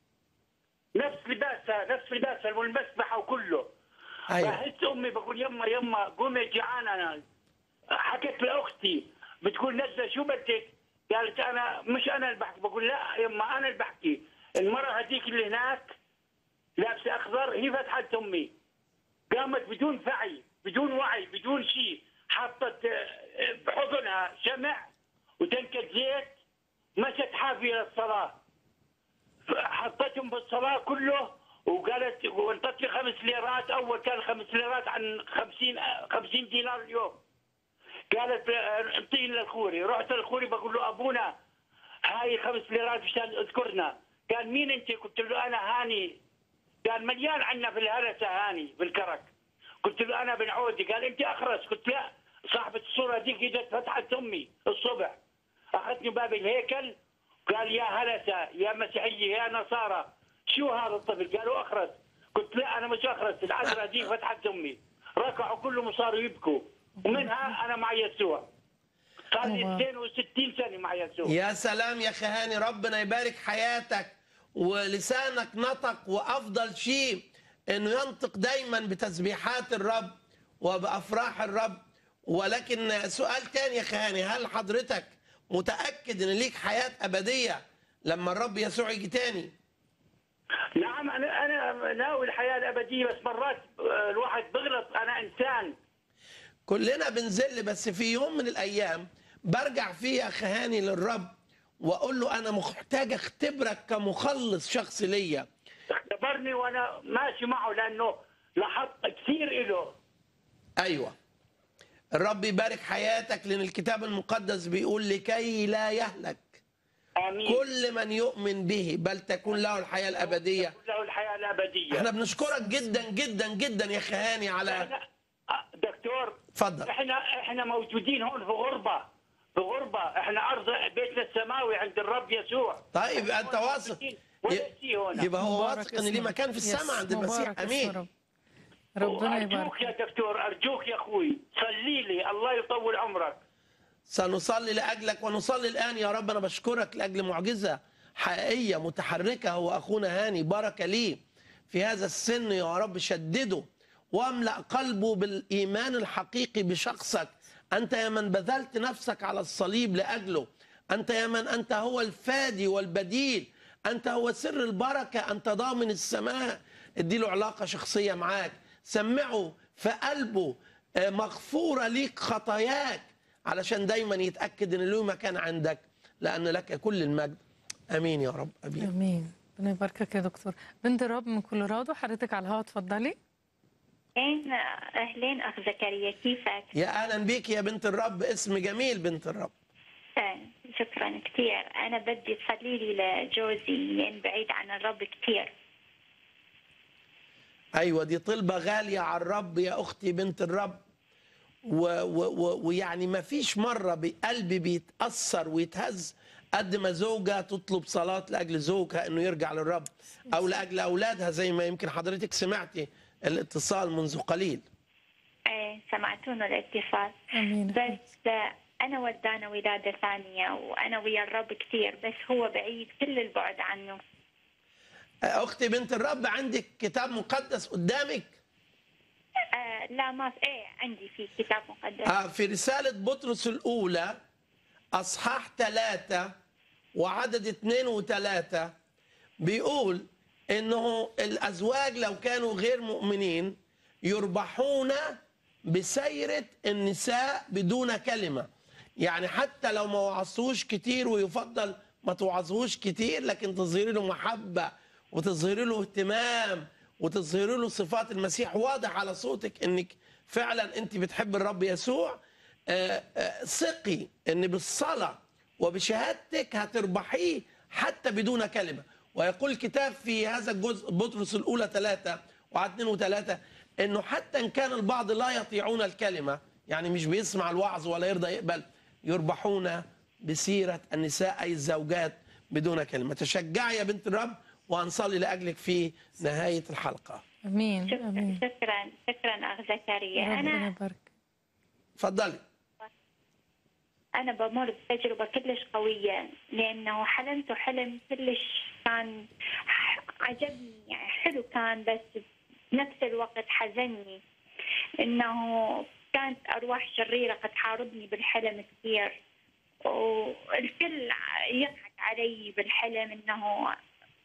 نفس لباسها نفس لباسها والمسبحه وكله أيوة. فهزت امي بقول يما يما قومي جيعان انا حكيت لاختي بتقول نزله شو بدك؟ قالت انا مش انا اللي بحكي بقول لا يما انا اللي بحكي المراه هذيك اللي هناك لابسه اخضر هي فتحت امي قامت بدون فعي بدون وعي بدون شيء حطت آه، بحضنها شمع وتنكت زيت مشت حافيه للصلاه حطتهم بالصلاه كله وقالت وانطت لي خمس ليرات اول كان خمس ليرات عن 50 50 دينار اليوم قالت آه، انطيني للخوري رحت للخوري بقول له ابونا هاي خمس ليرات مشان اذكرنا قال مين انت قلت له انا هاني قال مليان عنا في الهرسه هاني بالكرك قلت له انا بن عودي قال انت اخرس قلت لا صاحبة الصورة ديك اجت فتحت امي الصبح اخذتني باب الهيكل قال يا هلسة يا مسيحية يا نصارى شو هذا الطفل قالوا اخرس قلت لا انا مش اخرس العذراء دي فتحت امي ركعوا كلهم وصاروا يبكوا ومنها انا مع يسوع صار لي 62 سنة مع يسوع يا سلام يا اخي هاني ربنا يبارك حياتك ولسانك نطق وافضل شيء انه ينطق دايما بتسبيحات الرب وبافراح الرب ولكن سؤال تاني يا اخي هاني هل حضرتك متاكد ان ليك حياه ابديه لما الرب يسوع يجي تاني نعم انا انا ناوي الحياه الابديه بس مرات آه، الواحد بغلط انا انسان كلنا بنزل بس في يوم من الايام برجع فيه يا اخي هاني للرب واقول له انا محتاج اختبرك كمخلص شخصي ليا اختبرني وانا ماشي معه لانه لاحظت كثير له ايوه الرب يبارك حياتك لان الكتاب المقدس بيقول لكي لا يهلك آمين. كل من يؤمن به بل تكون له الحياه الابديه له الحياه الابديه احنا بنشكرك جدا جدا جدا يا اخي هاني على دكتور اتفضل احنا احنا موجودين هون في غربه في غربه احنا ارض بيتنا السماوي عند الرب يسوع طيب انت واثق ولا شيء هنا يبقى هو مبارك واثق ان ليه اسمك. مكان في السماء يس، عند المسيح مبارك اسم امين رب. ربنا يبارك ارجوك يا دكتور ارجوك يا اخوي صلي لي الله يطول عمرك سنصلي لاجلك ونصلي الان يا رب انا بشكرك لاجل معجزه حقيقيه متحركه هو اخونا هاني بركه ليه في هذا السن يا رب شدده واملا قلبه بالايمان الحقيقي بشخصك انت يا من بذلت نفسك على الصليب لاجله انت يا من انت هو الفادي والبديل انت هو سر البركه انت ضامن السماء اديله علاقه شخصيه معاك سمعه في قلبه آه، مغفوره ليك خطاياك علشان دايما يتاكد ان له مكان عندك لان لك كل المجد امين يا رب امين امين ربنا يباركك يا دكتور بنت الرب من كولورادو حضرتك على الهواء اتفضلي اهلين اهلين اخ زكريا كيفك؟ يا اهلا بيك يا بنت الرب اسم جميل بنت الرب آه، شكرا كثير انا بدي تصلي لي لجوزي لان بعيد عن الرب كثير ايوه دي طلبه غاليه على الرب يا اختي بنت الرب و- و- و- ويعني ما فيش مره بقلبي بيتاثر ويتهز قد ما زوجة تطلب صلاة لأجل زوجها أنه يرجع للرب أو لأجل أولادها زي ما يمكن حضرتك سمعتي الاتصال منذ قليل ايه سمعتون الاتصال امين بس آه، انا ودانا ولاده ثانيه وانا ويا الرب كثير بس هو بعيد كل البعد عنه أختي بنت الرب عندك كتاب مقدس قدامك آه لا ما في ايه عندي في كتاب مقدس آه، في رسالة بطرس الأولى أصحاح ثلاثة وعدد اثنين وثلاثة بيقول إنه الأزواج لو كانوا غير مؤمنين يربحون بسيرة النساء بدون كلمة يعني حتى لو ما وعظتوش كتير ويفضل ما توعظوش كتير لكن تظهري له محبة وتظهري له اهتمام وتظهري له صفات المسيح واضح على صوتك انك فعلا انت بتحب الرب يسوع آه، آه، ثقي ان بالصلاه وبشهادتك هتربحيه حتى بدون كلمه ويقول الكتاب في هذا الجزء بطرس الاولى ثلاثه وعدد اثنين وثلاثه انه حتى ان كان البعض لا يطيعون الكلمه يعني مش بيسمع الوعظ ولا يرضى يقبل يربحون بسيره النساء اي الزوجات بدون كلمه تشجعي يا بنت الرب وهنصلي لاجلك في نهايه الحلقه امين شكرا امين شكرا شكرا اخ زكريا ربنا انا يبارك اتفضلي انا بمر بتجربه كلش قويه لانه حلمت حلم كلش كان عجبني يعني حلو كان بس بنفس الوقت حزني انه كانت ارواح شريره قد حاربني بالحلم كثير والكل يضحك علي بالحلم انه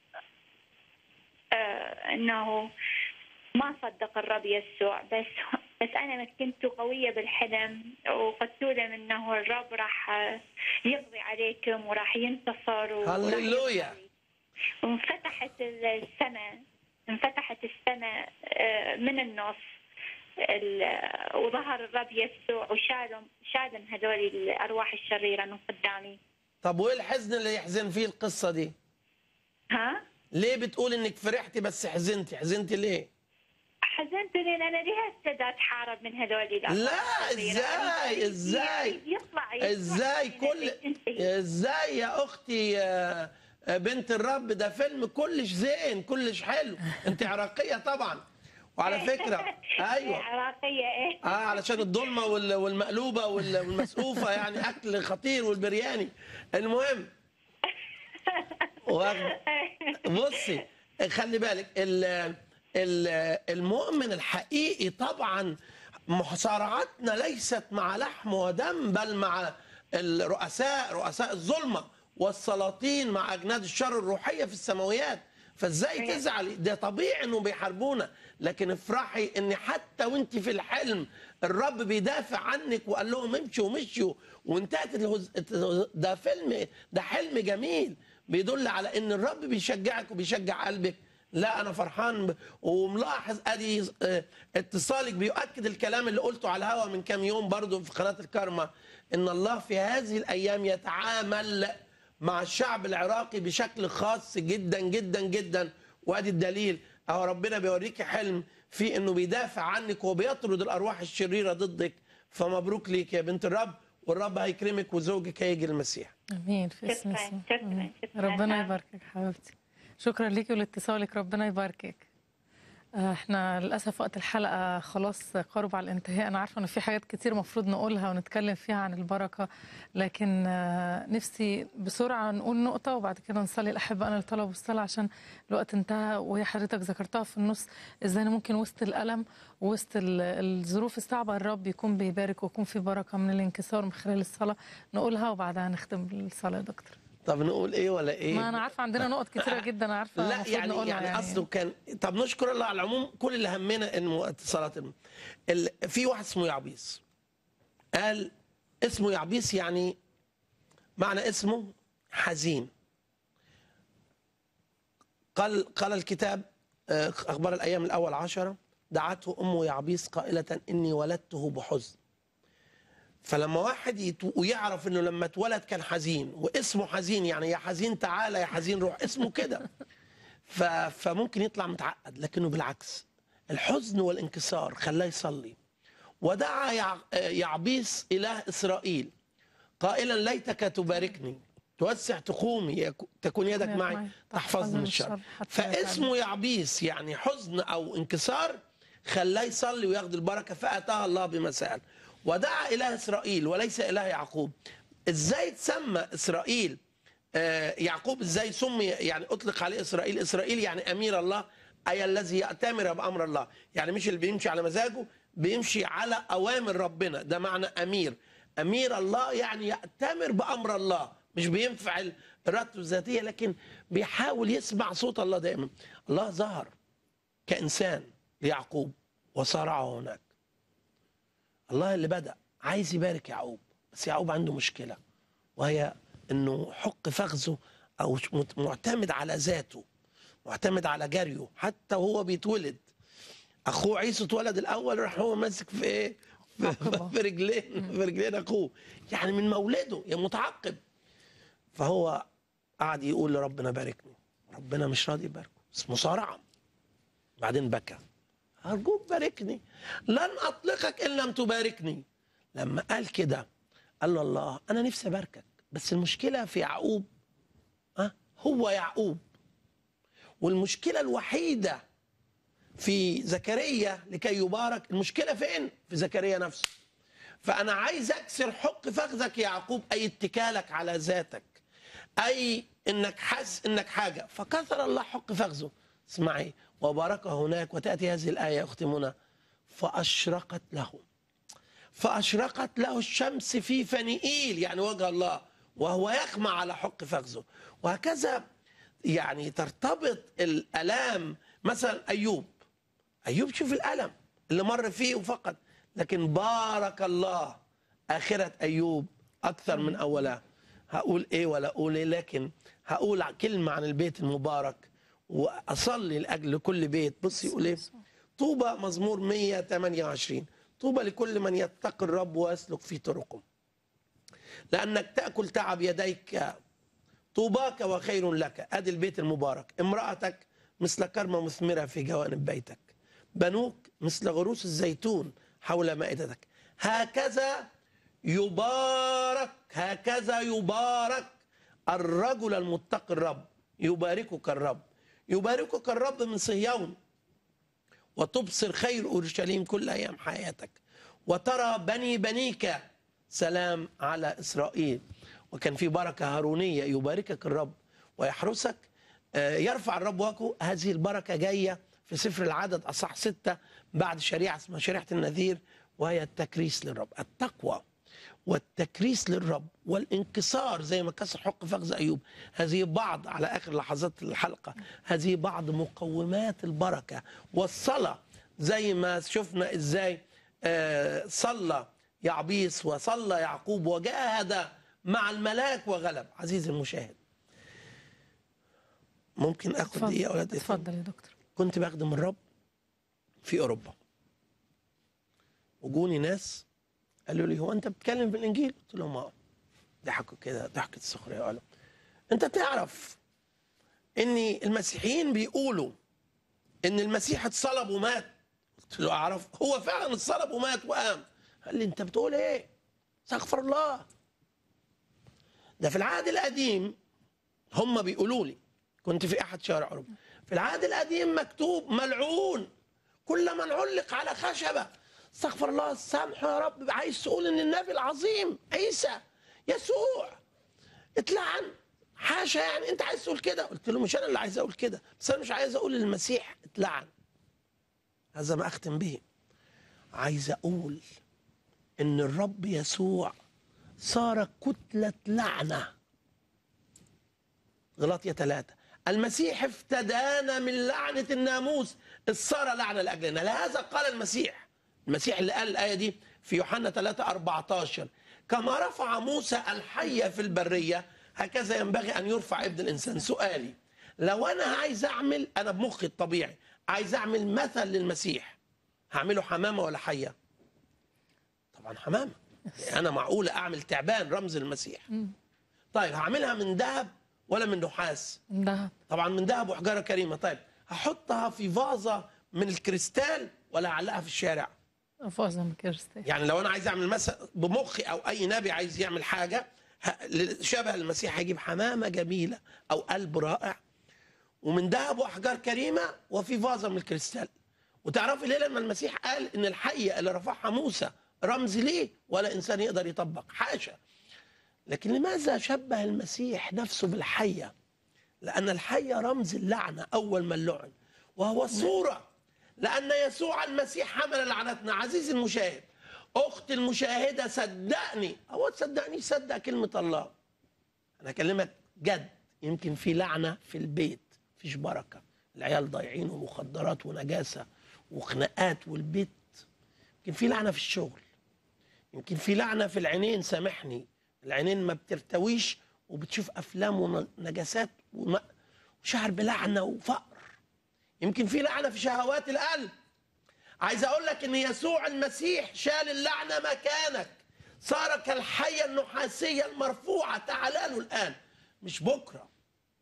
آه انه ما صدق الرب يسوع بس بس انا كنت قويه بالحلم وقلت لهم انه الرب راح يقضي عليكم وراح ينتصر وراح هللويا وانفتحت السماء انفتحت السماء آه، من النص ال- وظهر الرب يسوع وشالهم شالهم هذول الارواح الشريره من قدامي طب وايه الحزن اللي يحزن فيه القصه دي ها ليه بتقول انك فرحتي بس حزنتي حزنتي ليه حزنت لان انا ليه ابتدى اتحارب من هذول الارواح لا الشريرة؟ ازاي ازاي يطلع يطلع ازاي كل ازاي يا اختي يا بنت الرب ده فيلم كلش زين كلش حلو انت عراقيه طبعا وعلى فكره ايوه عراقيه ايه اه علشان الضلمه وال- والمقلوبه وال- والمسقوفه يعني اكل خطير والبرياني المهم واخد- بصي خلي بالك ال- ال- المؤمن الحقيقي طبعا مصارعتنا ليست مع لحم ودم بل مع الرؤساء رؤساء الظلمه والسلاطين مع اجناد الشر الروحيه في السماويات فازاي تزعلي ده طبيعي انه بيحاربونا لكن افرحي ان حتى وانت في الحلم الرب بيدافع عنك وقال لهم امشوا ومشوا وانتهت الهز... ده فيلم ده حلم جميل بيدل على ان الرب بيشجعك وبيشجع قلبك لا انا فرحان ب... وملاحظ ادي اه، اتصالك بيؤكد الكلام اللي قلته على الهوا من كام يوم برضو في قناه الكارما ان الله في هذه الايام يتعامل مع الشعب العراقي بشكل خاص جدا جدا جدا وادي الدليل اهو ربنا بيوريكي حلم في انه بيدافع عنك وبيطرد الارواح الشريره ضدك فمبروك ليك يا بنت الرب والرب هيكرمك وزوجك هيجي المسيح امين في اسم شكراً، يسوع شكراً، آمين. شكراً. ربنا يباركك حبيبتي شكرا ليكي ولاتصالك ربنا يباركك آه، احنا للاسف وقت الحلقه خلاص قرب على الانتهاء انا عارفه ان في حاجات كتير مفروض نقولها ونتكلم فيها عن البركه لكن آه، نفسي بسرعه نقول نقطه وبعد كده نصلي الاحباء اللي طلبوا الصلاه عشان الوقت انتهى وهي حضرتك ذكرتها في النص ازاي أنا ممكن وسط الالم وسط ال- الظروف الصعبه الرب يكون بيبارك ويكون في بركه من الانكسار من خلال الصلاه نقولها وبعدها نختم بالصلاه يا دكتور طب نقول ايه ولا ايه ما انا عارفه عندنا نقط كتيره جدا عارفه لا المفروض يعني نقولها يعني, اصله كان طب نشكر الله على العموم كل اللي همنا انه اتصالات الم- ال... في واحد اسمه يعبيس قال اسمه يعبيس يعني معنى اسمه حزين قال قال الكتاب آه، اخبار الايام الاول عشرة دعته امه يعبيس قائله اني ولدته بحزن فلما واحد يتو... ويعرف انه لما اتولد كان حزين واسمه حزين يعني يا حزين تعالى يا حزين روح اسمه كده ف... فممكن يطلع متعقد لكنه بالعكس الحزن والانكسار خلاه يصلي ودعا يع... يعبيس اله اسرائيل قائلا ليتك تباركني توسع تقومي يك- تكون يدك معي تحفظني من الشر فاسمه يعبيس يعني حزن او انكسار خلاه يصلي وياخد البركه فاتاها الله بما سال ودعا اله اسرائيل وليس اله يعقوب ازاي تسمى اسرائيل آه يعقوب ازاي سمي يعني اطلق عليه اسرائيل اسرائيل يعني امير الله اي الذي ياتمر بامر الله يعني مش اللي بيمشي على مزاجه بيمشي على اوامر ربنا ده معنى امير امير الله يعني ياتمر بامر الله مش بينفعل ارادته الذاتيه لكن بيحاول يسمع صوت الله دائما الله ظهر كانسان ليعقوب وصارعه هناك الله اللي بدا عايز يبارك يعقوب بس يعقوب عنده مشكله وهي انه حق فخذه او مت- معتمد على ذاته معتمد على جريه حتى وهو بيتولد اخوه عيسو اتولد الاول راح هو ماسك في ايه في, في رجلين في رجلين اخوه يعني من مولده يا متعقب فهو قعد يقول لربنا باركني ربنا مش راضي يباركه بس مصارعه بعدين بكى ارجوك باركني لن اطلقك ان لم تباركني لما قال كده قال له الله انا نفسي اباركك بس المشكله في يعقوب ها هو يعقوب والمشكله الوحيده في زكريا لكي يبارك المشكله فين في زكريا نفسه فانا عايز اكسر حق فخذك يا يعقوب اي اتكالك على ذاتك اي انك حاسس انك حاجه فكسر الله حق فخذه اسمعي وبارك هناك وتاتي هذه الايه يا اختي منى فاشرقت له فاشرقت له الشمس في فنئيل يعني وجه الله وهو يخمع على حق فخذه وهكذا يعني ترتبط الالام مثلا ايوب ايوب شوف الالم اللي مر فيه وفقد لكن بارك الله اخره ايوب اكثر من اولها هقول ايه ولا اقول ايه لكن هقول كلمه عن البيت المبارك واصلي لاجل كل بيت بص يقول ايه طوبى مزمور 128 طوبى لكل من يتقي الرب ويسلك في طرقه لانك تاكل تعب يديك طوباك وخير لك ادي البيت المبارك امراتك مثل كرمه مثمره في جوانب بيتك بنوك مثل غروس الزيتون حول مائدتك هكذا يبارك هكذا يبارك الرجل المتقي الرب يباركك الرب يباركك الرب من صهيون وتبصر خير اورشليم كل ايام حياتك وترى بني بنيك سلام على اسرائيل وكان في بركه هارونيه يباركك الرب ويحرسك آه، يرفع الرب وجهه هذه البركه جايه في سفر العدد اصح ستة بعد شريعه اسمها شريعه النذير وهي التكريس للرب التقوى والتكريس للرب والانكسار زي ما كسر حق فخذ ايوب هذه بعض على اخر لحظات الحلقه هذه بعض مقومات البركه والصلاه زي ما شفنا ازاي آه، صلى يعبيس وصلى يعقوب وجاهد مع الملاك وغلب عزيزي المشاهد ممكن اخد اتفضل. دقيقه ولا دقيقتين اتفضل يا دكتور كنت بخدم الرب في اوروبا وجوني ناس قالوا لي هو انت بتتكلم بالانجيل قلت لهم اه ضحكوا كده ضحكه سخريه قالوا انت تعرف ان المسيحيين بيقولوا ان المسيح اتصلب ومات قلت له اعرف هو فعلا اتصلب ومات وقام قال لي انت بتقول ايه استغفر الله ده في العهد القديم هم بيقولوا لي كنت في احد شوارع اوروبا في العهد القديم مكتوب ملعون كل من علق على خشبه استغفر الله سامحه يا رب عايز تقول ان النبي العظيم عيسى يسوع اتلعن حاشا يعني انت عايز تقول كده قلت له مش انا اللي عايز اقول كده بس انا مش عايز اقول المسيح اتلعن هذا ما اختم به عايز اقول ان الرب يسوع صار كتلة لعنة غلاطية ثلاثة المسيح افتدانا من لعنة الناموس إذ صار لعنة لأجلنا لهذا قال المسيح المسيح اللي قال الآية دي في يوحنا 3 14 كما رفع موسى الحية في البرية هكذا ينبغي أن يرفع ابن الإنسان سؤالي لو أنا عايز أعمل أنا بمخي الطبيعي عايز أعمل مثل للمسيح هعمله حمامة ولا حية طبعا حمامة أنا معقولة أعمل تعبان رمز المسيح طيب هعملها من ذهب ولا من نحاس ده طبعا من ذهب وحجاره كريمه طيب هحطها في فازه من الكريستال ولا اعلقها في الشارع فازة من كريستال يعني لو انا عايز اعمل مثلا بمخي او اي نبي عايز يعمل حاجه ه- شبه المسيح هيجيب حمامه جميله او قلب رائع ومن ذهب واحجار كريمه وفي فازه من الكريستال وتعرفي ليه لما المسيح قال ان الحيه اللي رفعها موسى رمز ليه ولا انسان يقدر يطبق حاشا لكن لماذا شبه المسيح نفسه بالحيه لأن الحية رمز اللعنة أول ما اللعن وهو الصورة لأن يسوع المسيح حمل لعنتنا عزيزي المشاهد أخت المشاهدة صدقني أو تصدقني صدق كلمة الله أنا أكلمك جد يمكن في لعنة في البيت فيش بركة العيال ضايعين ومخدرات ونجاسة وخناقات والبيت يمكن في لعنة في الشغل يمكن في لعنة في العينين سامحني العينين ما بترتويش وبتشوف افلام ونجاسات وم- وشعر بلعنه وفقر يمكن في لعنه في شهوات القلب عايز اقول لك ان يسوع المسيح شال اللعنه مكانك صار كالحيه النحاسيه المرفوعه تعال له الان مش بكره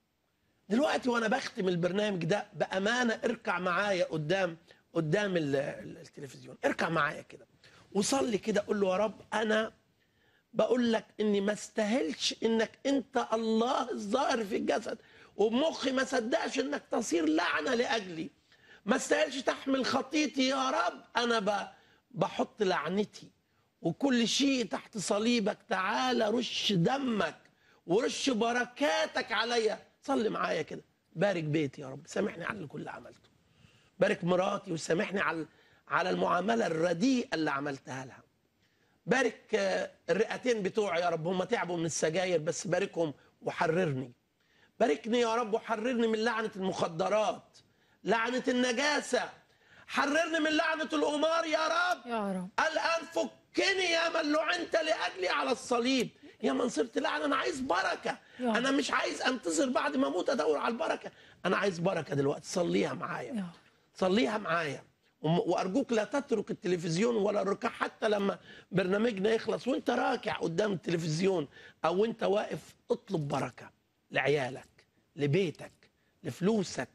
دلوقتي وانا بختم البرنامج ده بامانه اركع معايا قدام قدام ال- ال- التلفزيون اركع معايا كده وصلي كده قول له يا رب انا بقول لك اني ما استاهلش انك انت الله الظاهر في الجسد وبمخي ما صدقش انك تصير لعنه لاجلي ما استاهلش تحمل خطيتي يا رب انا ب... بحط لعنتي وكل شيء تحت صليبك تعالى رش دمك ورش بركاتك عليا صلي معايا كده بارك بيتي يا رب سامحني على كل اللي عملته بارك مراتي وسامحني على على المعامله الرديئه اللي عملتها لها بارك آه، الرئتين بتوعي يا رب هم تعبوا من السجاير بس باركهم وحررني باركني يا رب وحررني من لعنة المخدرات لعنة النجاسة حررني من لعنة القمار يا رب يا رب الآن فكني يا من لعنت لأجلي على الصليب يا من صرت لعنة أنا عايز بركة يا رب. أنا مش عايز أنتظر بعد ما أموت أدور على البركة أنا عايز بركة دلوقتي صليها معايا صليها معايا وم- وارجوك لا تترك التلفزيون ولا الركع حتى لما برنامجنا يخلص وانت راكع قدام التلفزيون او انت واقف اطلب بركه لعيالك لبيتك لفلوسك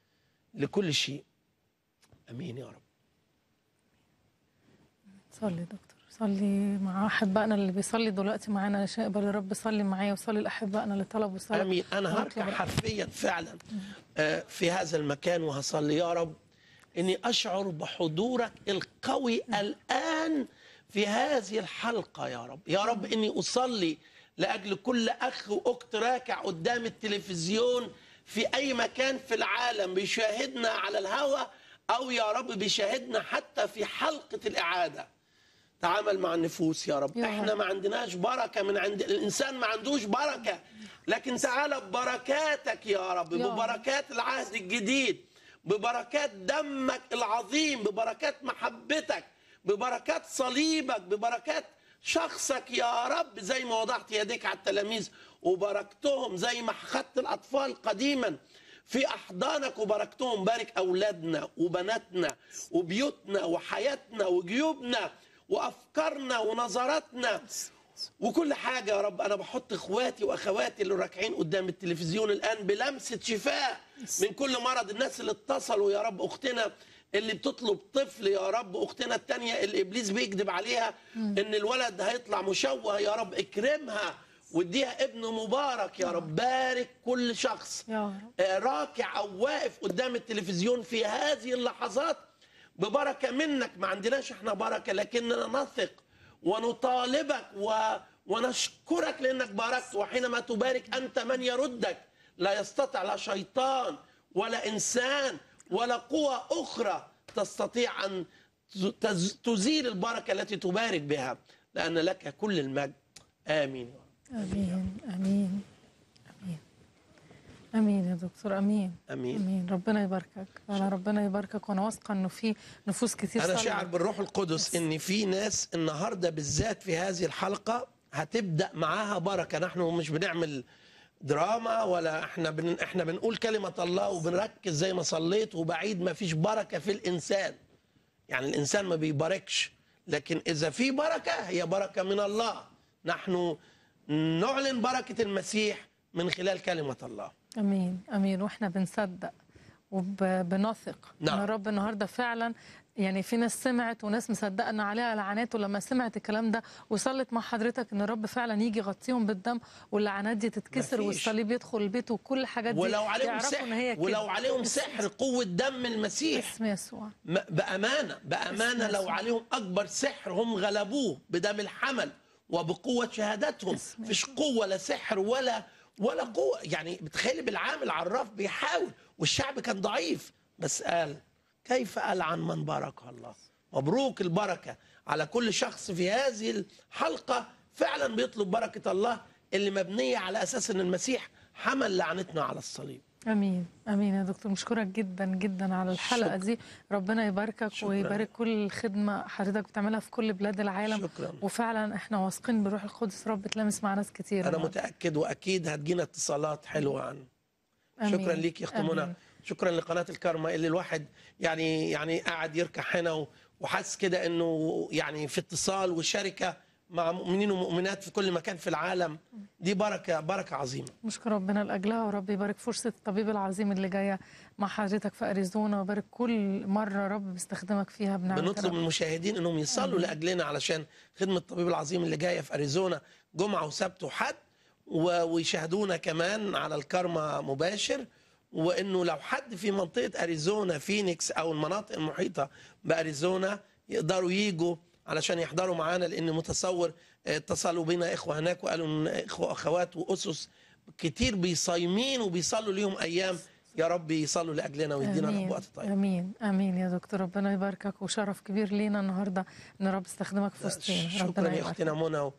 لكل شيء امين يا رب صلي دكتور صلي مع احبائنا اللي بيصلي دلوقتي معانا يا شائب الرب صلي معايا وصلي لاحبائنا اللي طلبوا صلاه امين انا ونطلب هركع رب. حرفيا فعلا آه، في هذا المكان وهصلي يا رب اني اشعر بحضورك القوي الان في هذه الحلقه يا رب يا رب اني اصلي لاجل كل اخ واخت راكع قدام التلفزيون في اي مكان في العالم بيشاهدنا على الهواء او يا رب بيشاهدنا حتى في حلقه الاعاده تعامل مع النفوس يا رب يا احنا رب. ما عندناش بركه من عند الانسان ما عندوش بركه لكن تعالى ببركاتك يا رب يا رب. ببركات العهد الجديد ببركات دمك العظيم ببركات محبتك ببركات صليبك ببركات شخصك يا رب زي ما وضعت يديك على التلاميذ وباركتهم زي ما اخذت الاطفال قديما في احضانك وباركتهم بارك اولادنا وبناتنا وبيوتنا وحياتنا وجيوبنا وافكارنا ونظراتنا وكل حاجه يا رب انا بحط اخواتي واخواتي اللي راكعين قدام التلفزيون الان بلمسه شفاء من كل مرض الناس اللي اتصلوا يا رب اختنا اللي بتطلب طفل يا رب اختنا التانية اللي ابليس بيكذب عليها ان الولد هيطلع مشوه يا رب اكرمها واديها ابن مبارك يا رب بارك كل شخص يا رب آه، راكع او واقف قدام التلفزيون في هذه اللحظات ببركه منك ما عندناش احنا بركه لكننا نثق ونطالبك و... ونشكرك لانك باركت وحينما تبارك انت من يردك لا يستطيع لا شيطان ولا انسان ولا قوى اخرى تستطيع ان تز- تزيل البركه التي تبارك بها لان لك كل المجد امين امين امين امين امين يا دكتور امين امين امين ربنا يباركك انا ربنا يباركك وانا واثقه انه في نفوس كتير انا صلت. شاعر بالروح القدس ان في ناس النهارده بالذات في هذه الحلقه هتبدا معاها بركه نحن مش بنعمل دراما ولا احنا بن احنا بنقول كلمه الله وبنركز زي ما صليت وبعيد ما فيش بركه في الانسان يعني الانسان ما بيباركش لكن اذا في بركه هي بركه من الله نحن نعلن بركه المسيح من خلال كلمه الله امين امين واحنا بنصدق وبنثق نعم. ان الرب النهارده فعلا يعني في ناس سمعت وناس مصدقه ان عليها لعنات ولما سمعت الكلام ده وصلت مع حضرتك ان الرب فعلا يجي يغطيهم بالدم واللعنات دي تتكسر مفيش. والصليب يدخل البيت وكل الحاجات دي ولو عليهم يعرفوا ان هي سحر كده. ولو عليهم اسم- سحر قوه دم المسيح اسم يسوع م- بأمانة بأمانة اسم لو يسوع. عليهم أكبر سحر هم غلبوه بدم الحمل وبقوة شهادتهم فيش قوة لا سحر ولا ولا قوة يعني بتخيل بالعام العراف بيحاول والشعب كان ضعيف بس قال كيف ألعن من بارك الله مبروك البركة على كل شخص في هذه الحلقة فعلا بيطلب بركة الله اللي مبنية على أساس أن المسيح حمل لعنتنا على الصليب امين امين يا دكتور مشكورك جدا جدا على الحلقه شكرا. دي ربنا يباركك شكرا. ويبارك كل الخدمه حضرتك بتعملها في كل بلاد العالم شكرا. وفعلا احنا واثقين بالروح القدس رب تلامس مع ناس كتير أنا النهاردة. متأكد وأكيد هتجينا اتصالات حلوة عن آمين. شكرا ليك يا اخت منى آمين. شكرا لقناه الكارما اللي الواحد يعني يعني قاعد يركع هنا و- وحاسس كده انه يعني في اتصال وشركه مع مؤمنين ومؤمنات في كل مكان في العالم دي بركه بركه عظيمه نشكر ربنا لاجلها ورب يبارك فرصه الطبيب العظيم اللي جايه مع حضرتك في اريزونا ويبارك كل مره رب بيستخدمك فيها بنعمه بنطلب من رب. المشاهدين انهم يصلوا آمين. لاجلنا علشان خدمه الطبيب العظيم اللي جايه في اريزونا جمعه وسبت وحد و- ويشاهدونا كمان على الكارما مباشر وانه لو حد في منطقه اريزونا فينيكس او المناطق المحيطه باريزونا يقدروا يجوا علشان يحضروا معانا لان متصور آه، اتصلوا بينا اخوه هناك وقالوا ان اخوه اخوات واسس كتير بيصايمين وبيصلوا ليهم ايام يا رب يصلوا لاجلنا ويدينا رب امين وقت طيب امين امين يا دكتور ربنا يباركك وشرف كبير لينا النهارده ان رب يستخدمك في وسطينا شكرا ربنا يا يبارك اختنا منى و-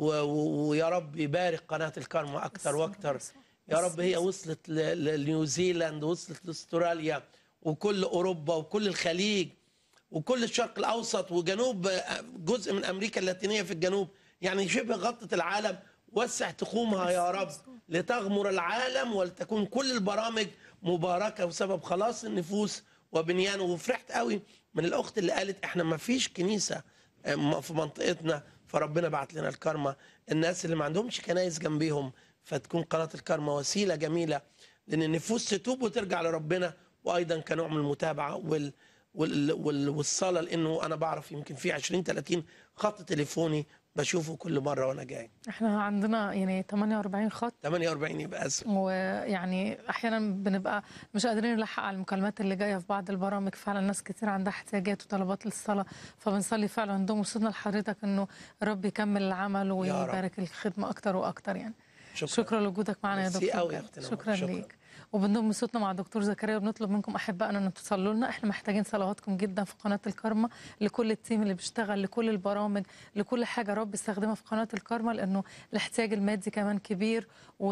و- ويا رب يبارك قناه الكرمة اكتر واكتر يا رب هي وصلت ل- ل- لنيوزيلاند وصلت لاستراليا وكل اوروبا وكل الخليج وكل الشرق الاوسط وجنوب آه، جزء من امريكا اللاتينيه في الجنوب يعني شبه غطت العالم وسع تخومها يا رب لتغمر العالم ولتكون كل البرامج مباركه بسبب خلاص النفوس وبنيانه وفرحت قوي من الاخت اللي قالت احنا ما فيش كنيسه آه، في منطقتنا فربنا بعت لنا الكرمة الناس اللي ما عندهمش كنايس جنبيهم فتكون قناة الكرمة وسيلة جميلة لأن النفوس تتوب وترجع لربنا وأيضا كنوع من المتابعة وال وال وال والصلاة لأنه أنا بعرف يمكن في 20 30 خط تليفوني بشوفه كل مرة وأنا جاي احنا عندنا يعني 48 خط 48 يبقى أسف ويعني احيانا بنبقى مش قادرين نلحق على المكالمات اللي جايه في بعض البرامج فعلا ناس كتير عندها احتياجات وطلبات للصلاه فبنصلي فعلا عندهم وصلنا لحضرتك انه الرب يكمل العمل ويبارك الخدمه اكتر واكتر يعني شكرا, شكرا لوجودك معنا يا ميرسي دكتور قوي يا بجد. أختنا شكرا, شكرا. ليك وبنضم صوتنا مع دكتور زكريا وبنطلب منكم احبائنا ان تصلوا لنا احنا محتاجين صلواتكم جدا في قناه الكرمه لكل التيم اللي بيشتغل لكل البرامج لكل حاجه رب يستخدمها في قناه الكرمه لانه الاحتياج المادي كمان كبير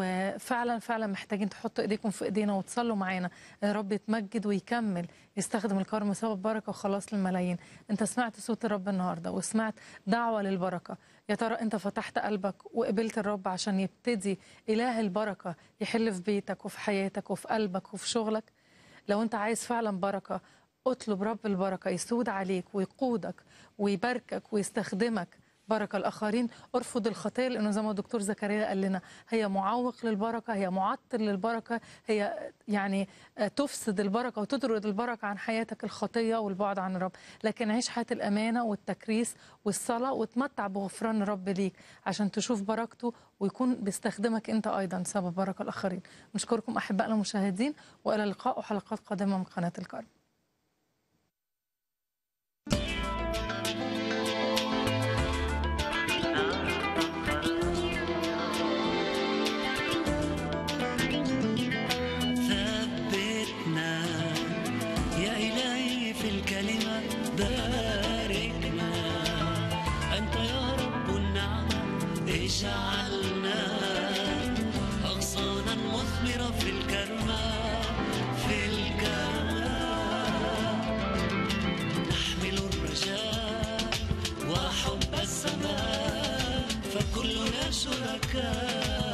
وفعلا فعلا محتاجين تحطوا ايديكم في ايدينا وتصلوا معانا ان رب يتمجد ويكمل يستخدم الكرم سبب بركه وخلاص للملايين انت سمعت صوت الرب النهارده وسمعت دعوه للبركه يا ترى انت فتحت قلبك وقبلت الرب عشان يبتدي اله البركه يحل في بيتك وفي حياتك وفي قلبك وفي شغلك لو انت عايز فعلا بركه اطلب رب البركه يسود عليك ويقودك ويباركك ويستخدمك بركة الآخرين ارفض الخطية لأنه زي ما الدكتور زكريا قال لنا هي معوق للبركة هي معطل للبركة هي يعني آه، تفسد البركة وتطرد البركة عن حياتك الخطية والبعد عن الرب لكن عيش حياة الأمانة والتكريس والصلاة وتمتع بغفران الرب ليك عشان تشوف بركته ويكون بيستخدمك أنت أيضا سبب بركة الآخرين نشكركم أحبائنا المشاهدين وإلى اللقاء وحلقات قادمة من قناة الكرم أنت يا رب النعمة اجعلنا أغصانا مثمرة في الكرمة في الكرمة نحمل الرجاء وحب السماء فكلنا شركاء